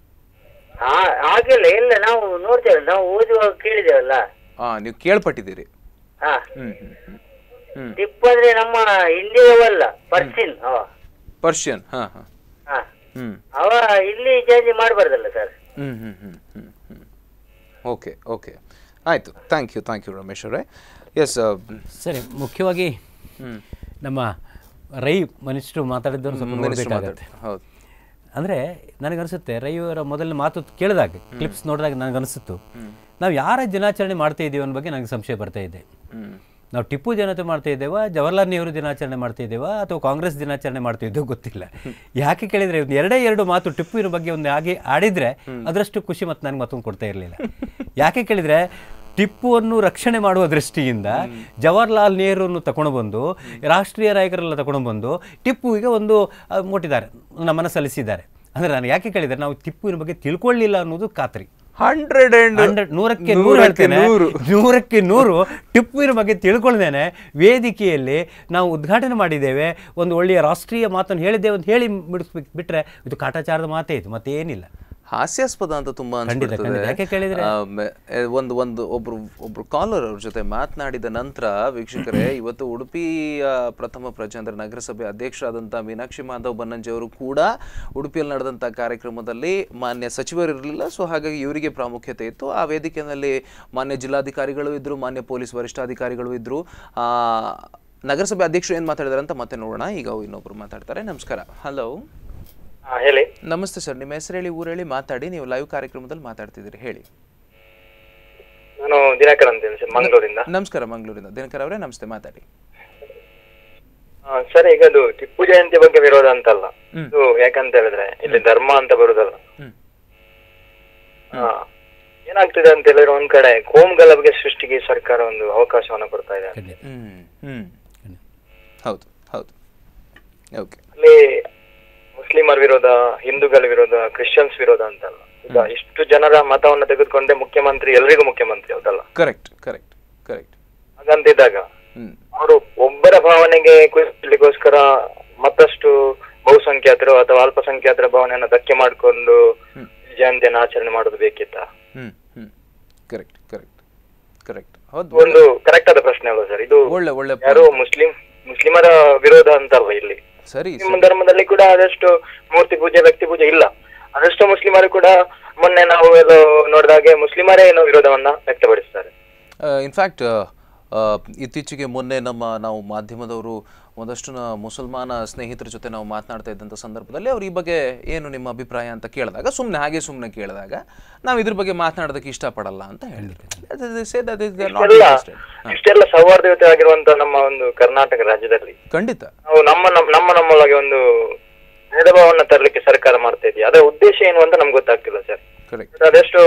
ಹಾ ಹಾಗೆಲ್ಲ ಎಲ್ಲ ನಾವು ನೋಡ್ತೇವಲ್ಲ ನಾವು ಓದುವಾಗ ಕೇಳಿದೇವಲ್ಲ ಹಾ ನೀವು ಕೇಳ್ಪಟ್ಟಿದ್ದೀರಿ ಹಾ ಹ್ಮ್ ಹ್ಮ್ ಹ್ಮ್ ಹ್ಮ್ ಟಿಪ್ಪು ಅಂದ್ರೆ ನಮ್ಮ ಇಂಡಿಯಾವಲ್ಲ ಪರ್ಸಿನ್ ಅವ ಪರ್ಷಿಯನ್ ಹಾ ಹಾ ಹಾ ಹ್ಮ್ ಅವ ಇಲ್ಲಿ ಚೇಂಜ್ ಮಾಡಬಾರ್ದಲ್ಲ ಸರ್ ಹ್ಮ್ ಹ್ಮ್ ಹ್ಮ್ ಹ್ಮ್ ಹ್ಮ್ ಓಕೆ ಓಕೆ ಆಯಿತು thank you thank you Ramesh ಅವರೇ ಎಸ್ ಸರಿ ಮುಖ್ಯವಾಗಿ ಹ್ಮ್. ನಮ್ಮ ರೈ ಮನುಷ್ಯರು ಮಾತಾಡಿದ್ದನ್ನು ಸ್ವಲ್ಪ ಹ್ಮ್, minister ನೋಡಬೇಕಾಗತ್ತೆ ಮಾತಾಡಿ, ಹೌದು. ಅಂದರೆ ನನಗನ್ಸುತ್ತೆ ರೈ ಅವರ ಮೊದಲನೇ ಮಾತು ಕೇಳಿದಾಗ ಕ್ಲಿಪ್ಸ್ ನೋಡಿದಾಗ ನನಗನ್ಸುತ್ತು ನಾವು ಯಾರ ದಿನಾಚರಣೆ ಮಾಡ್ತಾ ಇದ್ದೀವಿ ಅನ್ನೋ ಬಗ್ಗೆ ನನಗೆ ಸಂಶಯ ಬರ್ತಾ ಇದೆ ಹ್ಮ್. ನಾವು ಟಿಪ್ಪು ಜನತೆ ಮಾಡ್ತಾ ಇದ್ದೇವಾ ಜವಾಹರ್ಲಾಲ್ ನೆಹರು ದಿನಾಚರಣೆ ಮಾಡ್ತಾ ಇದ್ದೇವಾ ಅಥವಾ ಕಾಂಗ್ರೆಸ್ ದಿನಾಚರಣೆ ಮಾಡ್ತಾ ಇದ್ದೇವೋ ಗೊತ್ತಿಲ್ಲ ಯಾಕೆ ಕೇಳಿದ್ರೆ ಒಂದು ಎರಡೇ ಎರಡು ಮಾತು ಟಿಪ್ಪುವಿನ ಬಗ್ಗೆ ಒಂದು ಹಾಗೆ ಆಡಿದ್ರೆ ಅದರಷ್ಟು ಖುಷಿ ಮತ್ತೆ ನನಗೆ ಮತ್ತೊಂದು ಕೊಡ್ತಾ ಇರಲಿಲ್ಲ ಯಾಕೆ ಕೇಳಿದ್ರೆ ಟಿಪ್ಪುವನ್ನು ರಕ್ಷಣೆ ಮಾಡುವ ದೃಷ್ಟಿಯಿಂದ ಜವಾಹರ್ಲಾಲ್ ನೆಹರನ್ನು ತಗೊಂಡು ಬಂದು ರಾಷ್ಟ್ರೀಯ ನಾಯಕರೆಲ್ಲ ತಗೊಂಡು ಬಂದು ಟಿಪ್ಪುವಿಗೆ ಒಂದು ಆ, ಮುಟ್ಟಿದ್ದಾರೆ ನಮ್ಮನ್ನು ಸಲ್ಲಿಸಿದ್ದಾರೆ ಅಂದರೆ ನಾನು ಯಾಕೆ ಕೇಳಿದರೆ ನಾವು ಟಿಪ್ಪುವಿನ ಬಗ್ಗೆ ತಿಳ್ಕೊಳ್ಳಿಲ್ಲ ಅನ್ನೋದು ಖಾತ್ರಿ ಹಂಡ್ರೆಡ್ ಅಂಡ್ ಹಂಡ್ರೆಡ್ ನೂರಕ್ಕೆ ನೂರು ನೂರಕ್ಕೆ ಹೇಳ್ತೇನೆ ನೂರು. ನೂರಕ್ಕೆ ನೂರು ಟಿಪ್ಪುವಿನ ಬಗ್ಗೆ ತಿಳ್ಕೊಳ್ದೇನೆ ವೇದಿಕೆಯಲ್ಲಿ ನಾವು ಉದ್ಘಾಟನೆ ಮಾಡಿದ್ದೇವೆ ಒಂದು ಒಳ್ಳೆಯ ರಾಷ್ಟ್ರೀಯ ಮಾತನ್ನು ಹೇಳಿದ್ದೇವೆ ಅಂತ ಹೇಳಿ ಬಿಡಿಸ್ಬೇಕು ಬಿಟ್ರೆ ಇದು ಕಾಟಾಚಾರದ ಮಾತೇ ಇದು ಮತ್ತೆ ಏನಿಲ್ಲ ಹಾಸ್ಯಾಸ್ಪದ ಅಂತ ತುಂಬಾ ಖಂಡಿತ, ಅನ್ಸ್ಬಿಡ್ತದೆ. ಖಂಡಿತ. ಯಾಕೆ ಕೇಳಿದ್ರೆ? ಆ, ಮೆ- ಎ, ಒಂದು ಒಂದು ಒಬ್ರು ಒಬ್ರು ಕಾಲರ್ ಅವ್ರ ಜೊತೆ ಮಾತನಾಡಿದ ನಂತರ ವೀಕ್ಷಕರೇ ಇವತ್ತು ಉಡುಪಿಯ ಪ್ರಥಮ ಪ್ರಜೆ ಅಂದ್ರೆ ನಗರಸಭೆ ಅಧ್ಯಕ್ಷರಾದಂಥ ಮೀನಾಕ್ಷಿ ಮಾಧವ್ ಬನ್ನಂಜಿ ಅವರು ಕೂಡ ಉಡುಪಿಯಲ್ಲಿ ನಡೆದಂಥ ಕಾರ್ಯಕ್ರಮದಲ್ಲಿ ಮಾನ್ಯ ಸಚಿವರು ಇರಲಿಲ್ಲ ಸೊ ಹಾಗಾಗಿ ಇವರಿಗೆ ಪ್ರಾಮುಖ್ಯತೆ ಇತ್ತು ಆ ವೇದಿಕೆಯಲ್ಲಿ ಮಾನ್ಯ ಜಿಲ್ಲಾಧಿಕಾರಿಗಳು ಇದ್ರು ಮಾನ್ಯ ಪೊಲೀಸ್ ವರಿಷ್ಠಾಧಿಕಾರಿಗಳು ಇದ್ರು ಆ ನಗರಸಭೆ ಅಧ್ಯಕ್ಷರು ಏನ್ ಮಾತಾಡಿದಾರೆ ಅಂತ ಮತ್ತೆ ನೋಡೋಣ ಈಗ ಇನ್ನೊಬ್ರು ಮಾತಾಡ್ತಾರೆ ನಮಸ್ಕಾರ ಹಲೋ ಹೇಳಿ ನಮಸ್ತೆ ಸರ್ ನಿಮ್ಮ ಹೆಸರು ಹೇಳಿ ಊರು ಹೇಳಿ ಮಾತಾಡಿ ನೀವು ಲೈವ್ ಕಾರ್ಯಕ್ರಮದಲ್ಲಿ ಮಾತಾಡ್ತಿದ್ದೀರಿ ಹೇಳಿ ನಾನು ದಿನಕರ್ ಅಂತ ಹೇಳಿ ಸರ್ ಮಂಗಳೂರಿಂದ ನಮಸ್ಕಾರ ಮಂಗಳೂರಿಂದ ದಿನಕರ್ ಅವರೇ ನಮಸ್ತೆ ಮಾತಾಡಿ ಆ, ಸರ್ ಈಗ ಅದು ಟಿಪ್ಪು ಜಯಂತಿ ಬಗ್ಗೆ ವಿರೋಧ ಅಂತಲ್ಲ ಇದು ಯಾಕಂತ ಹೇಳಿದ್ರೆ ಇಲ್ಲಿ ಧರ್ಮ ಅಂತ ಬರುದಲ್ಲ ಆ, ಏನಾಗ್ತಿದೆ ಅಂತ ಹೇಳಿದ್ರೆ ಒಂದ್ ಕಡೆ ಕೋಮ್ ಗಲಭೆಗೆ ಸೃಷ್ಟಿಗೆ ಸರ್ಕಾರ ಒಂದು ಅವಕಾಶವನ್ನ ಕೊಡ್ತಾ ಇದೆ ಹ್ಮ್ ಹ್ಮ್ ಹೌದು ಹೌದು ಓಕೆ ಅಲ್ಲಿ ಮುಸ್ಲಿಮರ ವಿರೋಧ ಹಿಂದೂಗಳ ವಿರೋಧ ಕ್ರಿಶ್ಚಿಯನ್ಸ್ ವಿರೋಧ ಅಂತಲ್ಲ ಈಗ ಇಷ್ಟು ಜನರ ಮತವನ್ನ ತೆಗೆದುಕೊಂಡೆ ಮುಖ್ಯಮಂತ್ರಿ ಎಲ್ರಿಗೂ ಮುಖ್ಯಮಂತ್ರಿ ಹೌದಲ್ಲ ಕರೆಕ್ಟ್ ಕರೆಕ್ಟ್ ಕರೆಕ್ಟ್ ಹಾಗಂತಿದ್ದಾಗ ಹ್ಮ್ ಅವರು ಒಬ್ಬರ ಭಾವನೆಗೆ ಕುಸಿಲಿಕ್ಕೋಸ್ಕರ ಮತ್ತಷ್ಟು ಬಹುಸಂಖ್ಯಾತರು ಅಥವಾ ಅಲ್ಪಸಂಖ್ಯಾತರ ಭಾವನೆಯನ್ನ ಧಕ್ಕೆ ಮಾಡಿಕೊಂಡು ಜಯಂತಿಯನ್ನು ಆಚರಣೆ ಮಾಡೋದು ಬೇಕಿತ್ತ ಹ್ಮ್ ಹ್ಮ್ ಕರೆಕ್ಟ್ ಕರೆಕ್ಟ್ ಕರೆಕ್ಟ್ ಹೌದು ಒಂದು ಕರೆಕ್ಟ್ ಆದ ಪ್ರಶ್ನೆ ಅಲ್ವಾ ಸರ್ ಇದು ಒಳ್ಳೆ ಒಳ್ಳೆ ಯಾರು ಮುಸ್ಲಿಂ ಮುಸ್ಲಿಮರ ವಿರೋಧ ಅಂತಲ್ವ ಇಲ್ಲಿ ಸರಿ ಮುಸ್ಲಿಂ ಧರ್ಮದಲ್ಲಿ ಕೂಡ ಆದಷ್ಟು ಮೂರ್ತಿ ಪೂಜೆ ವ್ಯಕ್ತಿ ಪೂಜೆ ಇಲ್ಲ ಅದಷ್ಟು ಮುಸ್ಲಿಮರು ಕೂಡ ಮೊನ್ನೆ ನಾವು ಎಲ್ಲ ನೋಡಿದಾಗೆ ಮುಸ್ಲಿಮರೇ ಏನೋ ವಿರೋಧವನ್ನ ವ್ಯಕ್ತಪಡಿಸ್ತಾರೆ ಇನ್ಫ್ಯಾಕ್ಟ್ ಇತ್ತೀಚೆಗೆ ಮೊನ್ನೆ ನಮ್ಮ ನಾವು ಮಾಧ್ಯಮದವರು ಒಂದಷ್ಟು ನ- ಮುಸಲ್ಮಾನ ಸ್ನೇಹಿತರ ಜೊತೆ ನಾವು ಮಾತನಾಡ್ತಾ ಇದ್ದಂಥ ಸಂದರ್ಭದಲ್ಲಿ ಅವ್ರು ಈ ಬಗ್ಗೆ ಏನು ನಿಮ್ಮ ಅಭಿಪ್ರಾಯ ಅಂತ ಕೇಳಿದಾಗ ಸುಮ್ಮನೆ ಹಾಗೆ ಸುಮ್ಮನೆ ಕೇಳಿದಾಗ ನಾವು ಇದ್ರ ಬಗ್ಗೆ ಮಾತನಾಡೋದಕ್ಕೆ ಇಷ್ಟಪಡಲ್ಲ ಅಂತ ಹೇಳಿದ್ರು ಇಷ್ಟೆಲ್ಲ ಇಷ್ಟೆಲ್ಲ ಸೌಹಾರ್ದಯುತವಾಗಿರುವಂತ ನಮ್ಮ ಒಂದು ಕರ್ನಾಟಕ ರಾಜ್ಯದಲ್ಲಿ ಖಂಡಿತ ನಾವು ನಮ್ಮ ನಮ್ಮ- ನಮ್ಮ ನಮ್ಮೊಳಗೆ ಒಂದು ಭೇದ ಭಾವನ ತರಲಿಕ್ಕೆ ಸರ್ಕಾರ ಮಾಡ್ತಾ ಇದೆಯಾ ಅದರ ಉದ್ದೇಶ ಏನು ಅಂತ ನಮ್ಗೆ ಗೊತ್ತಾಗ್ತಿಲ್ಲ ಸರ್ ಕರೆಕ್ಟ್ ಅದೆಷ್ಟು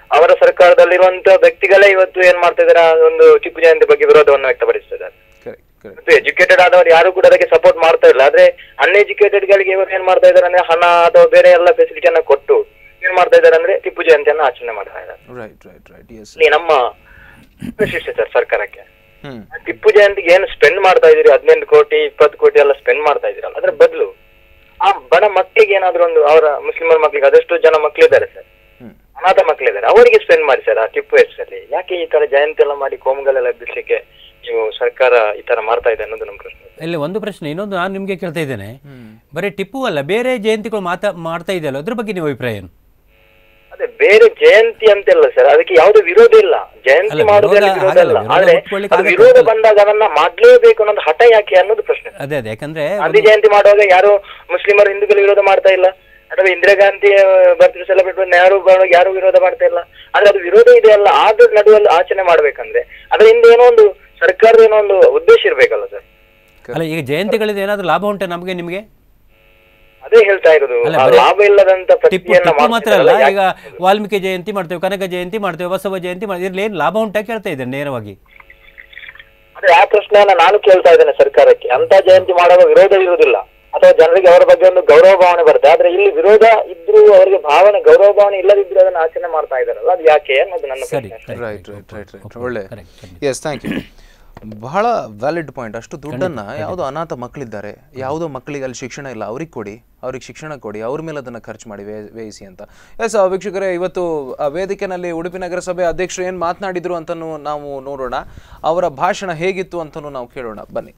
ಅವರ ಸರ್ಕಾರದಲ್ಲಿರುವಂತ ವ್ಯಕ್ತಿಗಳೇ ಇವತ್ತು ಏನ್ ಮಾಡ್ತಾ ಇದಾರೆ ಆ ಒಂದು ಟಿಪ್ಪು ಜಯಂತಿ ಬಗ್ಗೆ ವಿರೋಧವನ್ನು ವ್ಯಕ್ತಪಡಿಸ್ತಿದ್ದಾರೆ ಮತ್ತು ಎಜುಕೇಟೆಡ್ ಆದವರು ಯಾರು ಕೂಡ ಅದಕ್ಕೆ ಸಪೋರ್ಟ್ ಮಾಡ್ತಾ ಇಲ್ಲ ಆದ್ರೆ ಅನ್ಎಜುಕೇಟೆಡ್ ಗಳಿಗೆ ಇವರು ಏನ್ ಮಾಡ್ತಾ ಇದಾರೆ ಅಂದ್ರೆ ಹಣ ಅಥವಾ ಬೇರೆ ಎಲ್ಲ ಫೆಸಿಲಿಟಿಯನ್ನ ಕೊಟ್ಟು ಏನ್ ಮಾಡ್ತಾ ಇದಾರೆ ಅಂದ್ರೆ ಟಿಪ್ಪು ಜಯಂತಿಯನ್ನ ಆಚರಣೆ ಮಾಡ್ತಾ ಇದ್ದಾರೆ ರೈಟ್ ರೈಟ್ ರೈಟ್ ಎಸ್ ಇಲ್ಲಿ ನಮ್ಮ ಪ್ರಶ್ನಿಸಿದೆ ಸರ್ ಸರ್ಕಾರಕ್ಕೆ ಹ್ಮ್ ಟಿಪ್ಪು ಜಯಂತಿಗೆ ಏನು ಸ್ಪೆಂಡ್ ಮಾಡ್ತಾ ಇದೀರಿ ಹದಿನೆಂಟು ಕೋಟಿ ಇಪ್ಪತ್ತು ಕೋಟಿ ಎಲ್ಲ ಸ್ಪೆಂಡ್ ಮಾಡ್ತಾ ಇದೀರಲ್ಲ ಅದ್ರ ಬದಲು ಆ ಬಡ ಮಕ್ಕಳಿಗೆ ಏನಾದ್ರು ಒಂದು ಅವರ ಮುಸ್ಲಿಮರ ಮಕ್ಕಳಿಗೆ ಅದೆಷ್ಟು ಜನ ಮಕ್ಕಳಿದ್ದಾರೆ ಸರ್ ಅನಾಥ ಮಕ್ಕಳಿದ್ದಾರೆ ಅವರಿಗೆ ಸ್ಪೆಂಡ್ ಮಾಡಿ ಸರ್ ಆ ಟಿಪ್ಪು ಹೆಸರಲ್ಲಿ ಯಾಕೆ ಈ ತರ ಜಯಂತಿ ಎಲ್ಲ ಮಾಡಿ ಕೋಮುಗಳೆಲ್ಲ ಎಬ್ಬಿಸ್ಲಿಕ್ಕೆ ನೀವು ಸರ್ಕಾರ ಈ ತರ ಮಾಡ್ತಾ ಇದೆ ಅನ್ನೋದು ನಮ್ಮ ಪ್ರಶ್ನೆ ಇಲ್ಲಿ ಒಂದು ಪ್ರಶ್ನೆ ಇನ್ನೊಂದು ನಾನು ನಿಮಗೆ ಕೇಳ್ತಾ ಇದ್ದೇನೆ ಬರೀ ಟಿಪ್ಪು ಅಲ್ಲ ಬೇರೆ ಜಯಂತಿಗಳು ಮಾತಾ ಮಾಡ್ತಾ ಇದೆಯಲ್ಲ ಅದ್ರ ಬಗ್ಗೆ ನೀವು ಅಭಿಪ್ರಾಯ ಏನು ಅದೇ ಬೇರೆ ಜಯಂತಿ ಅಂತೆಲ್ಲ ಸರ್ ಅದಕ್ಕೆ ಯಾವುದೇ ವಿರೋಧ ಇಲ್ಲ ಜಯಂತಿ ಅಲ್ಲ, ಮಾಡುವುದರಲ್ಲಿ ವಿರೋಧ ವಿರೋಧ ಆಗಲ್ಲ, ಇಲ್ಲ ವಿರೋಧ ಆದ್ರೆ ಒಪ್ಕೊಳ್ಳಿಕ್ಕೆ ಅದು ಆಗತ್ತೆ ವಿರೋಧ ಅಂತಲ್ಲ. ಬಂದಾಗ ಅದನ್ನ ಮಾಡ್ಲೇಬೇಕು ಅನ್ನೋದು ಹಠ ಯಾಕೆ ಅನ್ನೋದು ಪ್ರಶ್ನೆ ಅದೇ ಅದೇ ಯಾಕಂದ್ರೆ ಗಾಂಧಿ ಜಯಂತಿ ಮಾಡುವಾಗ ಯಾರು ಮುಸ್ಲಿಮರು ಹಿಂದೂಗಳು ವಿರೋಧ ಮಾಡ್ತಾ ಇಲ್ಲ ಅಥವಾ ಇಂದಿರಾ ಗಾಂಧಿ ಬರ್ತ್ಡೇ ಸೆಲೆಬ್ರೇಟ್ ನೆಹರು ಬರುವಾಗ ಯಾರು ವಿರೋಧ ಮಾಡ್ತಾ ಇಲ್ಲ ಆದ್ರೆ ಅದು ವಿರೋಧ ಇದೆ ಅಲ್ಲ ಆದ್ರ ನಡುವಲ್ಲಿ ಆಚರಣೆ ಮಾಡ್ಬೇಕಂದ್ರೆ ಅದ್ರ ಹಿಂದೆ ಏನೋ ಒಂದು ಸರ್ಕಾರದ ಏನೋ ಒಂದು ಉದ್ದೇಶ ಇರ್ಬೇಕಲ್ಲ ಸರ್ ಅಲ್ಲ ಈಗ ಜಯಂತಿಗಳಿಂದ ಏನಾದ್ರು ಲಾಭ ಉಂಟಾ ನಮಗೆ ನಿಮಗೆ ಅದೇ ಹೇಳ್ತಾ ಇರೋದು ಅಲ್ಲ, ಆ ಬರೀ ಲಾಭ ಇಲ್ಲದಂತ ಟಿಪ್ಪು ಪ್ರಕ್ರಿಯೆಯನ್ನ ಟಿಪ್ಪು ಮಾತ್ರ ಅಲ್ಲ ಮಾಡ್ತಿರಲ್ಲ, ಈಗ ವಾಲ್ಮೀಕಿ ಜಯಂತಿ ಮಾಡ್ತೇವೆ ಕನಕ ಜಯಂತಿ ಮಾಡ್ತೇವೆ ಬಸವ ಜಯಂತಿ ಮಾಡ್ತೇವೆ ಇದ್ರಲ್ಲಿ ಏನು ಲಾಭ ಉಂಟಾ ಕೇಳ್ತಾ ಇದ್ದೇನೆ ನೇರವಾಗಿ ಅದೇ ಆ ಪ್ರಶ್ನೆಯನ್ನ ನಾನು ಕೇಳ್ತಾ ಇದ್ದೇನೆ ಸರ್ಕಾರಕ್ಕೆ ಅಂತ ಜಯಂತಿ ಮಾಡುವ ವಿರೋಧ ಇರುವುದಿಲ್ಲ ಅಥವಾ ಜನರಿಗೆ ಅವರ ಬಗ್ಗೆ ಒಂದು ಗೌರವ ಭಾವನೆ ಬರುತ್ತೆ ಆದ್ರೆ ಇಲ್ಲಿ ವಿರೋಧ ಇದ್ರೂ ಅವರಿಗೆ ಭಾವನೆ ಗೌರವ ಭಾವನೆ ಇಲ್ಲದಿದ್ರು ಅದನ್ನ ಆಚರಣೆ ಮಾಡ್ತಾ ಇದಾರಲ್ಲ ಅದು ಯಾಕೆ ಅನ್ನೋದು ನನ್ನ ಪ್ರಶ್ನೆ ರೈಟ್ ರೈಟ್ ರೈಟ್ ರೈಟ್ ಒಳ್ಳೆ ಎಸ್ ಥ್ಯಾಂಕ್ ಯು ಬಹಳ ವ್ಯಾಲಿಡ್ ಪಾಯಿಂಟ್ ಅಷ್ಟು ದುಡ್ಡನ್ನ ಯಾವುದೋ ಅನಾಥ ಮಕ್ಕಳಿದ್ದಾರೆ ಯಾವುದೋ ಮಕ್ಕಳಿಗೆ ಅಲ್ಲಿ ಶಿಕ್ಷಣ ಇಲ್ಲ ಅವ್ರಿಗೆ ಕೊಡಿ ಅವ್ರಿಗೆ ಶಿಕ್ಷಣ ಕೊಡಿ ಅವ್ರ ಮೇಲೆ ಅದನ್ನು ಖರ್ಚು ಮಾಡಿ ವೇ- ವ್ಯಯಿಸಿ ಅಂತ ಎಸ್ ವೀಕ್ಷಕರೇ ಇವತ್ತು ಆ ವೇದಿಕೆನಲ್ಲಿ ಉಡುಪಿ ನಗರಸಭೆ ಅಧ್ಯಕ್ಷರು ಏನು ಮಾತನಾಡಿದ್ರು ಅಂತಲೂ ನಾವು ನೋಡೋಣ ಅವರ ಭಾಷಣ ಹೇಗಿತ್ತು ಅಂತಲೂ ನಾವು ಕೇಳೋಣ ಬನ್ನಿ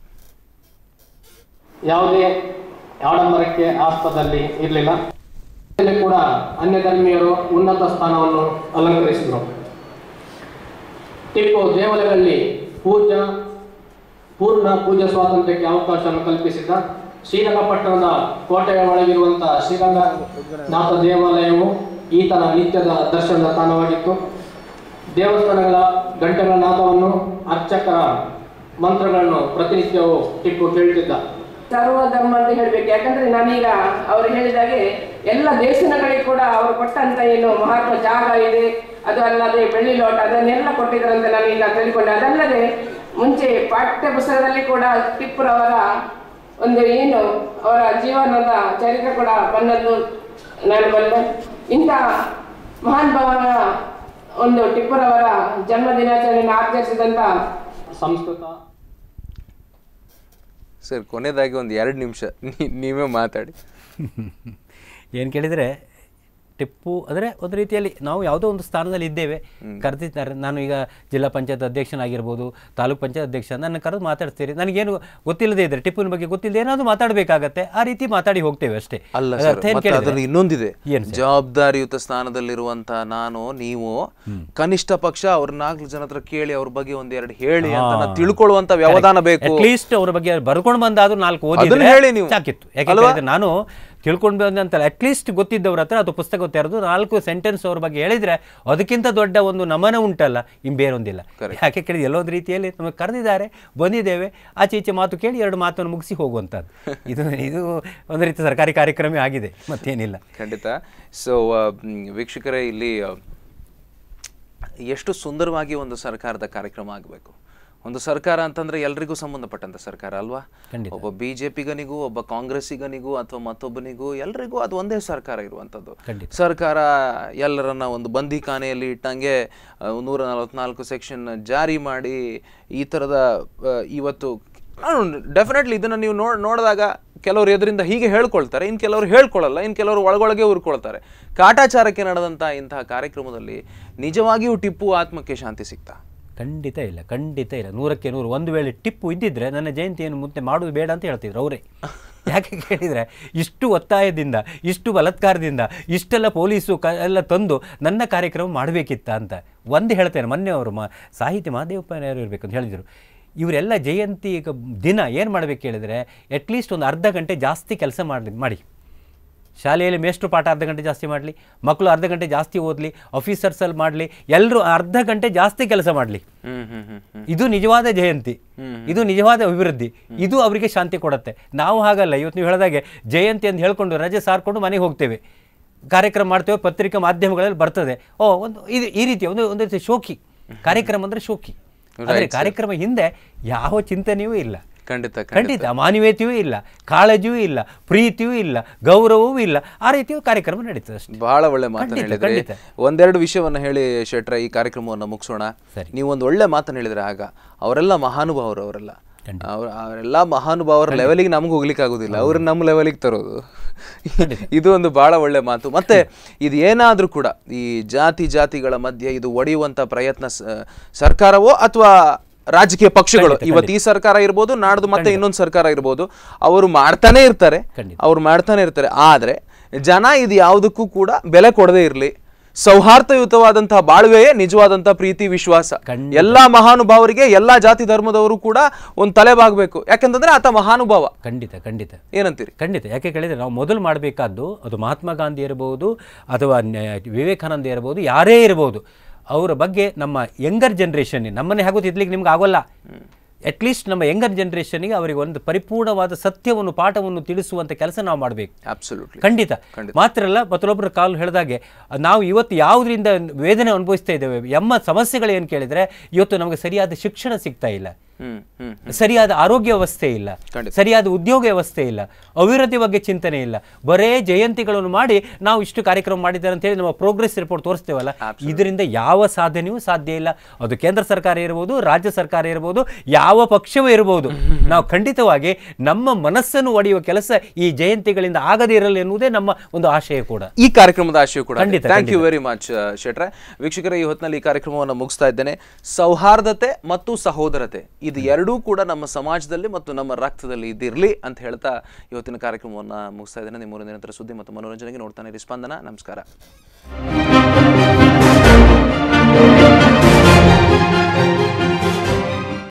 ಯಾವುದೇ ಆಡಂಬರಕ್ಕೆ ಆಸ್ಪದಲ್ಲಿ ಇರಲಿಲ್ಲ ಇಲ್ಲಿ ಕೂಡ ಅನ್ಯ ಧರ್ಮೀಯರು ಉನ್ನತ ಸ್ಥಾನವನ್ನು ಅಲಂಕರಿಸಿದರು ಟಿಪ್ಪು ದೇವಾಲಯಗಳಲ್ಲಿ ಪೂಜಾ ಪೂರ್ಣ ಪೂಜಾ ಸ್ವಾತಂತ್ರ್ಯಕ್ಕೆ ಅವಕಾಶವನ್ನು ಕಲ್ಪಿಸಿದ್ದ ಶ್ರೀರಂಗಪಟ್ಟಣದ ಕೋಟೆಯ ಒಳಗಿರುವಂತಹ ಶ್ರೀರಂಗನಾಥ ದೇವಾಲಯವು ಈತನ ನಿತ್ಯದ ದರ್ಶನದ ತಾಣವಾಗಿತ್ತು ದೇವಸ್ಥಾನಗಳ ಗಂಟೆಗಳ ನಾದವನ್ನು ಅರ್ಚಕರ ಮಂತ್ರಗಳನ್ನು ಪ್ರತಿನಿತ್ಯವೂ ಟಿಪ್ಪು ಕೇಳ್ತಿದ್ದ ಸರ್ವ ಧರ್ಮ ಅಂತ ಹೇಳ್ಬೇಕು ಯಾಕಂದ್ರೆ ನಾನೀಗ ಅವರು ಹೇಳಿದಾಗೆ ಎಲ್ಲ ದೇಶಗಳಿಗೆ ಕೂಡ ಅವರು ಕೊಟ್ಟಂತ ಏನು ಮಹಾತ್ಮ ಜಾಗ ಇದೆ ಅದು ಅಲ್ಲದೆ ಬೆಳ್ಳಿ ಲೋಟ ಅದನ್ನೆಲ್ಲ ಕೊಟ್ಟಿದ್ರಂತ ನಾನೀಗ ತಿಳ್ಕೊಂಡೆ ಅದಲ್ಲದೆ ಮುಂಚೆ ಪಾಠ್ಯ ಪುಸ್ತಕದಲ್ಲಿ ಕೂಡ ಟಿಪ್ಪುರವರ ಒಂದು ಏನು ಅವರ ಜೀವನದ ಚರಿತ್ರೆ ಕೂಡ ಬಂದದ್ದು ನಾನು ಬಲ್ಲೆ ಇಂಥ ಮಹಾನ್ ಭಾವನ ಒಂದು ಟಿಪ್ಪುರವರ ಜನ್ಮ ದಿನಾಚರಣೆಯನ್ನು ಆಚರಿಸಿದಂತ ಸಂಸ್ಕೃತ ಸರ್ ಕೊನೆಯದಾಗಿ ಒಂದು ಎರಡು ನಿಮಿಷ ನೀವೇ ಮಾತಾಡಿ ಏನು ಕೇಳಿದರೆ ಟಿಪ್ಪು ಅಂದರೆ ಒಂದು ರೀತಿಯಲ್ಲಿ ನಾವು ಯಾವುದೋ ಒಂದು ಸ್ಥಾನದಲ್ಲಿ ಇದ್ದೇವೆ ಕರೆದಿದ್ದಾರೆ ನಾನು ಈಗ ಜಿಲ್ಲಾ ಪಂಚಾಯತ್ ಅಧ್ಯಕ್ಷನಾಗಿರ್ಬೋದು ತಾಲೂಕ್ ಪಂಚಾಯತ್ ಅಧ್ಯಕ್ಷ ನನ್ನ ಕರೆದು ಮಾತಾಡ್ತೀರಿ ನನಗೇನು ಗೊತ್ತಿಲ್ಲದೆ ಇದ್ದರೆ ಟಿಪ್ಪುನ ಬಗ್ಗೆ ಗೊತ್ತಿಲ್ಲದೆ ಏನಾದರೂ ಮಾತಾಡಬೇಕಾಗತ್ತೆ ಆ ರೀತಿ ಮಾತಾಡಿ ಹೋಗ್ತೇವೆ ಅಷ್ಟೇ ಅಲ್ಲ ಅದರ ಸರ್ ಅರ್ಥ ಏನು ಮತ್ತೆ ಕೇಳಿದ್ರೆ? ಅದರಲ್ಲಿ ಇನ್ನೊಂದಿದೆ ಏನು ಸರ್? ಜವಾಬ್ದಾರಿಯುತ ಸ್ಥಾನದಲ್ಲಿರುವಂತ ನಾನು ನೀವು ಕನಿಷ್ಠ ಪಕ್ಷ ಅವ್ರ ನಾಲ್ಕು ಜನ ಹತ್ರ ಕೇಳಿ ಅವ್ರ ಬಗ್ಗೆ ಒಂದೆರಡು ಹೇಳಿ ಅಂತ ಹಾ. ನಾವು ತಿಳ್ಕೊಳ್ಳುವಂತ ವ್ಯವಧಾನ ಬೇಕು ಅಟ್ಲೀಸ್ಟ್ ಅವ್ರ ಬಗ್ಗೆ ಬರ್ಕೊಂಡು ಬಂದಾದ್ರೂ ನಾಲ್ಕು ಅದನ್ನ ಓದಿದ್ರೆ ಹೇಳಿ ನೀವು. ಸಾಕಿತ್ತು ಯಾಕೆ ಅಲ್ವಾ? ಹೇಳಿದ್ರೆ ನಾನು ತಿಳ್ಕೊಂಡು ಬಂದಂತಲ್ಲ ಅಟ್ಲೀಸ್ಟ್ ಗೊತ್ತಿದ್ದವ್ರ ಹತ್ರ ಅದು ಪುಸ್ತಕ ತೆರೆದು ನಾಲ್ಕು ಸೆಂಟೆನ್ಸ್ ಅವ್ರ ಬಗ್ಗೆ ಹೇಳಿದ್ರೆ ಅದಕ್ಕಿಂತ ದೊಡ್ಡ ಒಂದು ನಮನ ಉಂಟಲ್ಲ ಇನ್ ಬೇರೊಂದಿಲ್ಲ ಯಾಕೆ ಕೇಳಿದ್ರೆ ಎಲ್ಲೋ ಒಂದು ರೀತಿಯಲ್ಲಿ ನಮಗೆ ಕರೆದಿದ್ದಾರೆ ಬಂದಿದ್ದೇವೆ ಆಚೆ ಈಚೆ ಮಾತು ಕೇಳಿ ಎರಡು ಮಾತನ್ನು ಮುಗಿಸಿ ಹೋಗುವಂಥದ್ದು ಇದು ಇದು ಒಂದು ರೀತಿ ಸರ್ಕಾರಿ ಕಾರ್ಯಕ್ರಮ ಆಗಿದೆ ಮತ್ತೇನಿಲ್ಲ ಖಂಡಿತ ಸೊ ವೀಕ್ಷಕರೇ ಇಲ್ಲಿ ಆ, ಎಷ್ಟು ಸುಂದರವಾಗಿ ಒಂದು ಸರ್ಕಾರದ ಕಾರ್ಯಕ್ರಮ ಆಗಬೇಕು ಒಂದು ಸರ್ಕಾರ ಅಂತಂದ್ರೆ ಎಲ್ರಿಗೂ ಸಂಬಂಧಪಟ್ಟಂತ ಸರ್ಕಾರ ಅಲ್ವಾ ಖಂಡಿತ. ಒಬ್ಬ ಬಿ ಜೆ ಪಿಗನಿಗೂ ಒಬ್ಬ ಕಾಂಗ್ರೆಸ್ಸಿಗನಿಗೂ ಅಥವಾ ಮತ್ತೊಬ್ಬನಿಗೂ ಎಲ್ರಿಗೂ ಅದು ಒಂದೇ ಸರ್ಕಾರ ಇರುವಂಥದ್ದು ಖಂಡಿತ. ಸರ್ಕಾರ ಎಲ್ಲರನ್ನ ಒಂದು ಬಂದಿಖಾನೆಯಲ್ಲಿ ಇಟ್ಟಂಗೆ ಆ, ನೂರ ನಲವತ್ನಾಲ್ಕು ಸೆಕ್ಷನ್ ಜಾರಿ ಮಾಡಿ ಈ ಥರದ ಆ, ಇವತ್ತು ಡೆಫಿನೆಟ್ಲಿ ಇದನ್ನು ನೀವು ನೋಡ್ ನೋಡಿದಾಗ ಕೆಲವರು ಎದುರಿಂದ ಹೀಗೆ ಹೇಳ್ಕೊಳ್ತಾರೆ ಇನ್ನು ಕೆಲವರು ಹೇಳ್ಕೊಳ್ಳಲ್ಲ ಇನ್ನು ಕೆಲವರು ಒಳಗೊಳಗೆ ಉರ್ಕೊಳ್ತಾರೆ ಕಾಟಾಚಾರಕ್ಕೆ ನಡೆದಂಥ ಇಂತಹ ಕಾರ್ಯಕ್ರಮದಲ್ಲಿ ನಿಜವಾಗಿಯೂ ಟಿಪ್ಪು ಆತ್ಮಕ್ಕೆ ಶಾಂತಿ ಸಿಗ್ತಾ ಖಂಡಿತ ಇಲ್ಲ ಖಂಡಿತ ಇಲ್ಲ ನೂರಕ್ಕೆ ನೂರು ಒಂದು ವೇಳೆ ಟಿಪ್ಪು ಇದ್ದಿದ್ರೆ ನನ್ನ ಜಯಂತಿಯನ್ನು ಮುಂದೆ ಮಾಡೋದು ಬೇಡ ಅಂತ ಹೇಳ್ತಿದ್ರು ಅವರೇ ಯಾಕೆ ಕೇಳಿದರೆ ಇಷ್ಟು ಒತ್ತಾಯದಿಂದ ಇಷ್ಟು ಬಲಾತ್ಕಾರದಿಂದ ಇಷ್ಟೆಲ್ಲ ಪೊಲೀಸು ಕ ಎಲ್ಲ ತಂದು ನನ್ನ ಕಾರ್ಯಕ್ರಮ ಮಾಡಬೇಕಿತ್ತ ಅಂತ ಒಂದು ಹೇಳ್ತೇನೆ ಮೊನ್ನೆ ಅವರು ಮಾ ಸಾಹಿತ್ಯ ಮಹಾದೇವಪ್ಪನವರು ಇರಬೇಕು ಅಂತ ಹೇಳಿದರು ಇವರೆಲ್ಲ ಜಯಂತಿ ಕ- ದಿನ ಏನು ಮಾಡಬೇಕು ಕೇಳಿದರೆ ಅಟ್ಲೀಸ್ಟ್ ಒಂದು ಅರ್ಧ ಗಂಟೆ ಜಾಸ್ತಿ ಕೆಲಸ ಮಾಡಲಿ ಮಾಡಿ ಶಾಲೆಯಲ್ಲಿ ಮೇಷ್ಟ್ರು ಪಾಠ ಅರ್ಧ ಗಂಟೆ ಜಾಸ್ತಿ ಮಾಡಲಿ ಮಕ್ಕಳು ಅರ್ಧ ಗಂಟೆ ಜಾಸ್ತಿ ಓದಲಿ ಆಫೀಸರ್ಸಲ್ಲಿ ಮಾಡಲಿ ಎಲ್ಲರೂ ಅರ್ಧ ಗಂಟೆ ಜಾಸ್ತಿ ಕೆಲಸ ಮಾಡಲಿ ಹ್ಮ್ ಹ್ಮ್ ಹ್ಮ್ ಹ್ಮ್ ಇದು ನಿಜವಾದ ಜಯಂತಿ ಇದು ನಿಜವಾದ ಅಭಿವೃದ್ಧಿ ಇದು ಅವರಿಗೆ ಶಾಂತಿ ಕೊಡುತ್ತೆ ನಾವು ಹಾಗಲ್ಲ ಇವತ್ತು ನೀವು ಹೇಳಿದಾಗೆ ಜಯಂತಿ ಅಂತ ಹೇಳ್ಕೊಂಡು ರಜೆ ಸಾರ್ಕೊಂಡು ಮನೆಗೆ ಹೋಗ್ತೇವೆ ಕಾರ್ಯಕ್ರಮ ಮಾಡ್ತೇವೆ ಪತ್ರಿಕಾ ಮಾಧ್ಯಮಗಳಲ್ಲಿ ಬರ್ತದೆ ಓ ಒಂದು ಇದು ಈ ರೀತಿಯ ಒಂದು ಒಂದು ರೀತಿ ಶೋಕಿ ಕಾರ್ಯಕ್ರಮ ಅಂದರೆ ಶೋಕಿ ಆದರೆ Right, sir. ಕಾರ್ಯಕ್ರಮ ಹಿಂದೆ ಯಾವ ಚಿಂತನೆಯೂ ಇಲ್ಲ ಖಂಡಿತ ಖಂಡಿತ ಮಾನವೀಯತೆಯೂ ಇಲ್ಲ ಕಾಳಜಿಯೂ ಇಲ್ಲ ಪ್ರೀತಿಯೂ ಇಲ್ಲ ಗೌರವವೂ ಇಲ್ಲ ಆ ರೀತಿಯ ಕಾರ್ಯಕ್ರಮ ನಡೀತದೆ ಅಷ್ಟೇ ಬಹಳ ಒಳ್ಳೆ ಮಾತನ್ನು ಖಂಡಿತ, ಹೇಳಿದ್ರಿ ಖಂಡಿತ. ಒಂದೆರಡು ವಿಷಯವನ್ನ ಹೇಳಿ ಶೆಟ್ರೆ ಈ ಕಾರ್ಯಕ್ರಮವನ್ನು ಮುಗಿಸೋಣ ನೀವು ಒಂದು ಒಳ್ಳೆ ಮಾತನ್ನು ಹೇಳಿದ್ರೆ ಆಗ ಅವರೆಲ್ಲ ಮಹಾನುಭಾವರು ಅವರೆಲ್ಲ ಅವ್ರ ಅವರೆಲ್ಲ ಮಹಾನುಭಾವರ ಲೆವೆಲಿಗೆ ನಮ್ಗೆ ಹೋಗ್ಲಿಕ್ಕೆ ಆಗುದಿಲ್ಲ ಅವ್ರನ್ನ ನಮ್ಮ ಲೆವೆಲಿಗೆ ತರೋದು ಇದು ಒಂದು ಬಹಳ ಒಳ್ಳೆ ಮಾತು ಮತ್ತೆ ಇದು ಏನಾದ್ರೂ ಕೂಡ ಈ ಜಾತಿ ಜಾತಿಗಳ ಮಧ್ಯೆ ಇದು ಒಡೆಯುವಂತ ಪ್ರಯತ್ನ ಸ- ಸರ್ಕಾರವೋ ಅಥವಾ ರಾಜಕೀಯ ಪಕ್ಷಗಳು ಇವತ್ತು ಈ ಸರ್ಕಾರ ಇರ್ಬೋದು ನಾಡ್ದು ಮತ್ತೆ ಇನ್ನೊಂದು ಸರ್ಕಾರ ಇರ್ಬೋದು ಅವರು ಮಾಡ್ತಾನೆ ಇರ್ತಾರೆ ಅವ್ರು ಮಾಡ್ತಾನೆ ಇರ್ತಾರೆ ಆದ್ರೆ ಜನ ಇದು ಯಾವುದಕ್ಕೂ ಕೂಡ ಬೆಲೆ ಕೊಡದೇ ಇರಲಿ ಸೌಹಾರ್ದಯುತವಾದಂತಹ ಬಾಳ್ವೆಯೇ ನಿಜವಾದಂತಹ ಪ್ರೀತಿ ವಿಶ್ವಾಸ ಎಲ್ಲಾ ಮಹಾನುಭಾವರಿಗೆ ಎಲ್ಲಾ ಜಾತಿ ಧರ್ಮದವರು ಕೂಡ ಒಂದು ತಲೆಬಾಗಬೇಕು ಯಾಕಂತಂದ್ರೆ ಆತ ಮಹಾನುಭಾವ ಖಂಡಿತ ಖಂಡಿತ ಏನಂತೀರಿ ಖಂಡಿತ ಯಾಕೆ ಕೇಳಿದ್ರೆ ನಾವು ಮೊದಲು ಮಾಡಬೇಕಾದ್ದು ಅದು ಮಹಾತ್ಮ ಗಾಂಧಿ ಇರಬಹುದು ಅಥವಾ ನ- ವಿವೇಕಾನಂದ ಇರಬಹುದು ಯಾರೇ ಇರಬಹುದು ಅವರ ಬಗ್ಗೆ ನಮ್ಮ ಯಂಗರ್ ಜನ್ರೇಷನ್ ನಮ್ಮನ್ನೇ ಹಾಗೂ ತಿದ್ಲಿಕ್ಕೆ ನಿಮ್ಗೆ ಆಗೋಲ್ಲ ಅಟ್ಲೀಸ್ಟ್ ನಮ್ಮ ಯಂಗರ್ ಜನ್ರೇಷನ್ಗೆ ಅವರಿಗೆ ಒಂದು ಪರಿಪೂರ್ಣವಾದ ಸತ್ಯವನ್ನು ಪಾಠವನ್ನು ತಿಳಿಸುವಂತ ಕೆಲಸ ನಾವು ಮಾಡಬೇಕು ಅಬ್ಸಲ್ಯೂಟ್ಲಿ ಖಂಡಿತ ಮಾತ್ರ ಅಲ್ಲ ಮತ್ತೊಬ್ಬರ ಕಾಲು ಹೇಳಿದಾಗೆ ನಾವು ಇವತ್ತು ಯಾವುದರಿಂದ ವೇದನೆ ಅನುಭವಿಸ್ತಾ ಇದ್ದೇವೆ ಎಮ್ಮ ಸಮಸ್ಯೆಗಳು ಏನು ಕೇಳಿದ್ರೆ ಇವತ್ತು ನಮಗೆ ಸರಿಯಾದ ಶಿಕ್ಷಣ ಸಿಗ್ತಾ ಇಲ್ಲ ಹ್ಮ್ ಹ್ಮ್ ಸರಿಯಾದ ಆರೋಗ್ಯ ವ್ಯವಸ್ಥೆ ಇಲ್ಲ ಸರಿಯಾದ ಉದ್ಯೋಗ ವ್ಯವಸ್ಥೆ ಇಲ್ಲ ಅಭಿವೃದ್ಧಿ ಬಗ್ಗೆ ಚಿಂತನೆ ಇಲ್ಲ ಬರೇ ಜಯಂತಿಗಳನ್ನು ಮಾಡಿ ನಾವು ಇಷ್ಟು ಕಾರ್ಯಕ್ರಮ ಮಾಡಿದ್ದಾರೆ ಅಂತ ಹೇಳಿ ನಮ್ಮ ಪ್ರೋಗ್ರೆಸ್ ರಿಪೋರ್ಟ್ ತೋರಿಸ್ತೇವಲ್ಲ ಇದರಿಂದ ಯಾವ ಸಾಧನೆಯೂ ಸಾಧ್ಯ ಇಲ್ಲ ಅದು ಕೇಂದ್ರ ಸರ್ಕಾರ ಇರ್ಬೋದು ರಾಜ್ಯ ಸರ್ಕಾರ ಇರ್ಬೋದು ಯಾವ ಪಕ್ಷವೇ ಇರಬಹುದು ನಾವು ಖಂಡಿತವಾಗಿ ನಮ್ಮ ಮನಸ್ಸನ್ನು ಒಡೆಯುವ ಕೆಲಸ ಈ ಜಯಂತಿಗಳಿಂದ ಆಗದೇ ಇರಲಿ ಎನ್ನುವುದೇ ನಮ್ಮ ಒಂದು ಆಶಯ ಕೂಡ ಈ ಕಾರ್ಯಕ್ರಮದ ಆಶಯ ಕೂಡ ಖಂಡಿತ, ಥ್ಯಾಂಕ್ ಯು ಖಂಡಿತ. ವೆರಿ ಮಚ್ ಶೆಟ್ರೆ ವೀಕ್ಷಕರ ಈ ಹೊತ್ತಿನಲ್ಲಿ ಈ ಕಾರ್ಯಕ್ರಮವನ್ನು ಮುಗಿಸ್ತಾ ಇದ್ದೇನೆ ಸೌಹಾರ್ದತೆ ಮತ್ತು ಸಹೋದರತೆ ಇದು ಎರಡೂ ಕೂಡ ನಮ್ಮ ಸಮಾಜದಲ್ಲಿ ಮತ್ತು ನಮ್ಮ ರಕ್ತದಲ್ಲಿ ಇದಿರಲಿ ಅಂತ ಹೇಳ್ತಾ ಇವತ್ತಿನ ಕಾರ್ಯಕ್ರಮವನ್ನು ಮುಗಿಸ್ತಾ ಇದ್ದೇನೆ ನಿಮ್ಮ ನಿರಂತರ ಸುದ್ದಿ ಮತ್ತು ಮನೋರಂಜನೆಗೆ ನೋಡ್ತಾನೆ ಸ್ಪಂದನ ನಮಸ್ಕಾರ